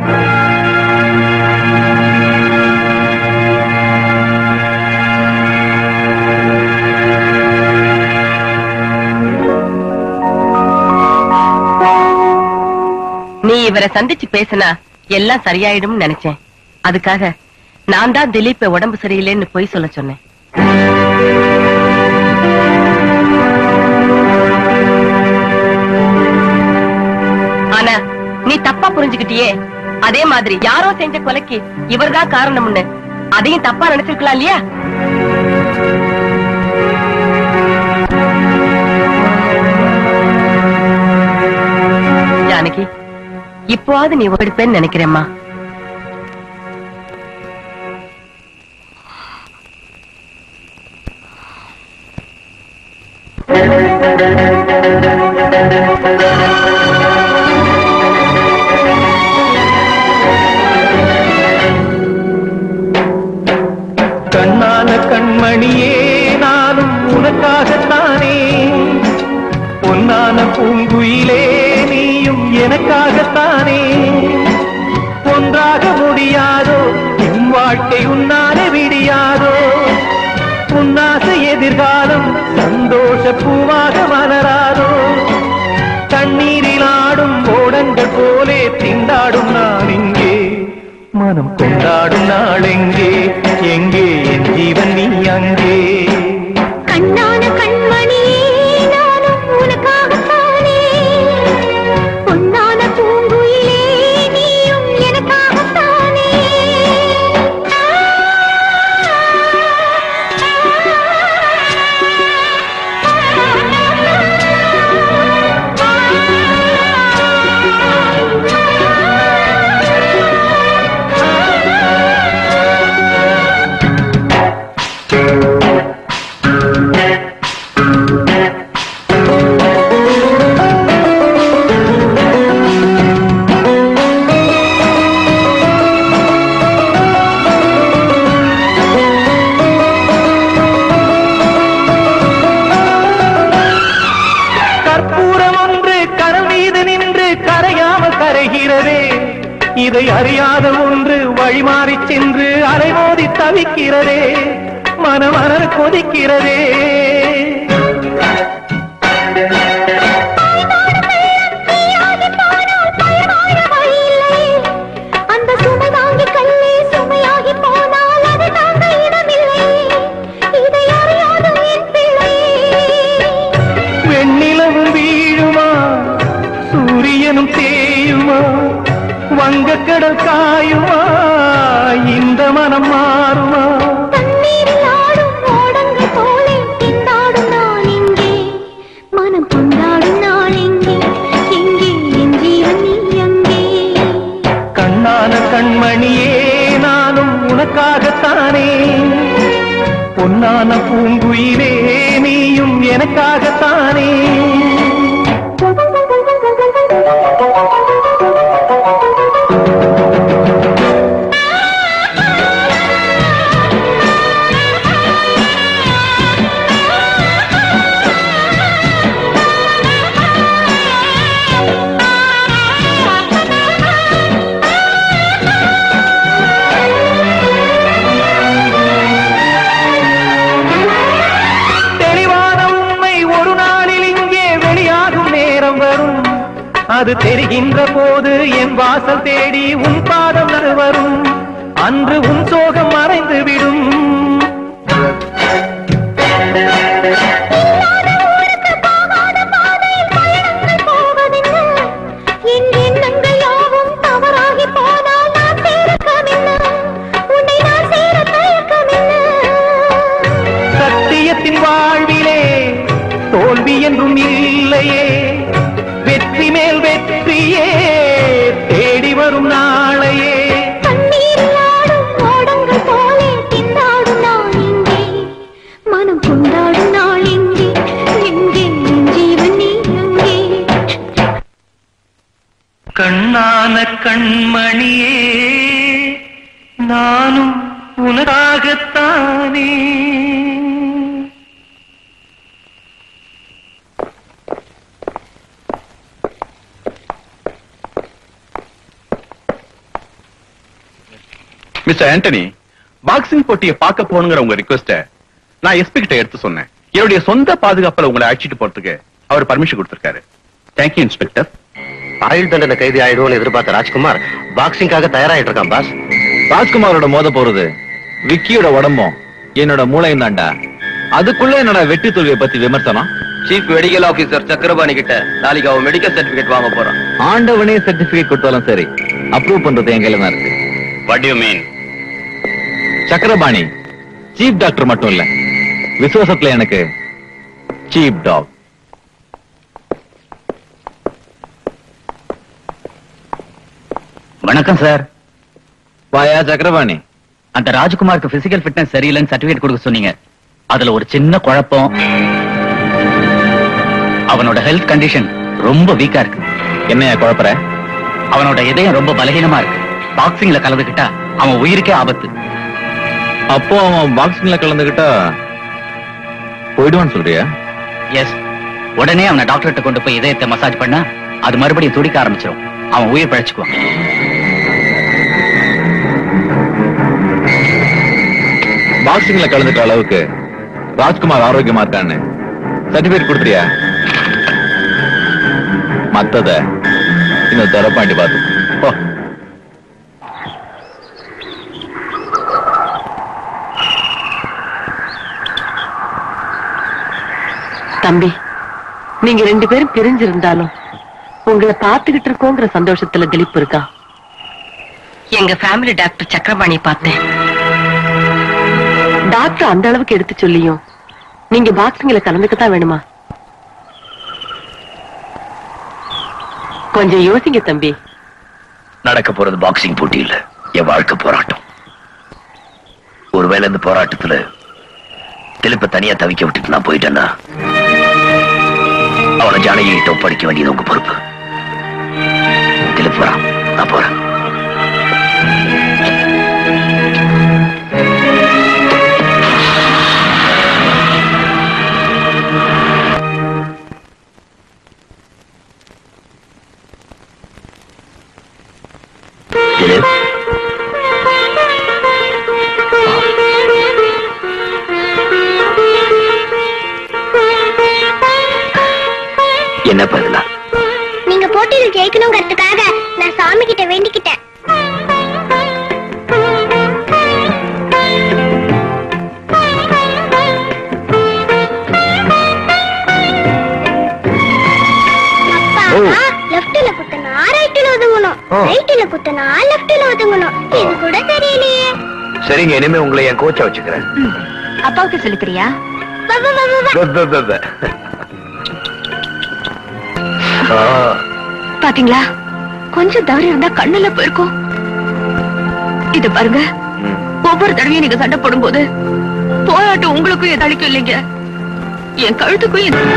நீ இவரை சந்திச்சு பேசினா எல்லாம் சரியாயிடும்னு நினைச்சேன் அதுக்காக நான் தான் திலீப்ப உடம்பு சரியில்லைன்னு பொய் சொல்ல சொன்னேன் ஆனா நீ தப்பா புரிஞ்சுக்கிட்டியே அதே மாதிரி யாரோ செஞ்ச கொலைக்கு இவர்தான் காரணம்னு அதையும் தப்பா நினைச்சிருக்கலாம் இல்லையா ஜானகி இப்போவாது நீ ஓடிப்பேன்னு நினைக்கிறேம்மா கண்ணான கண்மணியே நானும் உனக்காகத்தானே பொன்னான பூங்குயிலே நீயும் எனக்காகத்தானே ஒன்றாக முடியாதோ என் வாழ்க்கை உன்னால விடியாதோ உன்னாசை எதிர்காலம் சந்தோஷ பூவாக மலராதோ தண்ணீரில் ஆடும் ஓடங்கள் போலே திண்டாடும் நான் இங்கே மனம் கொண்டாடும் நாள் எங்கே எங்கே என் ஜீவன் நீ அங்கே கண்ணான கண்மணியே நானும் உனக்காகத்தானே பொன்னான பூங்குயிலே நீயும் எனக்காகத்தானே இதை அறியாத ஒன்று வழிமாறி சென்று அலைமோதி தவிக்கிறதே மனமலர் கொதிக்கிறதே அந்த சுமை தாங்கி கல்லே சுமையாகி போனால் அது தாங்க இடமில்லை இதை அறியாத என் பிள்ளை வெண்ணிலவும் வீழுமா சூரியனும் தேயுமா வங்கக்கடல் காயுமா இந்த மனம் மாறுமா தண்ணீரில் ஆடும் ஓடங்கள் போலே திண்டாடும் நான் இங்கே மனம் கொண்டாடும் நாள் எங்கே எங்கே என் ஜீவன் நீ அங்கே கண்ணான கண்மணியே நானும் உனக்காகத்தானே பொன்னான பூங்குயிலே நீயும் எனக்காகத்தானே தெளிவான உண்மை ஒரு நாளில் இங்கே வெளியாகும் நேரம் வரும் அது தெரிகின்ற போது என் வாசல் தேடி உன் பாதம் அது வரும் அன்று உன் சோகம் மறைந்து விடும் என் எண்ணங்கள் யாவும் தவறாகி போனால் நான் சேரக்கமில்ல உன்னை நான் சேர தயக்கமில்ல சத்தியத்தின் வாழ்விலே தோல்வி என்றும் இல்லையே வெற்றி மேல் வெற்றியே தேடி வரும் நாளையே தண்ணீரில் ஆடும் ஓடங்கள் போலே திண்டாடும் நான் இங்கே மனம் கொண்டாடும் நாள் எங்கே எங்கே என் ஜீவன் நீ அங்கே கண்ணான கண்மணியே நானும் உனக்காகத்தானே மிஸ்டர் ஆண்டனி பாக்ஸிங் போட்டியை பார்க்க போகணுங்கிற உங்க ரிக்வெஸ்ட நான் எஸ்பி கிட்ட எடுத்து சொன்னேன் என்னுடைய சொந்த பாதுகாப்புல உங்களை அழைச்சிட்டு போறதுக்கு அவர் பர்மிஷன் கொடுத்திருக்காரு தேங்க்யூ இன்ஸ்பெக்டர் ஆயுள் தண்டனை கைதி ஆயிடுவோம்னு எதிர்பார்த்த ராஜ்குமார் பாக்ஸிங்காக தயாராயிட்டு இருக்கான் பாஸ் ராஜ்குமாரோட மோத போறது விக்கியோட உடம்பும் என்னோட மூளையும் தாண்டா அதுக்குள்ள என்னோட வெற்றி தோல்வியை பத்தி விமர்சனம் சீஃப் மெடிக்கல் ஆபீசர் சக்கரபாணி கிட்ட நாளைக்கு அவன் மெடிக்கல் சர்டிபிகேட் வாங்க போறான் ஆண்டவனே சர்டிபிகேட் கொடுத்தாலும் சரி அப்ரூவ் பண்றது என் கையில தான் இருக்கு what you mean Chakrapani chief doctor மட்டும் இல்ல விசுவாசத்துல எனக்கு சீப் டாக் வணக்கம் சார் வாயா சக்கரபாணி அந்த ராஜ்குமாருக்கு பிசிக்கல் ஃபிட்னஸ் சரியில்லைன்னு சர்டிபிகேட் கொடுக்க சொன்னீங்க அதுல ஒரு சின்ன குழப்பம் அவனோட ஹெல்த் கண்டிஷன் ரொம்ப வீக்கா இருக்கு என்னையா குழப்பற அவனோட இதயம் ரொம்ப பலகீனமா இருக்கு பாக்ஸிங்ல கலந்துக்கிட்டா அவன் உயிருக்கே ஆபத்து அப்போ அவன் பாக்ஸிங்ல கலந்துகிட்டா போயிடுவான்னு சொல்றியா எஸ் உடனே அவனை டாக்டர்கிட்ட கொண்டு போய் இதயத்தை மசாஜ் பண்ணா அது மறுபடியும் துடிக்க ஆரம்பிச்சிடும் அவன் உயிர் பழச்சுக்குவான் பாக்ஸிங்ல கலந்துக்கிற அளவுக்கு ராஜ்குமார் ஆரோக்கியமா இருக்கான்னு சர்டிபிகேட் கொடுத்துறியா மத்தத இன்னும் தரப்பாண்டி பார்த்து போ தம்பி நீங்க ரெண்டு பேரும் பிரிஞ்சிருந்தாலும் உங்களை பார்த்துக்கிட்டு இருக்கோங்கிற சந்தோஷத்துல திலீப் இருக்கா எங்க ஃபேமிலி டாக்டர் சக்கரபாணி பார்த்தேன் டாக்டர் அந்த அளவுக்கு எடுத்து சொல்லியும் நீங்க பாக்ஸிங்ல கலந்துக்கத்தான் வேணுமா கொஞ்சம் யோசிங்க தம்பி நடக்க போறது பாக்ஸிங் போட்டி இல்ல என் வாழ்க்கை போராட்டம் ஒருவேளை இந்த போராட்டத்துல திலிப்ப தனியா தவிக்க விட்டுட்டு நான் போயிட்டேன்னா அவனை ஜானகிட்ட ஒப்படைக்க வேண்டியது உங்க பொறுப்பு திலிப் வரான் நான் போறேன் கிடைக்கணுங்கிறதுக்காக நான் சாமி கிட்ட வேண்டிக்கிட்டேன் அப்பா லெஃப்ட்ல குத்தனா ரைட்ல ஒதுங்கணும் ஓ. ரைட்ல குத்தனா லெஃப்ட்ல ஒதுங்கணும் இது கூட தெரியலையே சரிங்க இனிமே உங்களை என் கோச்சா வச்சுக்கிறேன் அப்பாவுக்கு சொல்லித் தரியா வா, வா, வா, வா, வா. ப, ப, ப, ப. ஆ, பாத்தீங்களா கொஞ்சம் தவறி இருந்தா கண்ணுல போயிருக்கும் இது பாருங்க ஒவ்வொரு தடவையும் நீங்க சண்டை போடும்போது போராட்டம் உங்களுக்கும் எதாளிக்கும் இல்லைங்க என் கழுத்துக்கும் என்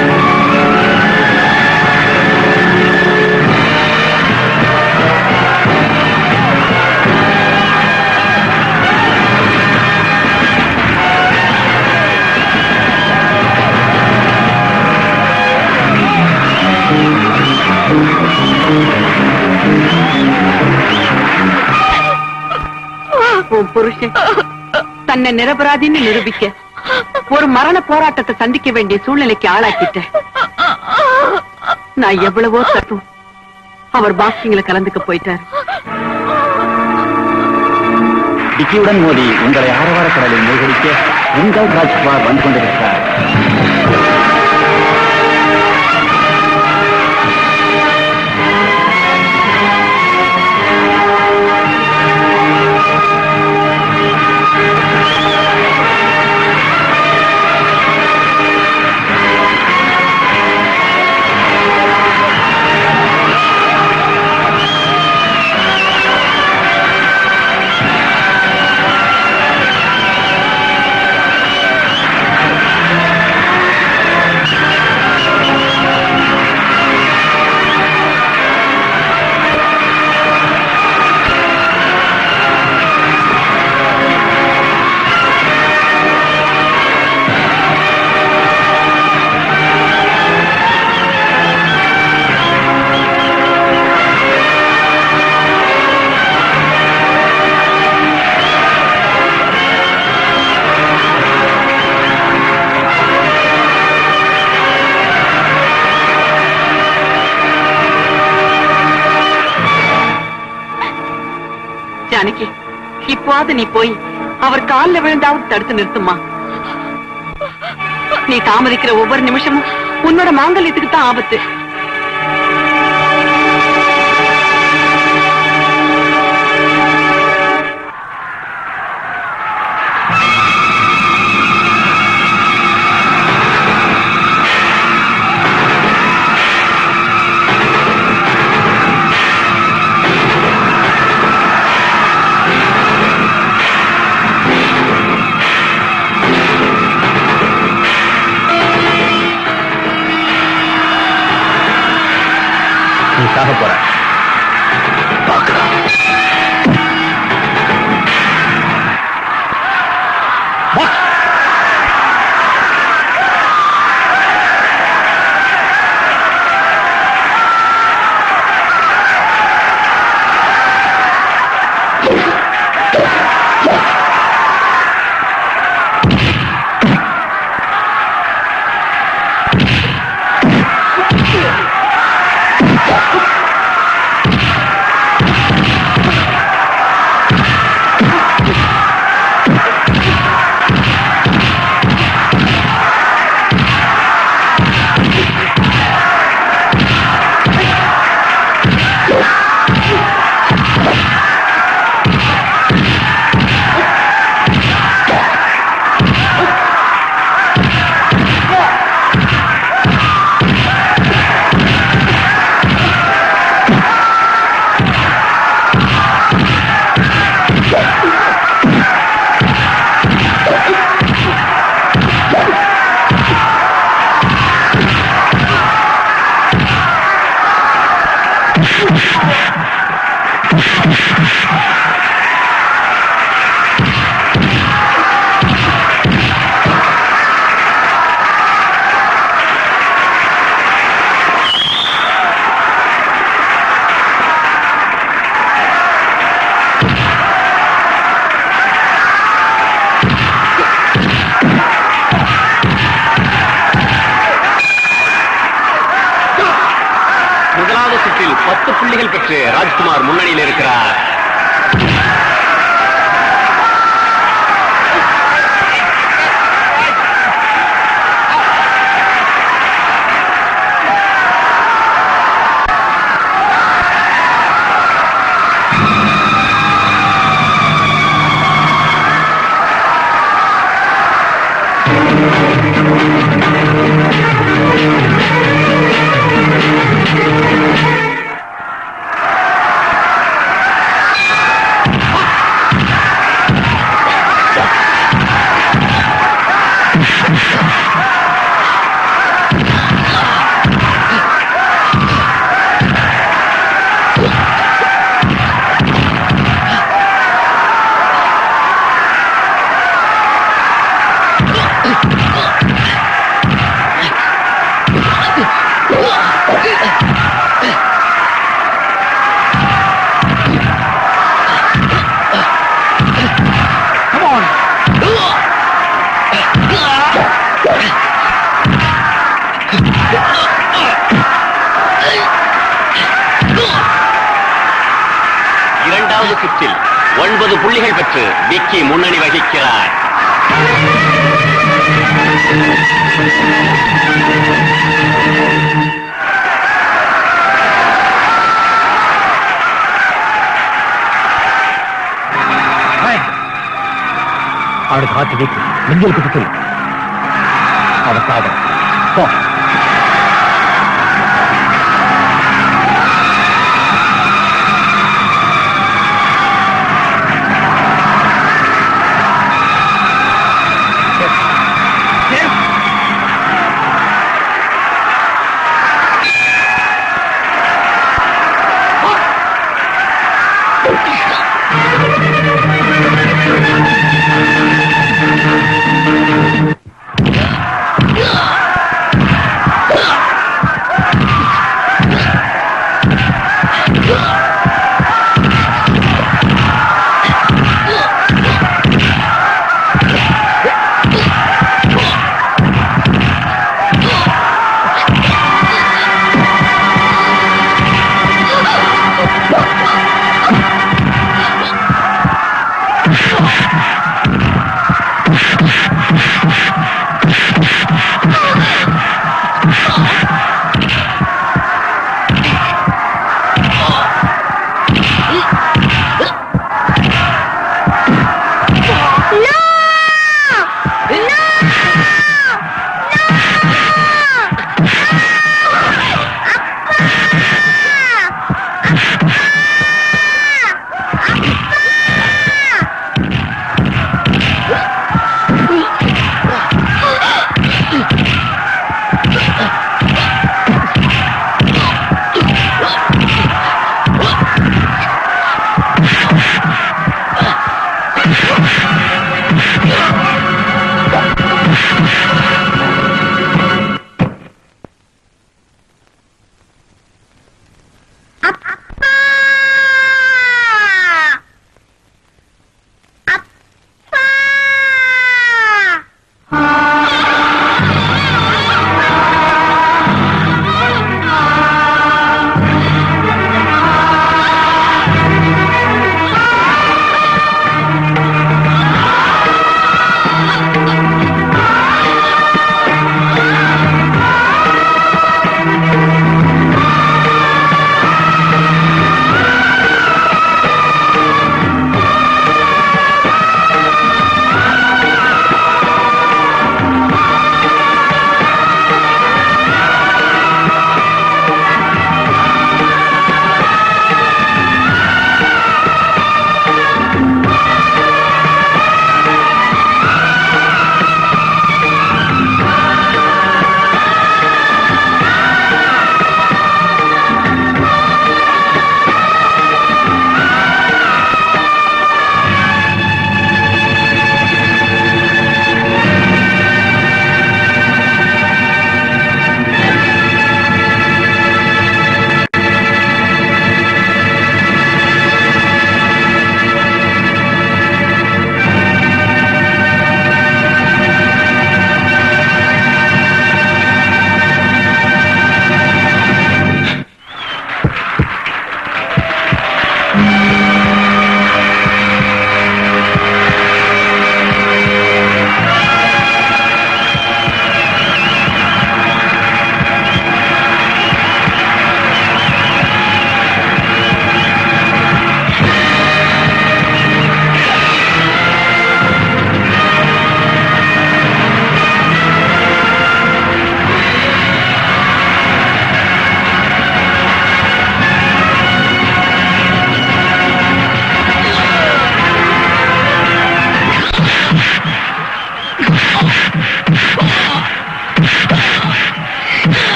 உன் புருஷன் தன்னை நிரபராதின்னு நிரூபிக்க ஒரு மரண போராட்டத்தை சந்திக்க வேண்டிய சூழ்நிலைக்கு ஆளாக்கிட்டேன் நான் எவ்வளவோ தட்டும் அவர் பாக்ஸிங்ல கலந்துக்க போயிட்டார் டிக்கியுடன் மோதி உங்களை ஆரவார கடலில் மூழ்கடிக்க உங்கள் ராஜ்குமார் வந்து கொண்டிருக்கிறார் ஜானகி இப்போது நீ போய் அவர் கால்ல விழுந்தாவது தடுத்து நிறுத்துமா நீ தாமதிக்கிற ஒவ்வொரு நிமிஷமும் உன்னோட மாங்கல்யத்துக்கு தான் ஆபத்து நீ சாக போற பார்க்கலாம் பத்து புள்ளிகள் பெற்று ராஜ்குமார் முன்னணியில் இருக்கிறார் இரண்டாவது சுற்றில் ஒன்பது புள்ளிகள் பெற்று விக்கி முன்னணி வகிக்கிறார் அவனுக்கு ஹார்ட் வீக் நெஞ்சல் குத்து அவன் சாதம் போ